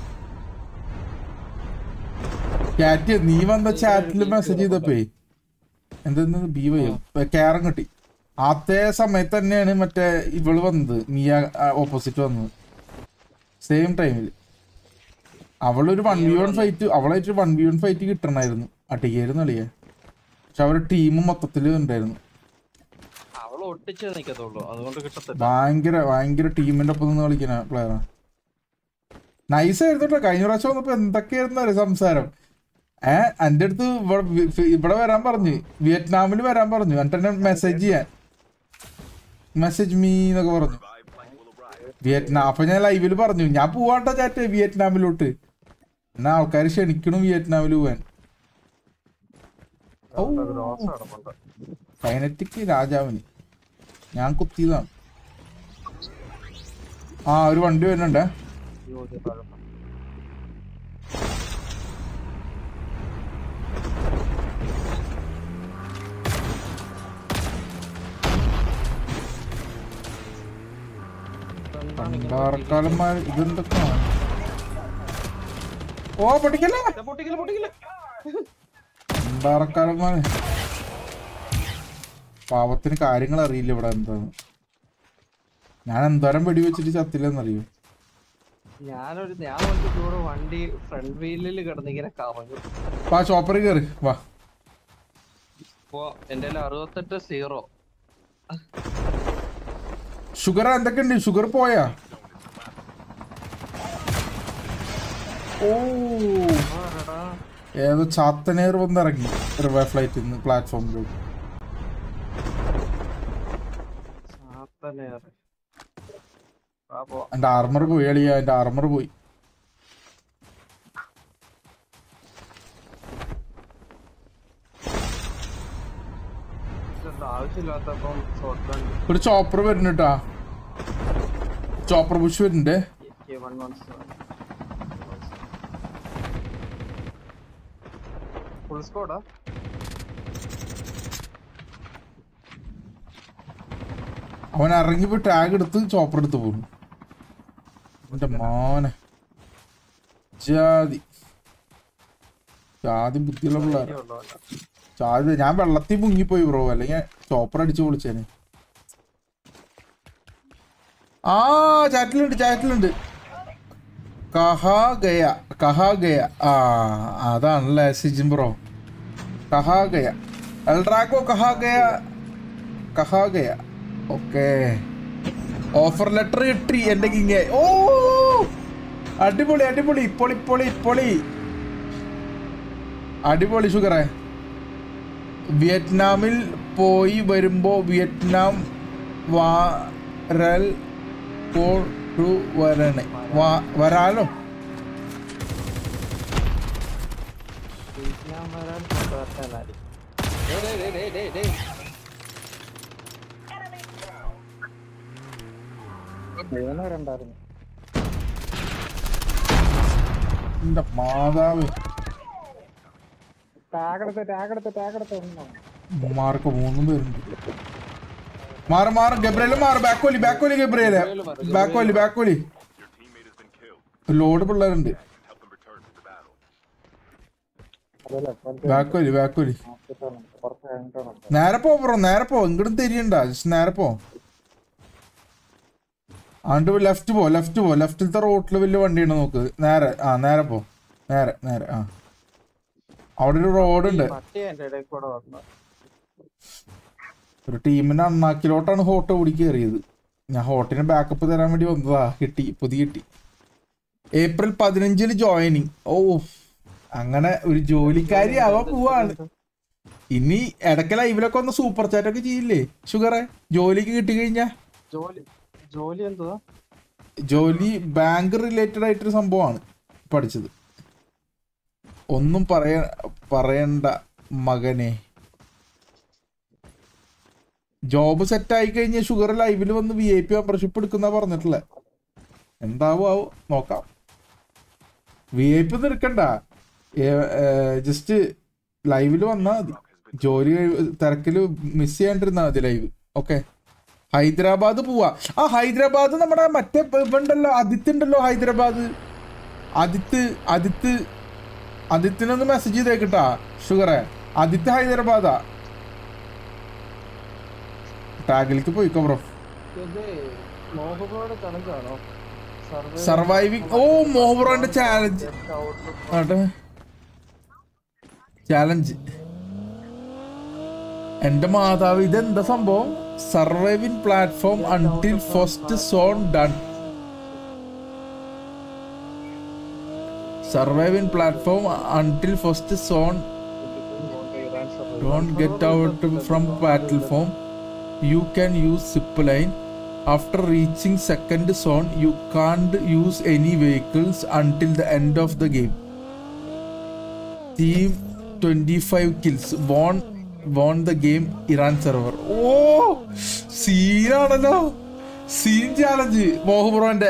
ചാറ്റ് നീ വന്ന ചാറ്റിൽ മെസ്സേജ് ചെയ്തപ്പേ എന്തെന്ന് ബി വൈ കയറും കിട്ടി അതേ സമയത്ത് തന്നെയാണ് മറ്റേ ഇവള് വന്നത് മിയ ഓപ്പോസിറ്റ് വന്നത് സെയിം ടൈമിൽ അവളൊരു വൺ വി വൺ ഫൈറ്റ് അവളായിട്ട് വൺ വി വൺ ഫൈറ്റ് കിട്ടണമായിരുന്നു അടിക്കായിരുന്നു അളിയെ പക്ഷെ അവരുടെ ടീം മൊത്തത്തിൽ ഉണ്ടായിരുന്നു അവള് ഒട്ടിച്ചേ നിക്കത്തുള്ളൂ അതുകൊണ്ട് കിട്ടത്തില്ല ഭയങ്കര ഭയങ്കര ടീമിന്റെ ഒപ്പം നിന്ന് കളിക്കുന്ന പ്ലെയറാണ് നൈസ് ആയിരുന്നു കേട്ടോ കഴിഞ്ഞ പ്രാവശ്യം വന്നപ്പോ എന്തൊക്കെയായിരുന്നു അറിയോ സംസാരം ഏ എൻ്റെ അടുത്ത് ഇവിടെ വി- ഫി- ഇവിടെ വരാൻ പറഞ്ഞു വിയറ്റ്നാമിൽ വരാൻ പറഞ്ഞു എന്നിട്ട് എന്നെ മെസ്സേജ് ചെയ്യാൻ മെസ്സേജ് മീ എന്നൊക്കെ പറഞ്ഞു വിയറ്റ്നാം അപ്പൊ ഞാൻ ലൈവിൽ പറഞ്ഞു ഞാൻ പോവാട്ടോ ചാറ്റ് വിയറ്റ്നാമിലോട്ട് എന്നാ ആൾക്കാർ ക്ഷണിക്കണം വിയറ്റ്നാമിൽ പോവാൻ ഓ കൈനറ്റിക് രാജാവിന് ഞാൻ കുത്തിയതാണ് ആ ഒരു വണ്ടി വരുന്നുണ്ടേ പണ്ടാറക്കാലന്മാർ ഇതെന്തൊക്കെയാണ് ഓ പൊട്ടിക്കല്ലേ പൊട്ടിക്കല് പൊട്ടിക്കല് പണ്ടാറക്കാലന്മാർ പാവത്തിന് കാര്യങ്ങൾ അറിയില്ല ഇവിടെ എന്താന്ന് ഞാൻ എന്തോരം വെടിവെച്ചിട്ട് ചത്തില്ലെന്നറിയോ ഞാനൊരു ഞാൻ നോക്കിയപ്പോ ഇവിടെ വണ്ടി ഫ്രണ്ട് വീലിൽ കിടന്നിങ്ങനെ കറങ്ങും വാ ചോപ്പറിൽ കയറി വാ ഇപ്പൊ എന്റെ കയ്യിൽ അറുപത്തെട്ട് സീറോ ഷുഗർ എന്തൊക്കെയുണ്ട് ഷുഗർ പോയാ ഓ ഏതോ ചാത്തനേർ വന്നിറങ്ങി റിവേ ഫ്ലൈറ്റിൽ നിന്ന് പ്ലാറ്റ്ഫോമിലോട്ട് എന്റെ ആർമർ പോയി അളിയ എന്റെ ആർമർ പോയി ആവശ്യമില്ലാത്തപ്പം ഷോർട്ട് ഗൺ ഒരു ചോപ്പർ വരുന്നുട്ടാ ചോപ്പർ ബുഷ് വരുന്നുണ്ട് വൺ വൺ ഫുൾ സ്കോഡാ അവൻ ഇറങ്ങിപ്പോ ടാഗ് എടുത്ത് ചോപ്പർ എടുത്ത് പോകുന്നു എന്റെ മോനെ ജാതി ജാതി ബുദ്ധിയുള്ള പിള്ളേർ ജാതി ഞാൻ വെള്ളത്തിൽ മുങ്ങിപ്പോയി ബ്രോ അല്ലെങ്കിൽ ചോപ്പർ അടിച്ച് പൊളിച്ചേനെ ആ ചാറ്റിലുണ്ട് ചാറ്റിലുണ്ട് കഹാ ഗയ കഹാ ഗയ ആ അതാണല്ലേ സിജിൻ ബ്രോ കഹാ ഗയ എൽഡ്രാക്കോ കഹാ ഗയ കഹാ ഗയ ഓക്കെ ഓഫർ ലെറ്റർ കിട്ടി എന്റെ കിങ്ങ ഓ അടിപൊളി അടിപൊളി പൊളി പൊളി പൊളി അടിപൊളി ഷുഗറെ വിയറ്റ്നാമിൽ പോയി വരുമ്പോ വിയറ്റ്നാം വാരൽ വരണേ വാ- വരാലോ ഞാൻ വരാൻ കൊണ്ടുവരാനായി ഡേയ് ഡേയ് ഡേയ് ഡേയ് ഡേയ് മൂന്നുപേരുണ്ടായിരുന്നു എന്റെ മാതാവ് ടാഗെടുത്ത് ടാഗെടുത്ത് ടാഗെടുത്ത് ഒന്നോ മാർക്ക് മൂന്നും പേരുണ്ട് മാറ് മാറ് ഗബ്രേല് മാറ് ബാക്കോലി ബാക്കോലി ഗബ്രേല് ബാക്കോലി ബാക്കോലി ലോഡ് പിള്ളേരുണ്ട് ബാക്കോലി ബാക്കോലി കുറച്ച് കഴിഞ്ഞിട്ടാണ് നേരെ പോ ബ്രോ നേരെ പോ ഇങ്ങോട്ടും തിരിയണ്ട ജസ്റ്റ് നേരെ പോ ആണ്ട് ലെഫ്റ്റ് പോ ലെഫ്റ്റ് പോ ലെഫ്റ്റിലത്തെ റോട്ടിൽ വലിയ വണ്ടിയുണ്ട് നോക്ക് നേരെ ആ നേരെ പോ നേരെ നേരെ ആ അവിടെ ഒരു റോഡ് ഉണ്ട് പട്ടി എന്റെ ഇടയിൽ കൂടെ വന്നു ഒരു ടീമിന്റെ അണ്ണാക്കിലോട്ടാണ് ഹോട്ട് ഓടി കയറിയത് ഞാൻ ഹോട്ടിന് ബാക്കപ്പ് തരാൻ വേണ്ടി വന്നതാ കിട്ടി പുതിയ കിട്ടി ഏപ്രിൽ പതിനഞ്ചിന് ജോയിനിങ് ഓ അങ്ങനെ ഒരു ജോലിക്കാരി ആവാൻ പോവാണ് ഇനി ഇടയ്ക്ക് ലൈവിലൊക്കെ ഒന്ന് സൂപ്പർ ചാറ്റ് ഒക്കെ ചെയ്യില്ലേ ഷുഗറെ ജോലിക്ക് കിട്ടി കഴിഞ്ഞാ ജോലി ജോലി എന്തുവാ ജോലി ബാങ്ക് റിലേറ്റഡ് ആയിട്ടൊരു സംഭവമാണ് പഠിച്ചത് ഒന്നും പറയ പറയണ്ട മകനെ ജോബ് സെറ്റ് ആയി കഴിഞ്ഞാൽ ഷുഗർ ലൈവിൽ വന്ന് വി ഐ പി മെമ്പർഷിപ്പ് എടുക്കുന്ന പറഞ്ഞിട്ടുള്ളത് എന്താവും ആവും നോക്കാം വി ഐ പി ഒന്നും എടുക്കണ്ട ജസ്റ്റ് ലൈവിൽ വന്നാൽ മതി ജോലി കഴി- തിരക്കില് മിസ് ചെയ്യാണ്ടിരുന്നാൽ മതി ലൈവ് ഓക്കെ ഹൈദരാബാദ് പോവാ ആ ഹൈദരാബാദ് നമ്മുടെ മറ്റേ ഇവണ്ടല്ലോ ആദിത്യ ഉണ്ടല്ലോ ഹൈദരാബാദ് ആദിത്ത് ആദിത്ത് ആദിത്യനൊന്ന് മെസ്സേജ് ചെയ്തേക്കട്ടാ ഷുഗറെ ആദിത്യ ഹൈദരാബാദാ ടാഗിലേക്ക് പോയിക്കോ ബ്രോ ഇത് മോഹബോയുടെ ചലഞ്ചാണോ സർവൈവിങ് ഓ മോഹബ്രോന്റെ ചാലഞ്ച് ആട്ടെ ചാലഞ്ച് എന്റെ മാതാവ് ഇതെന്താ സംഭവം surviving platform until first zone done survive in platform until first zone don't get out from platform you can use zip line after reaching second zone you can't use any vehicles until the end of the game team 25 kills won won the game iran server ഓ സീനാണല്ലോ scene challenge മോഹബ്രോന്റെ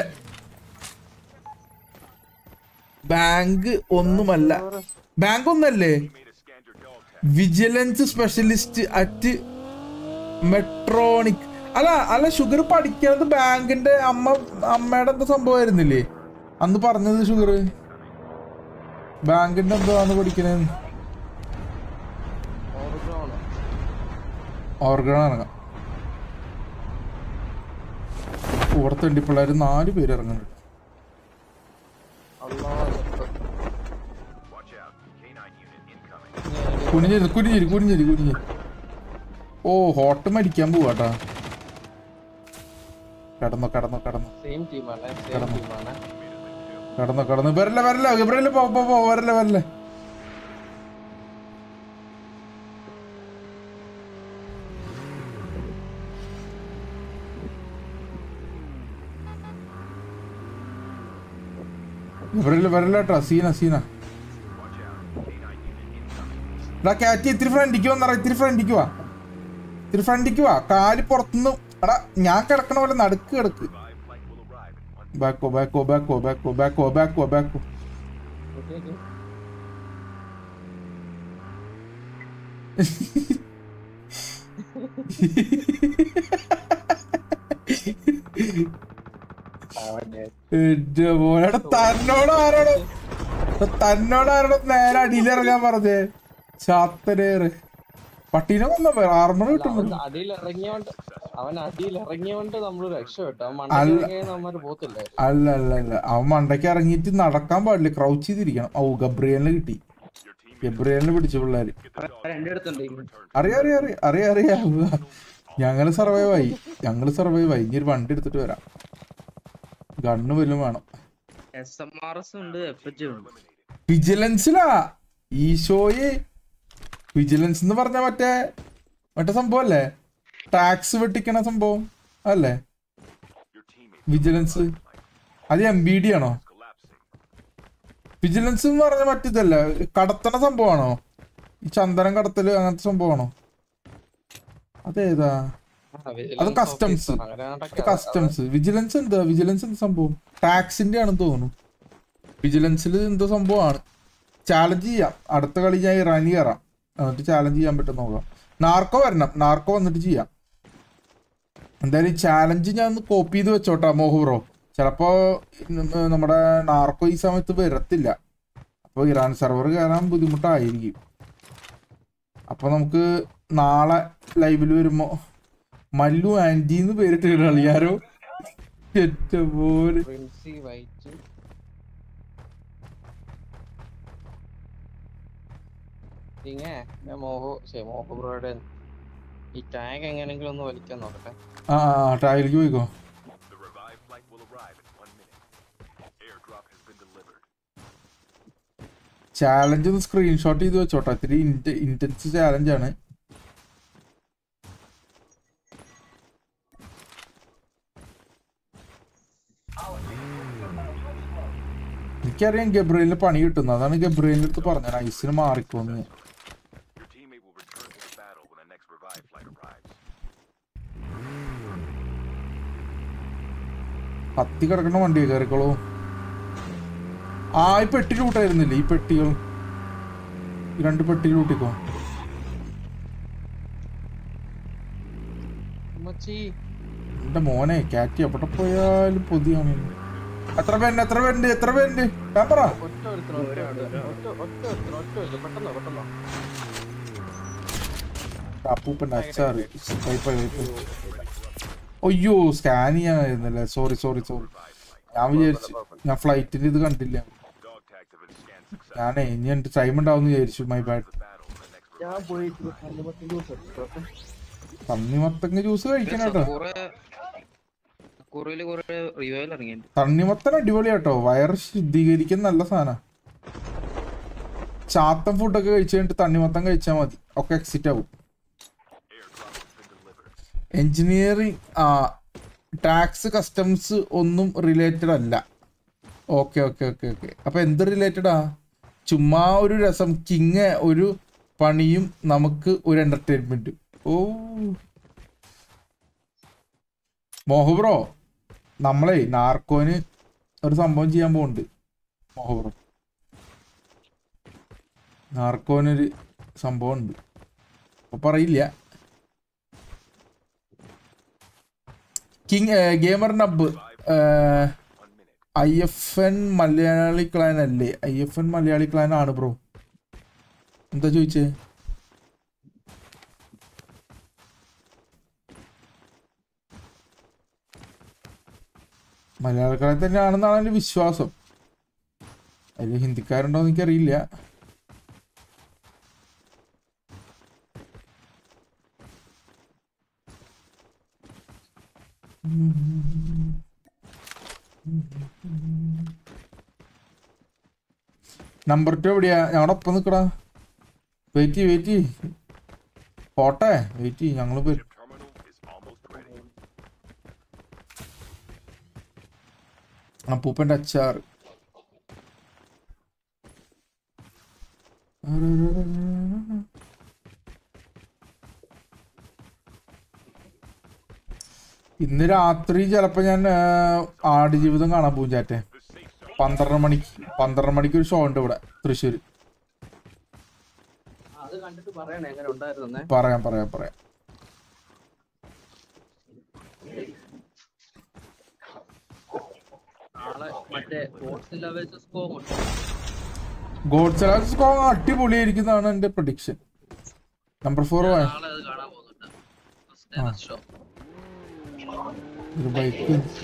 bank ഒന്നുമല്ല bank ഒന്നല്ലേ vigilance specialist at Medtronic അല്ല അല്ല sugar പഠിക്കുന്നത് ബാങ്കിന്റെ അമ്മ അമ്മയുടെ എന്താ സംഭവമായിരുന്നില്ലേ അന്ന് പറഞ്ഞത് ഷുഗർ ബാങ്കിന്റെ എന്താണ് പഠിക്കണത് ഓർഗൺ ഇറങ്ങാം ഇവിടെ തണ്ടി പിള്ളേർ നാല് പേര് ഇറങ്ങുന്നുണ്ട് കുനിഞ്ഞിരി കുനിഞ്ഞിരി കുനിഞ്ഞിരി കുനിഞ്ഞിരി ഓ ഹോട്ട് മരിക്കാൻ പോവാട്ടാ കടന്നു കടന്നു കടന്നു സെയിം ടീമാണ് സെയിം കിടന്നു. ടീമാണ് കടന്നു കടന്നു വരല്ല വരല്ല ഗബ്രയില് പോ പോ പോ വരല്ല വരല്ല ഗബ്രയില് വരല്ല കേട്ടോ സീന സീന എടാ കാറ്റി ഇത്തിരി ഫ്രണ്ടിക്ക് വന്നറ ഇത്തിരി ഫ്രണ്ടിക്ക് വാ ഇത്തിരി ഫ്രണ്ടിക്ക് വാ കാല് പുറത്തുനിന്ന് എടാ ഞാൻ കിടക്കണ പോലെ നടുക്ക് കിടക്ക് ബാക്കോ ബാക്കോ ബാക്കോ ബാക്കോ ബാക്കോ ബാക്കോ ബാക്കോ എന്റെ മോനെ തന്നോട് ആരോട് തന്നോട് ആരോട് നേരെ അടിയിലിറങ്ങാൻ പറഞ്ഞേ ചാത്തനേറ് പട്ടീനെ കൊന്ന ആർമർ കിട്ടും അവൻ അടിയിൽ ഇറങ്ങിയോണ്ട് അവൻ അടിയിൽ ഇറങ്ങിയോണ്ട് നമ്മൾ രക്ഷപ്പെട്ടു അവൻ അല്ല. മണ്ടയ്ക്ക് നമ്മൾ പോത്തില്ലേ അല്ല അല്ല അല്ല അവൻ മണ്ടയ്ക്ക് ഇറങ്ങിയിട്ട് നടക്കാൻ പാടില്ല ക്രൗച്ച് ചെയ്തിരിക്കണം ഓ ഗബ്രിയലിനെ കിട്ടി ഗബ്രിയലിനെ പിടിച്ചു പിള്ളേര് എന്റെ അടുത്തുണ്ട് അറിയാം അറിയാം അറിയാം അറിയാം അറിയാം ഞങ്ങള് സർവൈവ് ആയി ഞങ്ങള് സർവൈവ് ആയി ഇനി ഒരു വണ്ടി എടുത്തിട്ട് വരാം ഗണ്ണ് വല്ലതും വേണം എസ് എം ആർ എസ് ഉണ്ട് എഫ് എച്ച് ഉണ്ട് വിജിലൻസിലാ ഈശോയെ വിജിലൻസ് എന്ന് പറഞ്ഞ മറ്റേ മറ്റേ സംഭവം അല്ലേ ടാക്സ് വെട്ടിക്കണ സംഭവം അല്ലേ വിജിലൻസ് അത് എം ബി ഡി ആണോ വിജിലൻസ് എന്ന് പറഞ്ഞ മറ്റിതല്ല കടത്തണ സംഭവമാണോ ഈ ചന്ദനം കടത്തല് അങ്ങനത്തെ സംഭവമാണോ അതേതാ അത് കസ്റ്റംസ് അത് കസ്റ്റംസ് വിജിലൻസ് എന്താ വിജിലൻസ് എന്താ സംഭവം ടാക്സിന്റെ ആണെന്ന് തോന്നുന്നു വിജിലൻസിൽ എന്തോ സംഭവമാണ് ചാലഞ്ച് ചെയ്യാം അടുത്ത കളി ഞാൻ ഇറാനി കയറാം എന്നിട്ട് ചാലഞ്ച് ചെയ്യാൻ പറ്റും നോക്കാം നാർക്കോ വരണം നാർക്കോ വന്നിട്ട് ചെയ്യാം എന്തായാലും ചാലഞ്ച് ഞാൻ ഒന്ന് കോപ്പി ചെയ്ത് വെച്ചോട്ടാ മോഹു ബ്രോ ചിലപ്പോ ഉം, നമ്മുടെ നാർക്കോ ഈ സമയത്ത് വരത്തില്ല അപ്പൊ ഇറാൻ സെർവർ കയറാൻ ബുദ്ധിമുട്ടായിരിക്കും അപ്പൊ നമുക്ക് നാളെ ലൈവിൽ വരുമ്പോ മല്ലു ആന്റി എന്ന് പേരിട്ട് കളിയാരോ ഏറ്റവും പോലെ പ്രിൻസി വൈറ്റ് ഇങ്ങേ ഞാൻ മോഹോ ശേ മോഹോ ബ്രോയുടെ ഈ ടാഗ് എങ്ങനെയെങ്കിലും ഒന്ന് വലിക്കാൻ നോക്കട്ടെ ആ ആ ട്രാവലിലേക്ക് പോയിക്കോ The revived flight will arrive in one minute. Airdrop has been delivered. Challenge ഒന്ന് സ്ക്രീൻഷോട്ട് ചെയ്ത് വെച്ചോട്ടെ ഇത്തിരി ഇന്റൻസ് ചാലഞ്ച് ആണ് എനിക്കറിയാം ഗബ്രയിലിന് പണി കിട്ടുന്നു അതാണ് ഗബ്രയിലിന്റെ അടുത്ത് പറഞ്ഞത് ഐസിന് മാറിക്കോന്ന് Your teammate will return to the battle when the next revived flight arrives. കത്തി കിടക്കുന്ന വണ്ടി കയറിക്കോളൂ ആ ഈ പെട്ടി ലൂട്ടായിരുന്നില്ലേ ഈ പെട്ടികൾ ഈ രണ്ട് പെട്ടി ലൂട്ടിക്കോ ഉമ്മച്ചി എന്റെ മോനെ കാറ്റി എവിടെ പോയാലും പൊതിയാണ് എത്ര പേരുണ്ട് എത്ര പേരുണ്ട് എത്ര പേരുണ്ട് ഞാൻ പറ ഒറ്റ ഒരുത്തനോ ഒറ്റ ഒരുത്തനോ ഒറ്റ ഒറ്റ ഒരുത്തനോ ഒറ്റ ഒരുത്തനോ പെട്ടെന്നോ പെട്ടെന്നോ അപ്പൂപ്പന്റെ അച്ചാറ് വൈപ്പ് വൈപ്പ് അയ്യോ സ്കാൻ ചെയ്യാനായിരുന്നല്ലേ സോറി സോറി സോറി ഞാൻ വിചാരിച്ചു ഞാൻ ഫ്ലൈറ്റിന്റെ ഇത് കണ്ടില്ല ഞാനേ ഇനി എന്റെ ടൈം ഉണ്ടാവും വിചാരിച്ചു മൈ ബാഡ് ഞാൻ പോയിട്ട് തണ്ണിമത്തൻ ജ്യൂസ് എടുത്തോട്ടെ തണ്ണിമത്തങ്ങ ജ്യൂസ് കഴിക്കണം കേട്ടോ കുറെ കുറയില് കുറെ റിവൈവൽ ഇറങ്ങിയിട്ടുണ്ട് തണ്ണിമത്തൻ അടിപൊളിയാട്ടോ വയറ് ശുദ്ധീകരിക്കാൻ നല്ല സാധന ചാത്തൻ ഫുഡൊക്കെ കഴിച്ചു കഴിഞ്ഞിട്ട് തണ്ണിമത്തം കഴിച്ചാൽ മതി ഒക്കെ എക്സിറ്റ് ആവും എഞ്ചിനീയറിംഗ് ആ ടാക്സ് കസ്റ്റംസ് ഒന്നും റിലേറ്റഡ് അല്ല ഓക്കെ ഓക്കെ ഓക്കെ ഓക്കെ അപ്പൊ എന്ത് റിലേറ്റഡാ ചുമ്മാ ഒരു രസം കിങ് ഒരു പണിയും നമുക്ക് ഒരു എന്റർടൈൻമെന്റും ഓ മോഹു ബ്രോ നമ്മളെ നാർക്കോന് ഒരു സംഭവം ചെയ്യാൻ പോകുന്നുണ്ട് മോഹു ബ്രോ നാർക്കോനൊരു സംഭവം ഉണ്ട് അപ്പൊ പറയില്ല king gamer noob I F N Malayali clan അല്ലേ I F N Malayali clan ആണ് ബ്രോ എന്താ ചോദിച്ചേ മലയാളക്കാരെ തന്നെയാണെന്നാണ് എൻ്റെ വിശ്വാസം അതിൽ ഹിന്ദിക്കാരുണ്ടോ എന്ന് എനിക്കറിയില്ല നമ്പർ ടു എവിടെയാ ഞങ്ങളുടെ ഒപ്പം നിൽക്കടാ വെയിറ്റ് ചെയ്യ് വെയിറ്റ് ചെയ്യ് പോട്ടെ വെയിറ്റ് ചെയ്യ് ഞങ്ങൾ വരും അപ്പൂപ്പൻ്റെ അച്ചാർ ഇന്ന് രാത്രി ചിലപ്പോ ഞാൻ ആ, ആടുജീവിതം കാണാൻ പോകും ചാറ്റെ പന്ത്രണ്ട് മണിക്ക് പന്ത്രണ്ട് മണിക്ക് ഒരു ഷോ ഉണ്ട് ഇവിടെ തൃശ്ശൂര് അത് കണ്ടിട്ട് പറയണേ എങ്ങനെ ഉണ്ടായിരുന്നേ പറയാം പറയാം പറയാം നാളെ മറ്റേ ഗോഡ്സില്ല വേഴ്സസ് കോങ് ഉണ്ട് ഗോഡ്സല സ്കോങ് അടിപൊളിയായിരിക്കുന്നതാണ് എന്റെ പ്രഡിക്ഷൻ നമ്പർ ഫോർ നാളെ അത് കാണാൻ പോകുന്നുണ്ട് ആ. ഷോ ഒരു ബൈക്ക്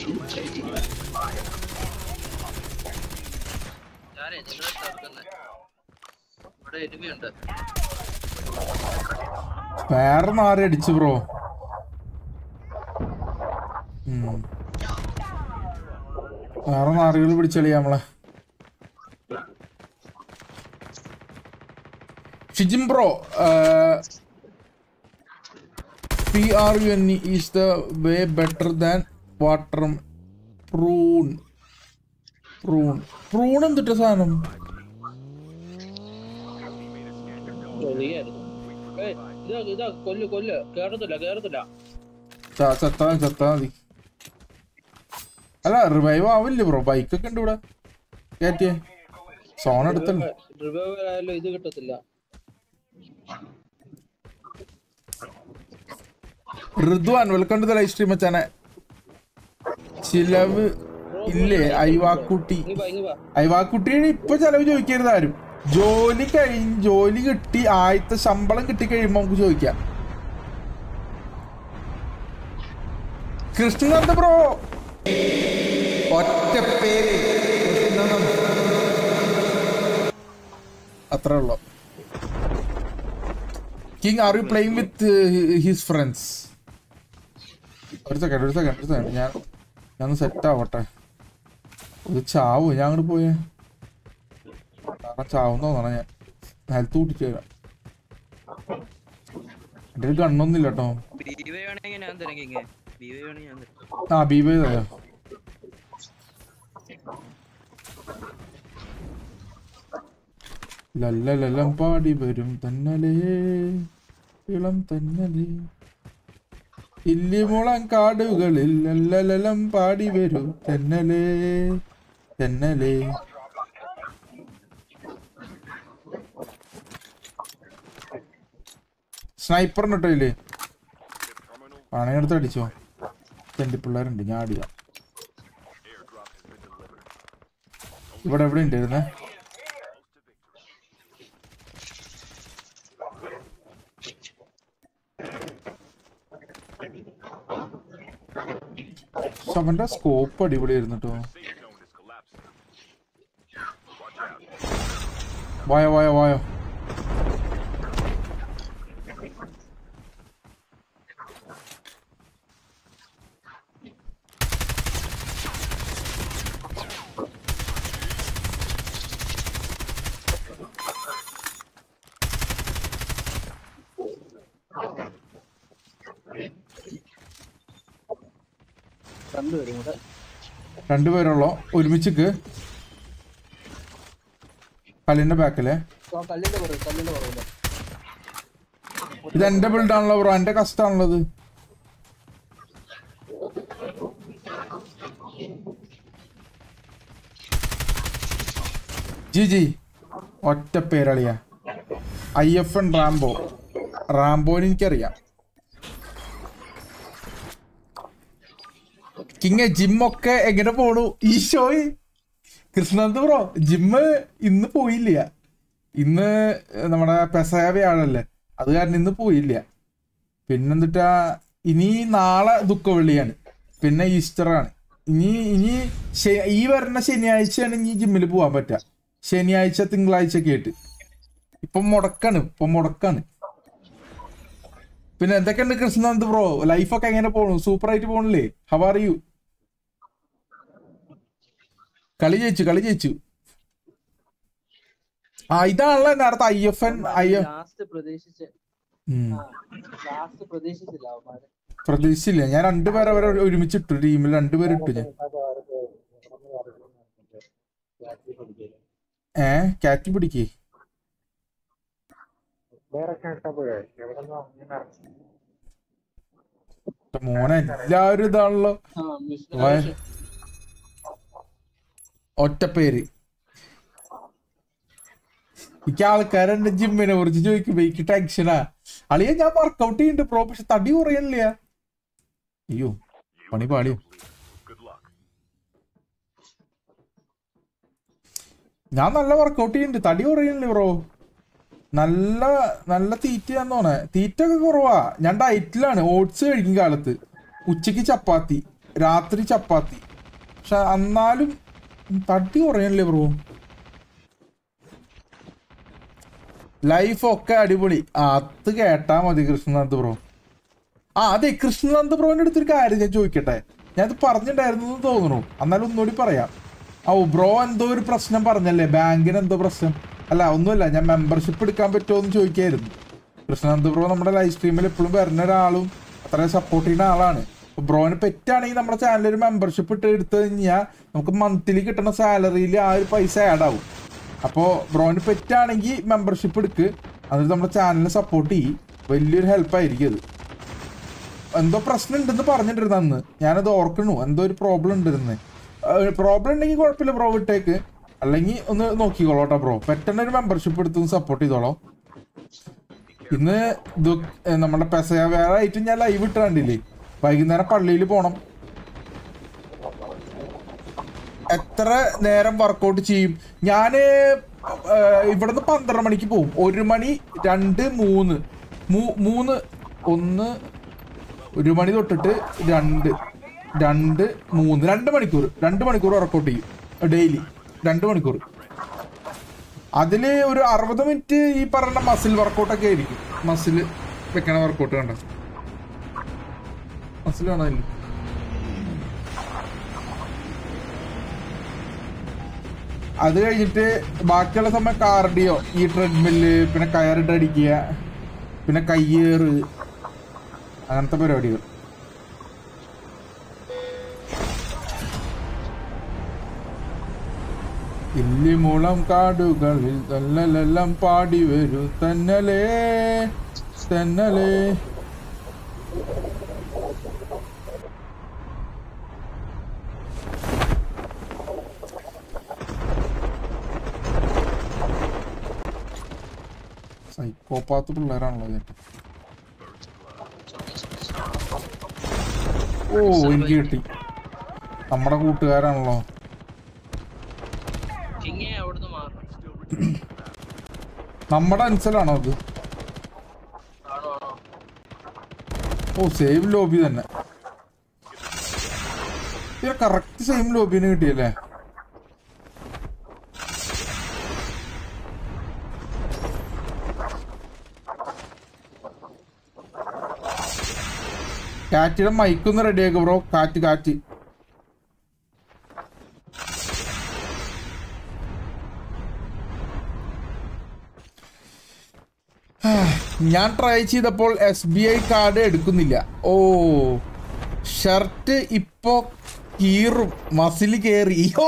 ഞാനേ നിങ്ങളെ ചേർക്കുന്നേ ഇവിടെ എനിമിയുണ്ട് വേറെ നാരെ അടിച്ചു ബ്രോ വേറെ നാറുകൾ പിടിച്ചളിയാ നമ്മളെ Shijim bro P R U N is the way better than water prune prune prune എന്തിട്ട സാധനം ഒളിയായിരുന്നു. ഏയ്, ഇതാ ഇതാ കൊല്ല് കൊല്ല് കേറത്തില്ല കേറത്തില്ല ച- ചത്താ ചത്താ മതി അല്ല റിവൈവ് ആവില്ലേ ബ്രോ ബൈക്കൊക്കെ ഉണ്ട് ഇവിടെ കയറ്റിയേ സോൺ എടുത്തല്ലോ റിവൈവ് ആയാലും ഇത് കിട്ടത്തില്ല Rithuvan welcome to the live stream മച്ചാനെ ചിലവ് ഇല്ലേ ഐവാക്കുട്ടി ഇങ്ങ് വാ ഇങ്ങ് വാ ഐവാക്കുട്ടിയുടെ ഇപ്പൊ ചെലവ് ചോദിക്കരുത് ആരും ജോലി കഴിഞ്ഞ് ജോലി കിട്ടി ആദ്യത്തെ ശമ്പളം കിട്ടി കഴിയുമ്പോ നമുക്ക് ചോദിക്കാം കൃഷ്ണനന്ദ ബ്രോ ഒറ്റ പേര് കൃഷ്ണനന്ദ. അത്രേ ഉള്ളു king are you playing with his friends ഒരു സെക്കൻഡ് ഒരു സെക്കൻഡ് ഒരു സെക്കൻഡ് ഞാൻ ഞാൻ സെറ്റ് ആവട്ടെ ഒരു ചാവോ ഞാൻ അങ്ങോട്ട് പോയേ കാരണം ചാവും തോന്നണ ഞാൻ ഹെൽത്ത് കൂട്ടിട്ട് തരാം എൻ്റെ ഒരു ഗണ്ണൊന്നുമില്ല കേട്ടോ ബീവേ വേണമെങ്കിൽ ഞാൻ തരാം കിങ്ങേ ബീവേ വേണമെങ്കിൽ ഞാൻ തരാം ആ ബി ബൈ തരാം ലല്ലലലം പാടി വരും തന്നലേ ഇളം തന്നലേ ഇല്ലിമുളം കാടുകളിൽ ലല്ലലലം പാടി വരും തെന്നലേ തെന്നലേ സ്നൈപ്പറിന് കേട്ടോ ഇല്ലേ പണയെടുത്ത് അടിച്ചോ തെണ്ടി പിള്ളേരുണ്ട് ഞാൻ അടിയാ ഇവിടെ എവിടെ ഉണ്ടായിരുന്നേ പക്ഷെ അവന്റെ സ്കോപ്പ് അടിപൊളിയായിരുന്നു കേട്ടോ വായോ വായോ വായോ രണ്ടുപേരും കൂടെ രണ്ടുപേരുള്ളോ ഒരുമിച്ചിക്ക് കല്ലിന്റെ ബാക്കിലെ ആ കല്ലിന്റെ പുറകെ കല്ലിന്റെ പുറകില് ഇത് എന്റെ ബിൽഡാണല്ലോ ബ്രോ എന്റെ കഷ്ടാണുള്ളത് ജി ജി ഒറ്റ പേരളിയാ ഐ എഫ് എൻ റാംബോ റാംബോന് എനിക്കറിയാം കിങ് ജിമ്മൊക്കെ എങ്ങനെ പോണു ഈ ഷോയ് കൃഷ്ണന്ത് ബ്രോ ജിമ്മ് ഇന്ന് പോയില്ല ഇന്ന് നമ്മുടെ പെസയ വ്യാഴല്ലേ അത് കാരണം ഇന്ന് പോയില്ല പിന്നെന്തിട്ടാ ഇനി നാളെ ദുഃഖവെള്ളിയാണ് പിന്നെ ഈസ്റ്ററാണ് ഇനി ഇനി ശ- ഈ വരുന്ന ശനിയാഴ്ചയാണ് ഇനി ജിമ്മിൽ പോകാൻ പറ്റുക ശനിയാഴ്ച തിങ്കളാഴ്ച ഒക്കെ ആയിട്ട് ഇപ്പൊ മുടക്കാണ് ഇപ്പൊ മുടക്കാണ് പിന്നെ എന്തൊക്കെയുണ്ട് കൃഷ്ണനന്ത് ബ്രോ ലൈഫൊക്കെ എങ്ങനെ പോണു സൂപ്പർ ആയിട്ട് പോണില്ലേ ഹവ് ആർ യു കളി ജയിച്ചു കളി ജയിച്ചു ആ ഇതാണല്ലോ നേരത്തെ I F N I F last പ്രതീക്ഷിച്ച് ലാസ്റ്റ് പ്രതീക്ഷിച്ചില്ല അവന്മാര് പ്രതീക്ഷിച്ചില്ല ഞാൻ രണ്ടുപേരെ വരെ ഒരുമിച്ച് ഇട്ടു ടീമിൽ രണ്ടുപേരെ ഇട്ടു ഞാൻ ഏ കാറ്റി പിടിക്കേ വേറെ കേട്ടപ്പോഴേ എവിടെ നിന്ന് അങ്ങനെ മോനെ എല്ലാവരും ഇതാണല്ലോ ആ മിസ് വയ- ഒറ്റപ്പേര് എനിക്ക് ആൾക്കാരെന്റെ ജിമ്മിനെ കുറിച്ച് ചോദിക്കുമ്പോ എനിക്ക് ടെൻഷനാ അളിയ ഞാൻ വർക്കൗട്ട് ചെയ്യുന്നുണ്ട് പ്രോ പക്ഷെ തടി കുറയണില്ല അയ്യോ പണി പാളിയോ ഞാൻ നല്ല വർക്കൗട്ട് ചെയ്യുന്നുണ്ട് തടി കുറയണില്ല ബ്രോ നല്ല നല്ല തീറ്റയാന്ന് തോന്നേ തീറ്റ ഒക്കെ കുറവാ ഞാൻ ഡയറ്റിലാണ് ഓട്സ് കഴിക്കും കാലത്ത് ഉച്ചക്ക് ചപ്പാത്തി രാത്രി ചപ്പാത്തി പക്ഷെ എന്നാലും തടി കുറയണില്ലേ ബ്രോ ലൈഫ് ഒക്കെ അടിപൊളി ആ, അത് കേട്ടാ മതി കൃഷ്ണനാഥ് ബ്രോ ആ അതെ കൃഷ്ണനാഥ് ബ്രോന്റെ അടുത്തൊരു കാര്യം ഞാൻ ചോദിക്കട്ടെ ഞാൻ അത് പറഞ്ഞിട്ടുണ്ടായിരുന്നു എന്ന് തോന്നുന്നു എന്നാലും ഒന്നുകൂടി പറയാം ഓ ബ്രോ എന്തോ ഒരു പ്രശ്നം പറഞ്ഞല്ലേ ബാങ്കിന് എന്തോ പ്രശ്നം അല്ല ഒന്നുമില്ല ഞാൻ മെമ്പർഷിപ്പ് എടുക്കാൻ പറ്റുമോ എന്ന് ചോദിക്കായിരുന്നു കൃഷ്ണനാഥ് ബ്രോ നമ്മുടെ ലൈവ് സ്ട്രീമിൽ എപ്പോഴും വരുന്ന ഒരാളും അത്രയും സപ്പോർട്ട് ചെയ്യുന്ന ആളാണ് അപ്പൊ ബ്രോന് പറ്റുകയാണെങ്കിൽ നമ്മുടെ ചാനലിൽ ഒരു മെമ്പർഷിപ്പ് ഇട്ട് എടുത്തു കഴിഞ്ഞാൽ നമുക്ക് മന്ത്ലി കിട്ടുന്ന സാലറിയിൽ ആ ഒരു പൈസ ആഡ് ആവും അപ്പോൾ ബ്രോന് പറ്റുകയാണെങ്കിൽ മെമ്പർഷിപ്പ് എടുക്ക് എന്നിട്ട് നമ്മുടെ ചാനലിനെ സപ്പോർട്ട് ചെയ്യും വലിയൊരു ഹെൽപ്പ് ആയിരിക്കും അത് എന്തോ പ്രശ്നം ഉണ്ടെന്ന് പറഞ്ഞിട്ടിരുന്നു അന്ന് ഞാനത് ഓർക്കണു എന്തോ ഒരു പ്രോബ്ലം ഉണ്ടായിരുന്നു പ്രോബ്ലം ഉണ്ടെങ്കിൽ കുഴപ്പമില്ല ബ്രോ വിട്ടേക്ക് അല്ലെങ്കിൽ ഒന്ന് നോക്കിക്കോളൂ കേട്ടോ ബ്രോ പെട്ടെന്ന് ഒരു മെമ്പർഷിപ്പ് എടുത്ത് സപ്പോർട്ട് ചെയ്തോളോ ഇന്ന് ഇത് ഏ, നമ്മുടെ പെസയ വേറെ ആയിട്ട് ഞാൻ ലൈവ് ഇട്ട് കണ്ടില്ലേ വൈകുന്നേരം പള്ളിയിൽ പോണം എത്ര നേരം വർക്കൗട്ട് ചെയ്യും ഞാന് ഏ, ഇവിടുന്ന് പന്ത്രണ്ട് മണിക്ക് പോകും ഒരു മണി രണ്ട് മൂന്ന് മൂ- മൂന്ന് ഒന്ന് ഒരു മണി തൊട്ടിട്ട് രണ്ട് രണ്ട് മൂന്ന് രണ്ട് മണിക്കൂർ രണ്ട് മണിക്കൂർ വർക്കൗട്ട് ചെയ്യും ഡെയിലി രണ്ട് മണിക്കൂർ അതിൽ ഒരു അറുപത് മിനിറ്റ് ഈ പറയുന്ന മസിൽ വർക്കൗട്ടൊക്കെ ആയിരിക്കും മസിൽ വെക്കണ വർക്കൗട്ട് കണ്ട മസിൽ വേണോ അതിൽ അത് കഴിഞ്ഞിട്ട് ബാക്കിയുള്ള സമയം കാർഡിയോ ഈ ട്രെഡ്മില്ല് പിന്നെ കയറിട്ട് അടിക്കുക പിന്നെ കയ്യേറ് അങ്ങനത്തെ പരിപാടികൾ ഇല്ലിമുളം കാടുകളിൽ തല്ലലെല്ലാം പാടി വരൂ തന്നലേ തന്നലേ സൈക്കോപാത്ത് പിള്ളേരാണല്ലോ ചേട്ടൻ ഓ എനിക്ക് കിട്ടി നമ്മുടെ കൂട്ടുകാരാണല്ലോ കിങ്ങേ അവിടുന്ന് മാറണം നമ്മുടെ അൻസലാണോ അത് ആണോ ആണോ ഓ സെയിം ലോബി തന്നെ കറക്റ്റ് സെയിം ലോബിന് കിട്ടിയല്ലേ കാറ്റിയുടെ മൈക്കൊന്ന് റെഡിയാക്ക് ബ്രോ കാറ്റ് കാറ്റ് ഞാൻ ട്രൈ ചെയ്തപ്പോൾ എസ് ബി ഐ കാർഡ് എടുക്കുന്നില്ല ഓ ഷർട്ട് ഇപ്പോ കീറും മസിൽ കേറി ഓ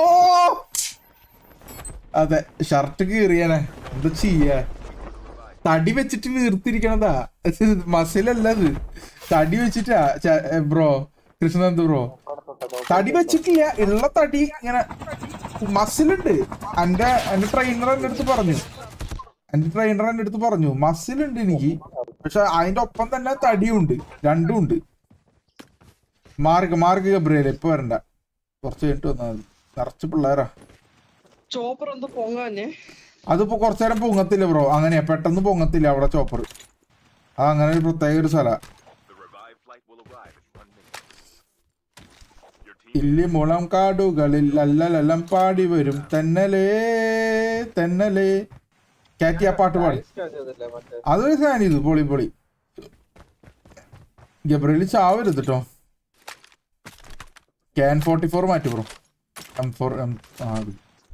അതെ ഷർട്ട് കീറിയാനെ എന്താ ചെയ്യാ തടി വെച്ചിട്ട് വീർത്തിരിക്കണതാ മസിലല്ല അത് തടി വെച്ചിട്ടാ ബ്രോ കൃഷ്ണനന്ദ ബ്രോ തടി വെച്ചിട്ടില്ല ഉള്ള തടി ഇങ്ങനെ മസിലുണ്ട് എന്റെ എന്റെ ട്രെയിനർ എന്റെ അടുത്ത് പറഞ്ഞു എന്റെ ട്രെയിനർ എന്റെ അടുത്ത് പറഞ്ഞു മസിലുണ്ട് എനിക്ക് പക്ഷെ അതിന്റെ ഒപ്പം തന്നെ തടിയുണ്ട് രണ്ടും ഉണ്ട് മാർക്ക് മാർക്ക് ഗബ്രിയൽ ഇപ്പൊ വരണ്ട കുറച്ച് കഴിഞ്ഞിട്ട് വന്നാൽ മതി നിറച്ച് പിള്ളേരാ ചോപ്പർ എന്താ പൊങ്ങാഞ്ഞേ അതിപ്പോ കുറച്ചു നേരം പൊങ്ങത്തില്ല ബ്രോ അങ്ങനെയാ പെട്ടെന്ന് പൊങ്ങത്തില്ല അവിടെ ചോപ്പർ അത് അങ്ങനെ ഒരു പ്രത്യേക ഒരു സ്ഥല ഇല്ലി മുളം കാടുകളിൽ ലല്ലലല്ലം പാടി വരും തെന്നലേ തെന്നലേ കാറ്റി ആ പാട്ട് പാടി അത് ഫാൻ ചെയ്തു പൊളി പൊളി ഗബ്രയിൽ ചാവരുത് കേട്ടോ ക്യാൻ ഫോർട്ടി ഫോർ മാറ്റി ബ്രോ എം ഫോർ എം ആ അത്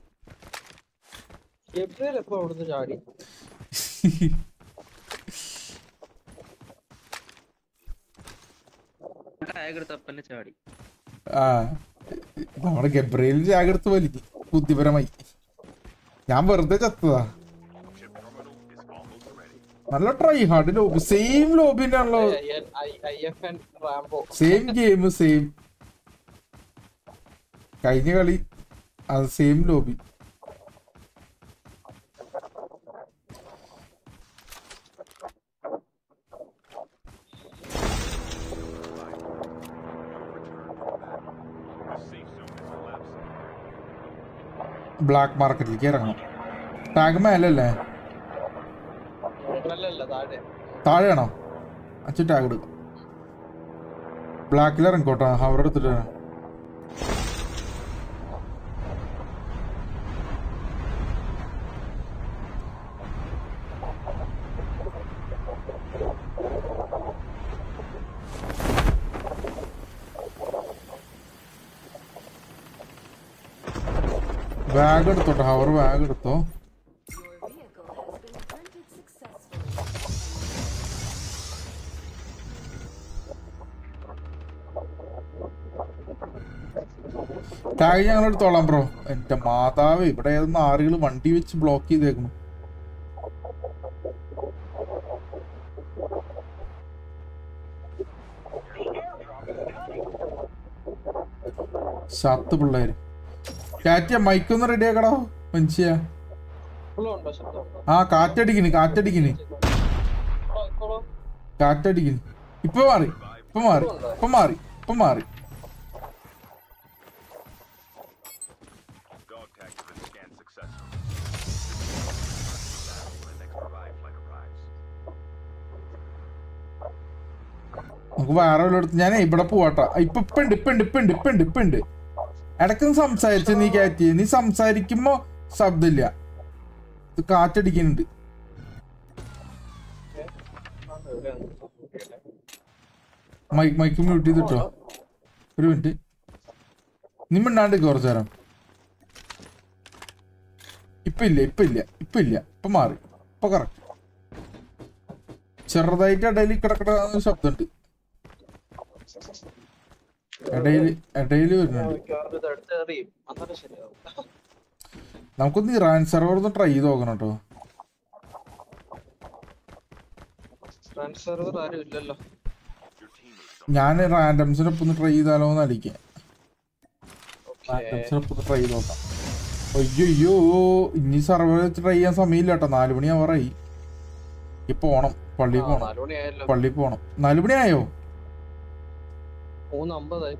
ഗബ്രിയൽ എപ്പോ അവിടുന്ന് ചാടി ടാഗ് എടുത്തപ്പന്നെ ചാടി ആ നമ്മുടെ ഗബ്രയിൽ ജാഗ്രത വലിക്കും ബുദ്ധിപരമായി ഞാൻ വെറുതെ ചത്തതാ നല്ല ട്രൈ ഹാർഡ് ലോബി സെയിം ലോബിന്റെ ആണല്ലോ I F N Rambo same game same കഴിഞ്ഞ കളി അത് സെയിം ലോബി ബ്ലാക്ക് മാർക്കറ്റിലേക്ക് ഇറങ്ങണം ടാഗ് മേലല്ലേ അല്ലല്ല താഴെ താഴെയാണോ അച്ഛൻ ടാഗ് എടുക്കാം ബ്ലാക്കിൽ ഇറങ്ങിക്കോട്ടെ ഹവർ എടുത്തിട്ട് വരാം. ബാഗ് എടുത്തോട്ടെ ഹവർ ബാഗ് എടുത്തോ ടാഗ് ഞങ്ങൾ എടുത്തോളാം ബ്രോ എന്റെ മാതാവ് ഇവിടെ ഏതൊന്ന് ആറുകൾ വണ്ടി വെച്ച് ബ്ലോക്ക് ചെയ്തേക്കണം ശത്ത് പിള്ളേര് കാറ്റിയ മൈക്കൊന്ന് റെഡി ആക്കടോ മനുഷ്യ ഇപ്പോഴും ഉണ്ടോ ശബ്ദം ആ കാറ്റടിക്കുന്നു കാറ്റടിക്കുന്നു ഇപ്പോ- ഇപ്പോഴോ? കാറ്റടിക്കുന്നു ഇപ്പൊ മാറി ഇപ്പൊ മാറി ഇപ്പൊ മാറി ഇപ്പൊ മാറി Dog tag has been scanned successfully. Battle when the next revived flight arrives. നമുക്ക് വേറെ വല്ലയിടത്ത് ഞാൻ ഇവിടെ പോവാട്ടോ ഇപ്പൊ ഇപ്പൊ ഉണ്ട് ഇപ്പൊ ഉണ്ട് ഇപ്പൊ ഉണ്ട് ഇപ്പൊ ഉണ്ട് ഇപ്പൊ ഉണ്ട് ഇടയ്ക്കൊന്ന് സംസാരിച്ച് നീ കയറ്റി നീ സംസാരിക്കുമ്പോ ശബ്ദമില്ല ഇത് കാറ്റടിക്കുന്നുണ്ട് മൈക്ക് മൈക്ക് മ്യൂട്ട് ചെയ്തിട്ടോ ഒരു മിനിറ്റ് നീ മിണ്ടാണ്ട് കുറച്ചു നേരം ഇപ്പൊ ഇല്ല ഇപ്പൊ ഇല്ല ഇപ്പൊ ഇല്ല ഇപ്പൊ മാറി ഇപ്പൊ കറക്റ്റ് ചെറുതായിട്ട് ഇടയിൽ കിടക്കട ശബ്ദമുണ്ട് ഇടയിൽ ഇടയിൽ വരുന്നുണ്ട് മിക്കവാറും ഇത് അടുത്ത് എറിയും അന്നേരം ശരിയാവും നമുക്കൊന്ന് ഇറാൻ സെർവർ ഒന്ന് ട്രൈ ചെയ്ത് നോക്കണം കേട്ടോ ഫ്രണ്ട് സെർവർ ആരും ഇല്ലല്ലോ ഞാൻ റാൻഡംസിനൊപ്പം ഒന്ന് ട്രൈ ചെയ്താലോ എന്ന് അടിക്കാം റാൻഡംസിനൊപ്പം ഒന്ന് ട്രൈ ചെയ്ത് നോക്കാം അയ്യോ അയ്യോ ഇനി സെർവർ വെച്ച് ട്രൈ ചെയ്യാൻ സമയമില്ല കേട്ടോ നാല് മണി ആവാറായി ഈ പോണം പള്ളിയിൽ ആ, പോണം നാല് മണിയായല്ലോ. പള്ളിയിൽ പോണം നാല് മണി ആയോ മൂന്ന് അമ്പതായി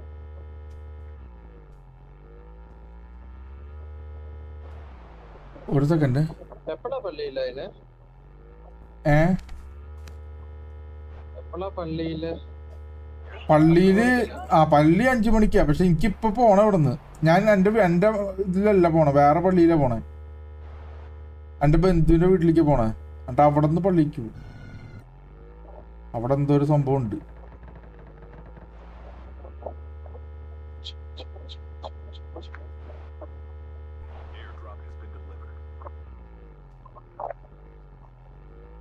ഒരു സെക്കൻഡ് എപ്പോഴാ പള്ളിയില്ല അതിന് ഏ എപ്പോഴാ പള്ളിയില് പള്ളിയില് ആ പള്ളി അഞ്ചു മണിക്കാ പക്ഷെ എനിക്കിപ്പൊ പോണം ഇവിടുന്ന് ഞാൻ എന്റെ എന്റെ ഇതിലല്ല പോണേ വേറെ പള്ളിയിലാ പോണേ എന്റെ ബന്ധുവിന്റെ വീട്ടിലേക്ക് പോണേ എന്നിട്ട് അവിടെ നിന്ന് പള്ളിക്ക് പോകും അവിടെ എന്തോ ഒരു സംഭവം ഉണ്ട്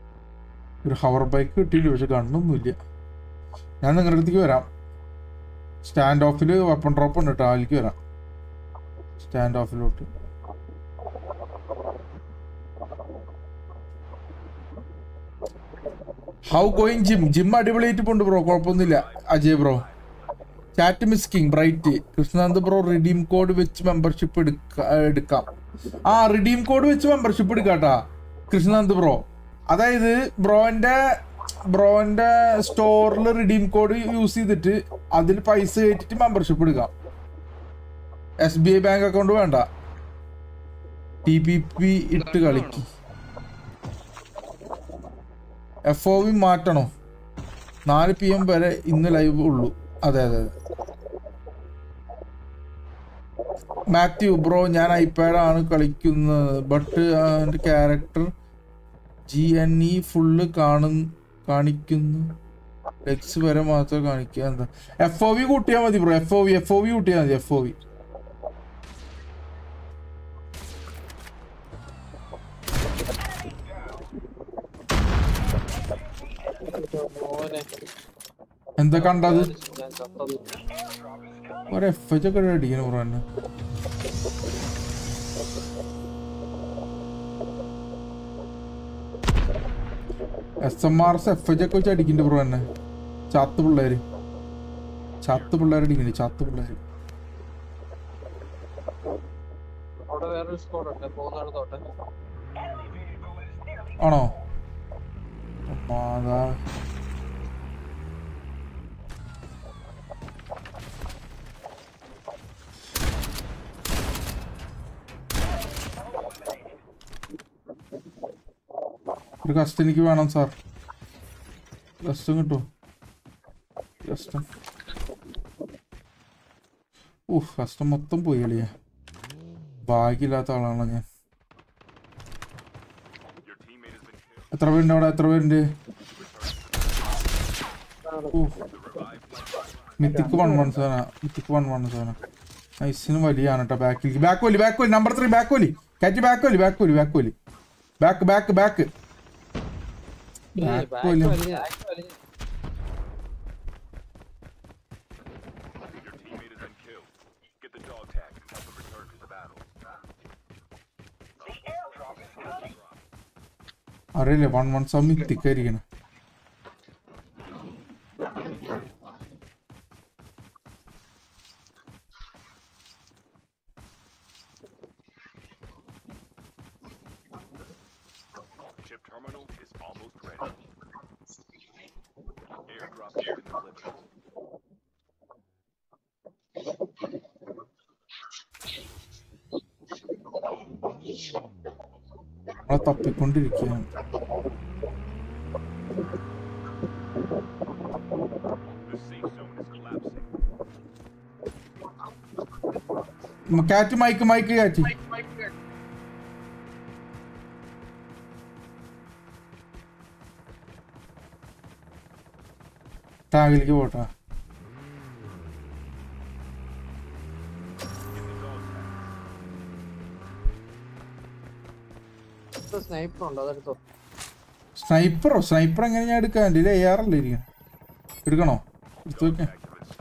ഒരു ഹവർ ബൈക്ക് കിട്ടിയില്ല പക്ഷെ കണ്ണൊന്നുമില്ല ഞാൻ നിങ്ങളുടെ അടുത്തേക്ക് വരാം സ്റ്റാൻഡ് ഓഫിൽ വെപ്പൺ ഡ്രോപ്പ് ഉണ്ട് കേട്ടോ അതിലേക്ക് വരാം സ്റ്റാൻഡ് ഓഫിലോട്ട് ഹൗ ഗോയിങ് ജിം ജിം അടിപൊളിയായിട്ട് പോണ്ട് ബ്രോ കുഴപ്പമൊന്നുമില്ല അജയ് ബ്രോ ചാറ്റ് മിസ്കിങ് bright Krishnanth bro redeem code വെച്ച് മെമ്പർഷിപ്പ് എടുക്കാം ആ റിഡീം കോഡ് വെച്ച് മെമ്പർഷിപ്പ് എടുക്കാട്ടാ കൃഷ്ണാന്ത് ബ്രോ അതായത് ബ്രോന്റെ ബ്രോന്റെ സ്റ്റോറിൽ റിഡീം കോഡ് യൂസ് ചെയ്തിട്ട് അതിൽ പൈസ കയറ്റിട്ട് മെമ്പർഷിപ്പ് എടുക്കാം S B I bank account വേണ്ട ടി പി പി ഇട്ട് കളിക്ക് എഫ് ഒ വി മാറ്റണോ നാല് പി എം വരെ ഇന്ന് ലൈവ് ഉള്ളൂ അതെ അതെ അതെ മാത്യു ബ്രോ ഞാൻ ഐപാഡാണ് കളിക്കുന്നത് ബട്ട് എൻ്റെ character G N E full കാണും കാണിക്കുന്നു ലെക്സ് വരെ മാത്രം കാണിക്കുക എന്താ എഫ് ഒ വി കൂട്ടിയാൽ മതി bro F O V F O V കൂട്ടിയാൽ മതി എഫ് ഒ വി മോനെ എന്താ കണ്ടത് ഞാൻ ചത്തത് ഒരു എഫ് എച്ച് ഒക്കെ അടിക്കണം ബ്രോ എന്നെ S M R S F H ഒക്കെ വെച്ച് അടിക്കുന്നുണ്ട് ബ്രോ എന്നെ ചാത്ത് പിള്ളേര് ചാത്ത് പിള്ളേർ അടിക്കുന്നുണ്ട് ചാത്ത് പിള്ളേര് അവിടെ വേറൊരു സ്കോഡ് ഉണ്ട് പോകുന്നിടത്തോട്ടെ ആണോ മാതാ ഒരു കസ്റ്റ് എനിക്ക് വേണം സാർ കസ്റ്റം കിട്ടുമോ കസ്റ്റം ഊഹ് കസ്റ്റം മൊത്തം പോയി കളിയാ ഭാഗ്യമില്ലാത്ത ആളാണല്ലോ ഞാൻ എത്ര പേരുണ്ട് അവിടെ എത്ര പേരുണ്ട് mythic one one seven mythic one one seven നൈസിന് വലിയാണ് കേട്ടോ ബാക്കിലേക്ക് ബാക്ക് വലി ബാക്ക് വലി നമ്പർ ത്രീ ബാക്ക് വലി കാറ്റ് ബാക്ക് വലി ബാക്ക് വലി ബാക്ക് വലി ബാക്ക് ബാക്ക് ബാക്ക് ബാക്ക് വലി Your teammate has been killed. Get the dog tag and help them return to the battle. അറിയില്ലേ വൺ വൺ സെവൻ മിത്തിക്കായിരിക്കണം Chip terminal is almost ready. Airdrop has been delivered. നമ്മളെ തപ്പിക്കൊണ്ടിരിക്കുകയാണ് The safe zone is collapsing. കാറ്റ് mic mic കാറ്റ് ടാഗിലേക്ക് പോട്ടാ sniper ഉണ്ടോ അതെടുത്തോ സ്നൈപ്പറോ sniper എങ്ങനെ ഞാൻ എടുക്കാൻ എൻ്റെ എ ആർ അല്ലേ ഇരിക്കണം എടുക്കണോ എടുത്തു വെക്കാം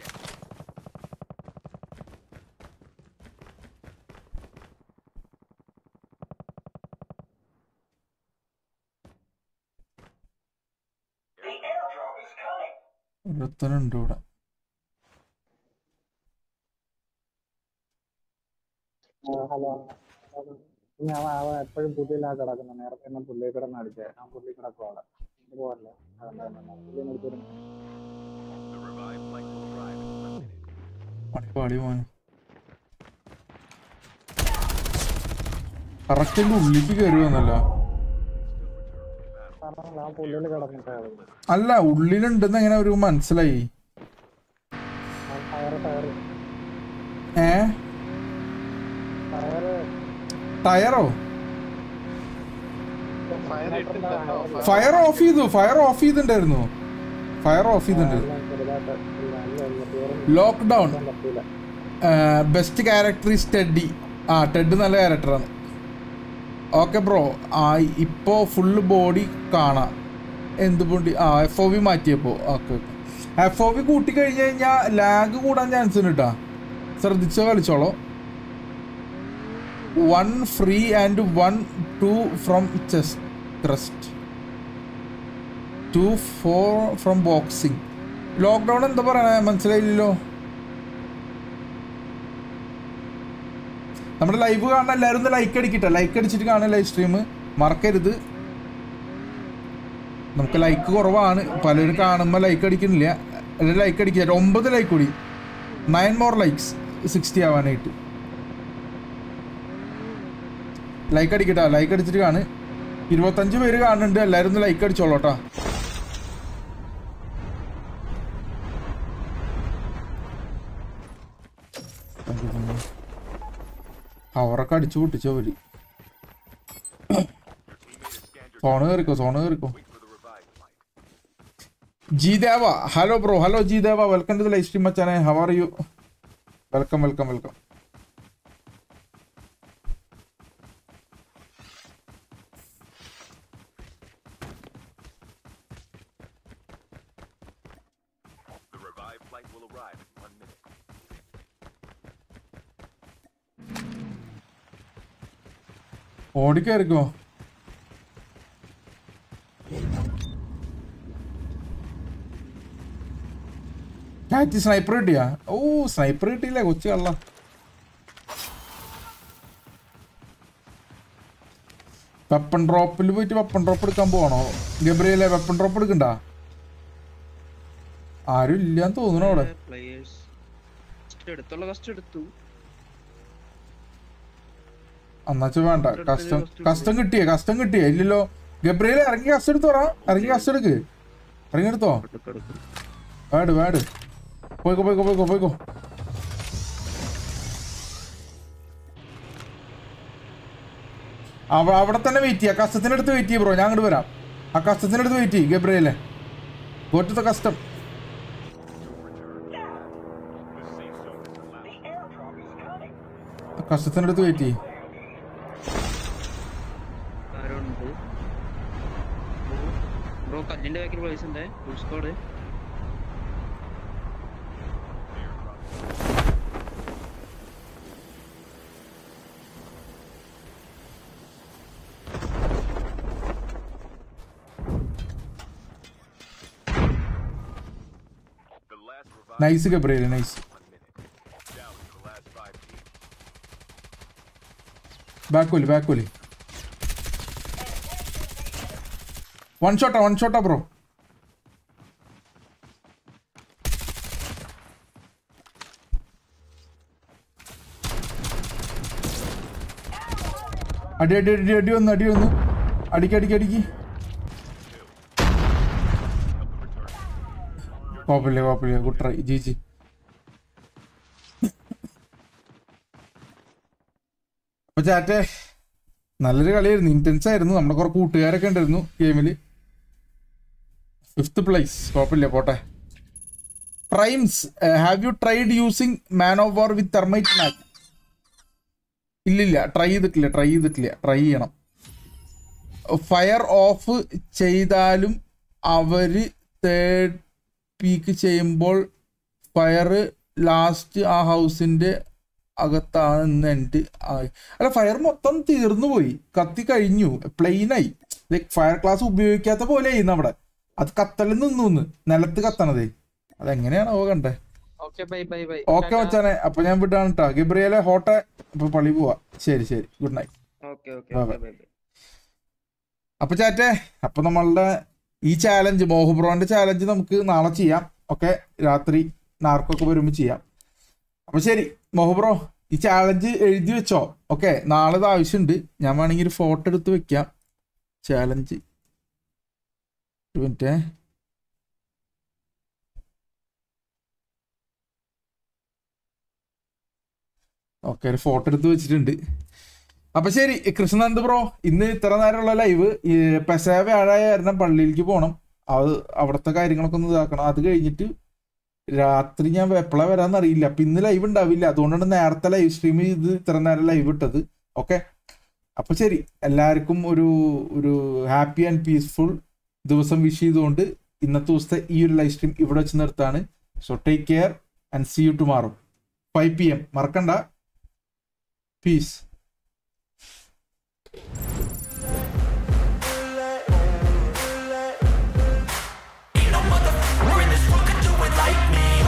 ഒരുത്തനുണ്ട് ഇവിടെ ഹലോ ഞാൻ അവൻ എപ്പോഴും പുള്ളിയിലാ കിടക്കുന്നത് നേരത്തെ തന്നെ പുള്ളി കിടന്ന് അടിച്ചേ ഞാൻ പുള്ളി കിടക്കും അവിടെ ഇത് പോരല്ലേ പുള്ളി എടുത്തിരുന്നു The revived flight will arrive in one minute. പണിപ്പാളി മോനെ കറക്റ്റ് എൻ്റെ ഉള്ളിലേക്ക് കയറി വന്നല്ലോ കാരണം ഞാൻ പുള്ളിയിൽ കിടന്നിട്ടായിരുന്നു അല്ല ഉള്ളിലുണ്ടെന്ന് എങ്ങനെ ഒരു മനസ്സിലായി ടയർ ടയർ ഏ ടയർ ടയറോ ഫയർ ഇട്ടിട്ടുണ്ടോ ഫയർ ഓഫ് ചെയ്തു ഫയർ ഓഫ് ചെയ്തിട്ടുണ്ടായിരുന്നു ഫയർ ഓഫ് ചെയ്തിട്ടുണ്ടായിരുന്നു ചെറുതായിട്ട് ഇല്ല ഇല്ല ഇല്ല തീർന്നു ലോക്ക്ഡൗൺ പറ്റില്ല ബെസ്റ്റ് ക്യാരക്ടർ ഈസ് ടെഡി ആ ടെഡ് നല്ല ക്യാരക്ടറാണ് ഓക്കെ ബ്രോ ആ ഇപ്പോൾ ഫുള്ള് ബോഡി കാണാം എന്ത് ബോഡി ആ എഫ് ഒ വി മാറ്റിയപ്പോൾ okay okay F O P കൂട്ടി കഴിഞ്ഞ് കഴിഞ്ഞാൽ ലാഗ് കൂടാൻ ചാൻസ് ഉണ്ട് കേട്ടോ ശ്രദ്ധിച്ചോ കളിച്ചോളോ one free and one two from chest crest two four from boxing lockdown എന്താ പറയണേ മനസ്സിലായില്ലല്ലോ നമ്മുടെ ലൈവ് കാണാൻ എല്ലാവരും ഒന്ന് ലൈക്ക് അടിക്കട്ടെ ലൈക്ക് അടിച്ചിട്ട് കാണാൻ ലൈവ് സ്ട്രീം മറക്കരുത് നമുക്ക് ലൈക്ക് കുറവാണ് പലരും കാണുമ്പോൾ ലൈക്ക് അടിക്കുന്നില്ല എല്ലാവരും ലൈക്ക് അടിക്കുക ഒമ്പത് ലൈക്ക് കൂടി നയൻ മോർ ലൈക്സ് സിക്സ്റ്റി ആവാനായിട്ട് ലൈക്ക് അടിക്കട്ടാ ലൈക്ക് അടിച്ചിട്ട് കാണ് ഇരുപത്തഞ്ച് പേര് കാണുന്നുണ്ട് എല്ലാവരും ഒന്ന് ലൈക്ക് അടിച്ചോളൂട്ടാ അവരൊക്കെ അടിച്ചു പൊട്ടിച്ചോ അവര് സോണ് കയറിക്കോ സോണ് കയറിക്കോ Jeedeva hello bro hello Jeedeva welcome to the live stream മച്ചാനെ how are you welcome welcome welcome The revived flight will arrive in one minute. ഓടിക്കയറിക്കോ കാറ്റ് സ്നൈപ്പർ കിട്ടിയാ ഓ സ്നൈപ്പർ കിട്ടിയില്ലേ കൊച്ചു കള്ള വെപ്പൺ ഡ്രോപ്പിൽ പോയിട്ട് വെപ്പൺ ഡ്രോപ്പ് എടുക്കാൻ പോവാണോ ഗബ്രിയലെ വെപ്പൺ ഡ്രോപ്പ് എടുക്കണ്ട ആരും ഇല്ലാന്ന് തോന്നുന്നു അവിടെ പ്ലേയേഴ്സ് എടുത്തുള്ള കസ്റ്റ് എടുത്തു അന്നാച്ച വേണ്ട കസ്റ്റം കസ്റ്റം കിട്ടിയേ കസ്റ്റം കിട്ടിയേ ഇല്ലല്ലോ ഗബ്രിയലെ ഇറങ്ങി കസ്റ്റം എടുത്തോ ഇറങ്ങി കസ്റ്റം എടുക്ക് ഇറങ്ങി എടുത്തോ വേട് വേട് പോയിക്കോ പോയിക്കോ പോയിക്കോ പോയിക്കോ അവ അവിടെ തന്നെ വെയിറ്റ് ചെയ്യാം കസ്റ്റത്തിന്റെ അടുത്ത് വെയിറ്റ് ചെയ്യ ബ്രോ ഞാൻ അങ്ങോട്ട് വരാം ആ കസ്റ്റത്തിന്റെ അടുത്ത് വെയിറ്റ് ചെയ്യും ഗബ്രിയലെ ഗോറ്റത്തെ കസ്റ്റം കസ്റ്റത്തിന്റെ അടുത്ത് വെയിറ്റ് ചെയ്യും ആരുണ്ട് ബ്രോ കല്ലിന്റെ ബാക്കിൽ പ്ലേസ് ഉണ്ട് full squad nice Gabriel nice ബാക്കോലി ബാക്കോലി വൺ ഷോട്ടാ വൺ ഷോട്ടാ ബ്രോ അടി അടി അടി അടി വന്നു അടി വന്നു അടിക്ക് അടിക്ക് അടിക്ക് കുഴപ്പമില്ല കുഴപ്പമില്ല ഗുഡ് ട്രൈ ജി ജി അപ്പൊ ചാറ്റെ നല്ലൊരു കളിയായിരുന്നു ഇന്റൻസ് ആയിരുന്നു നമ്മുടെ കുറെ കൂട്ടുകാരൊക്കെ ഉണ്ടായിരുന്നു ഗെയിമിൽ ഫിഫ്ത്ത് പ്ലേസ് കുഴപ്പമില്ല പോട്ടെ Primes have you tried using man of war with thermite മാറ്റ് ഇല്ലില്ല ട്രൈ ചെയ്തിട്ടില്ല ട്രൈ ചെയ്തിട്ടില്ല ട്രൈ ചെയ്യണം ഫയർ ഓഫ് ചെയ്താലും അവര് തേർഡ് പീക്ക് ചെയ്യുമ്പോൾ ഫയർ ലാസ്റ്റ് ആ ഹൗസിന്റെ അകത്താണ് എൻ്റെ ആയി അല്ല ഫയർ മൊത്തം തീർന്നു പോയി കത്തി കഴിഞ്ഞു പ്ലെയിനായി ലൈക് ഫയർ ക്ലാസ് ഉപയോഗിക്കാത്ത പോലെ ആയിരുന്നു അവിടെ അത് കത്തലിൽ നിന്നു നിലത്ത് കത്തണതേ അതെങ്ങനെയാണ് അവ കണ്ടേ okay bye bye bye okay മച്ചാനെ അപ്പൊ ഞാൻ വിട്ടാണ് കേട്ടോ ഗബ്രിയലെ ഹോട്ടെ ഇപ്പൊ പള്ളി പോവാ ശരി ശരി good night okay okay Bye, bye bye. Bye അപ്പൊ ചാറ്റെ അപ്പൊ നമ്മളുടെ ഈ ചാലഞ്ച് മോഹബ്രോന്റെ ചാലഞ്ച് നമുക്ക് നാളെ ചെയ്യാം ഓക്കെ രാത്രി നാർക്കൊക്കെ വരുമ്പോൾ ചെയ്യാം അപ്പൊ ശരി മോഹബ്രോ ഈ ചാലഞ്ച് എഴുതി വെച്ചോ ഓക്കെ നാളെ ഇത് ആവശ്യമുണ്ട് ഞാൻ വേണമെങ്കിൽ ഒരു ഫോട്ടോ എടുത്ത് വെക്കാം ചാലഞ്ച് ഒരു മിനിറ്റേ ഓക്കെ ഒരു ഫോട്ടോ എടുത്ത് വെച്ചിട്ടുണ്ട് അപ്പൊ ശരി കൃഷ്ണനന്ദ ബ്രോ ഇന്ന് ഇത്ര നേരമുള്ള ലൈവ് പെസവ വ്യാഴായ കാരണം പള്ളിയിലേക്ക് പോകണം അത് അവിടുത്തെ കാര്യങ്ങളൊക്കെ ഒന്ന് ഇതാക്കണം അത് കഴിഞ്ഞിട്ട് രാത്രി ഞാൻ എപ്പോഴാ വരാന്ന് അറിയില്ല അപ്പൊ ഇന്ന് ലൈവ് ഉണ്ടാവില്ല അതുകൊണ്ടാണ് നേരത്തെ ലൈവ് സ്ട്രീം ചെയ്ത് ഇത്ര നേരം ലൈവ് ഇട്ടത് ഓക്കെ അപ്പൊ ശരി എല്ലാവർക്കും ഒരു ഒരു ഹാപ്പി ആൻഡ് പീസ്ഫുൾ ദിവസം വിഷ് ചെയ്തുകൊണ്ട് ഇന്നത്തെ ദിവസത്തെ ഈ ഒരു ലൈവ് സ്ട്രീം ഇവിടെ വെച്ച് നിർത്താണ് so take care and see you tomorrow five P M മറക്കണ്ട പീസ്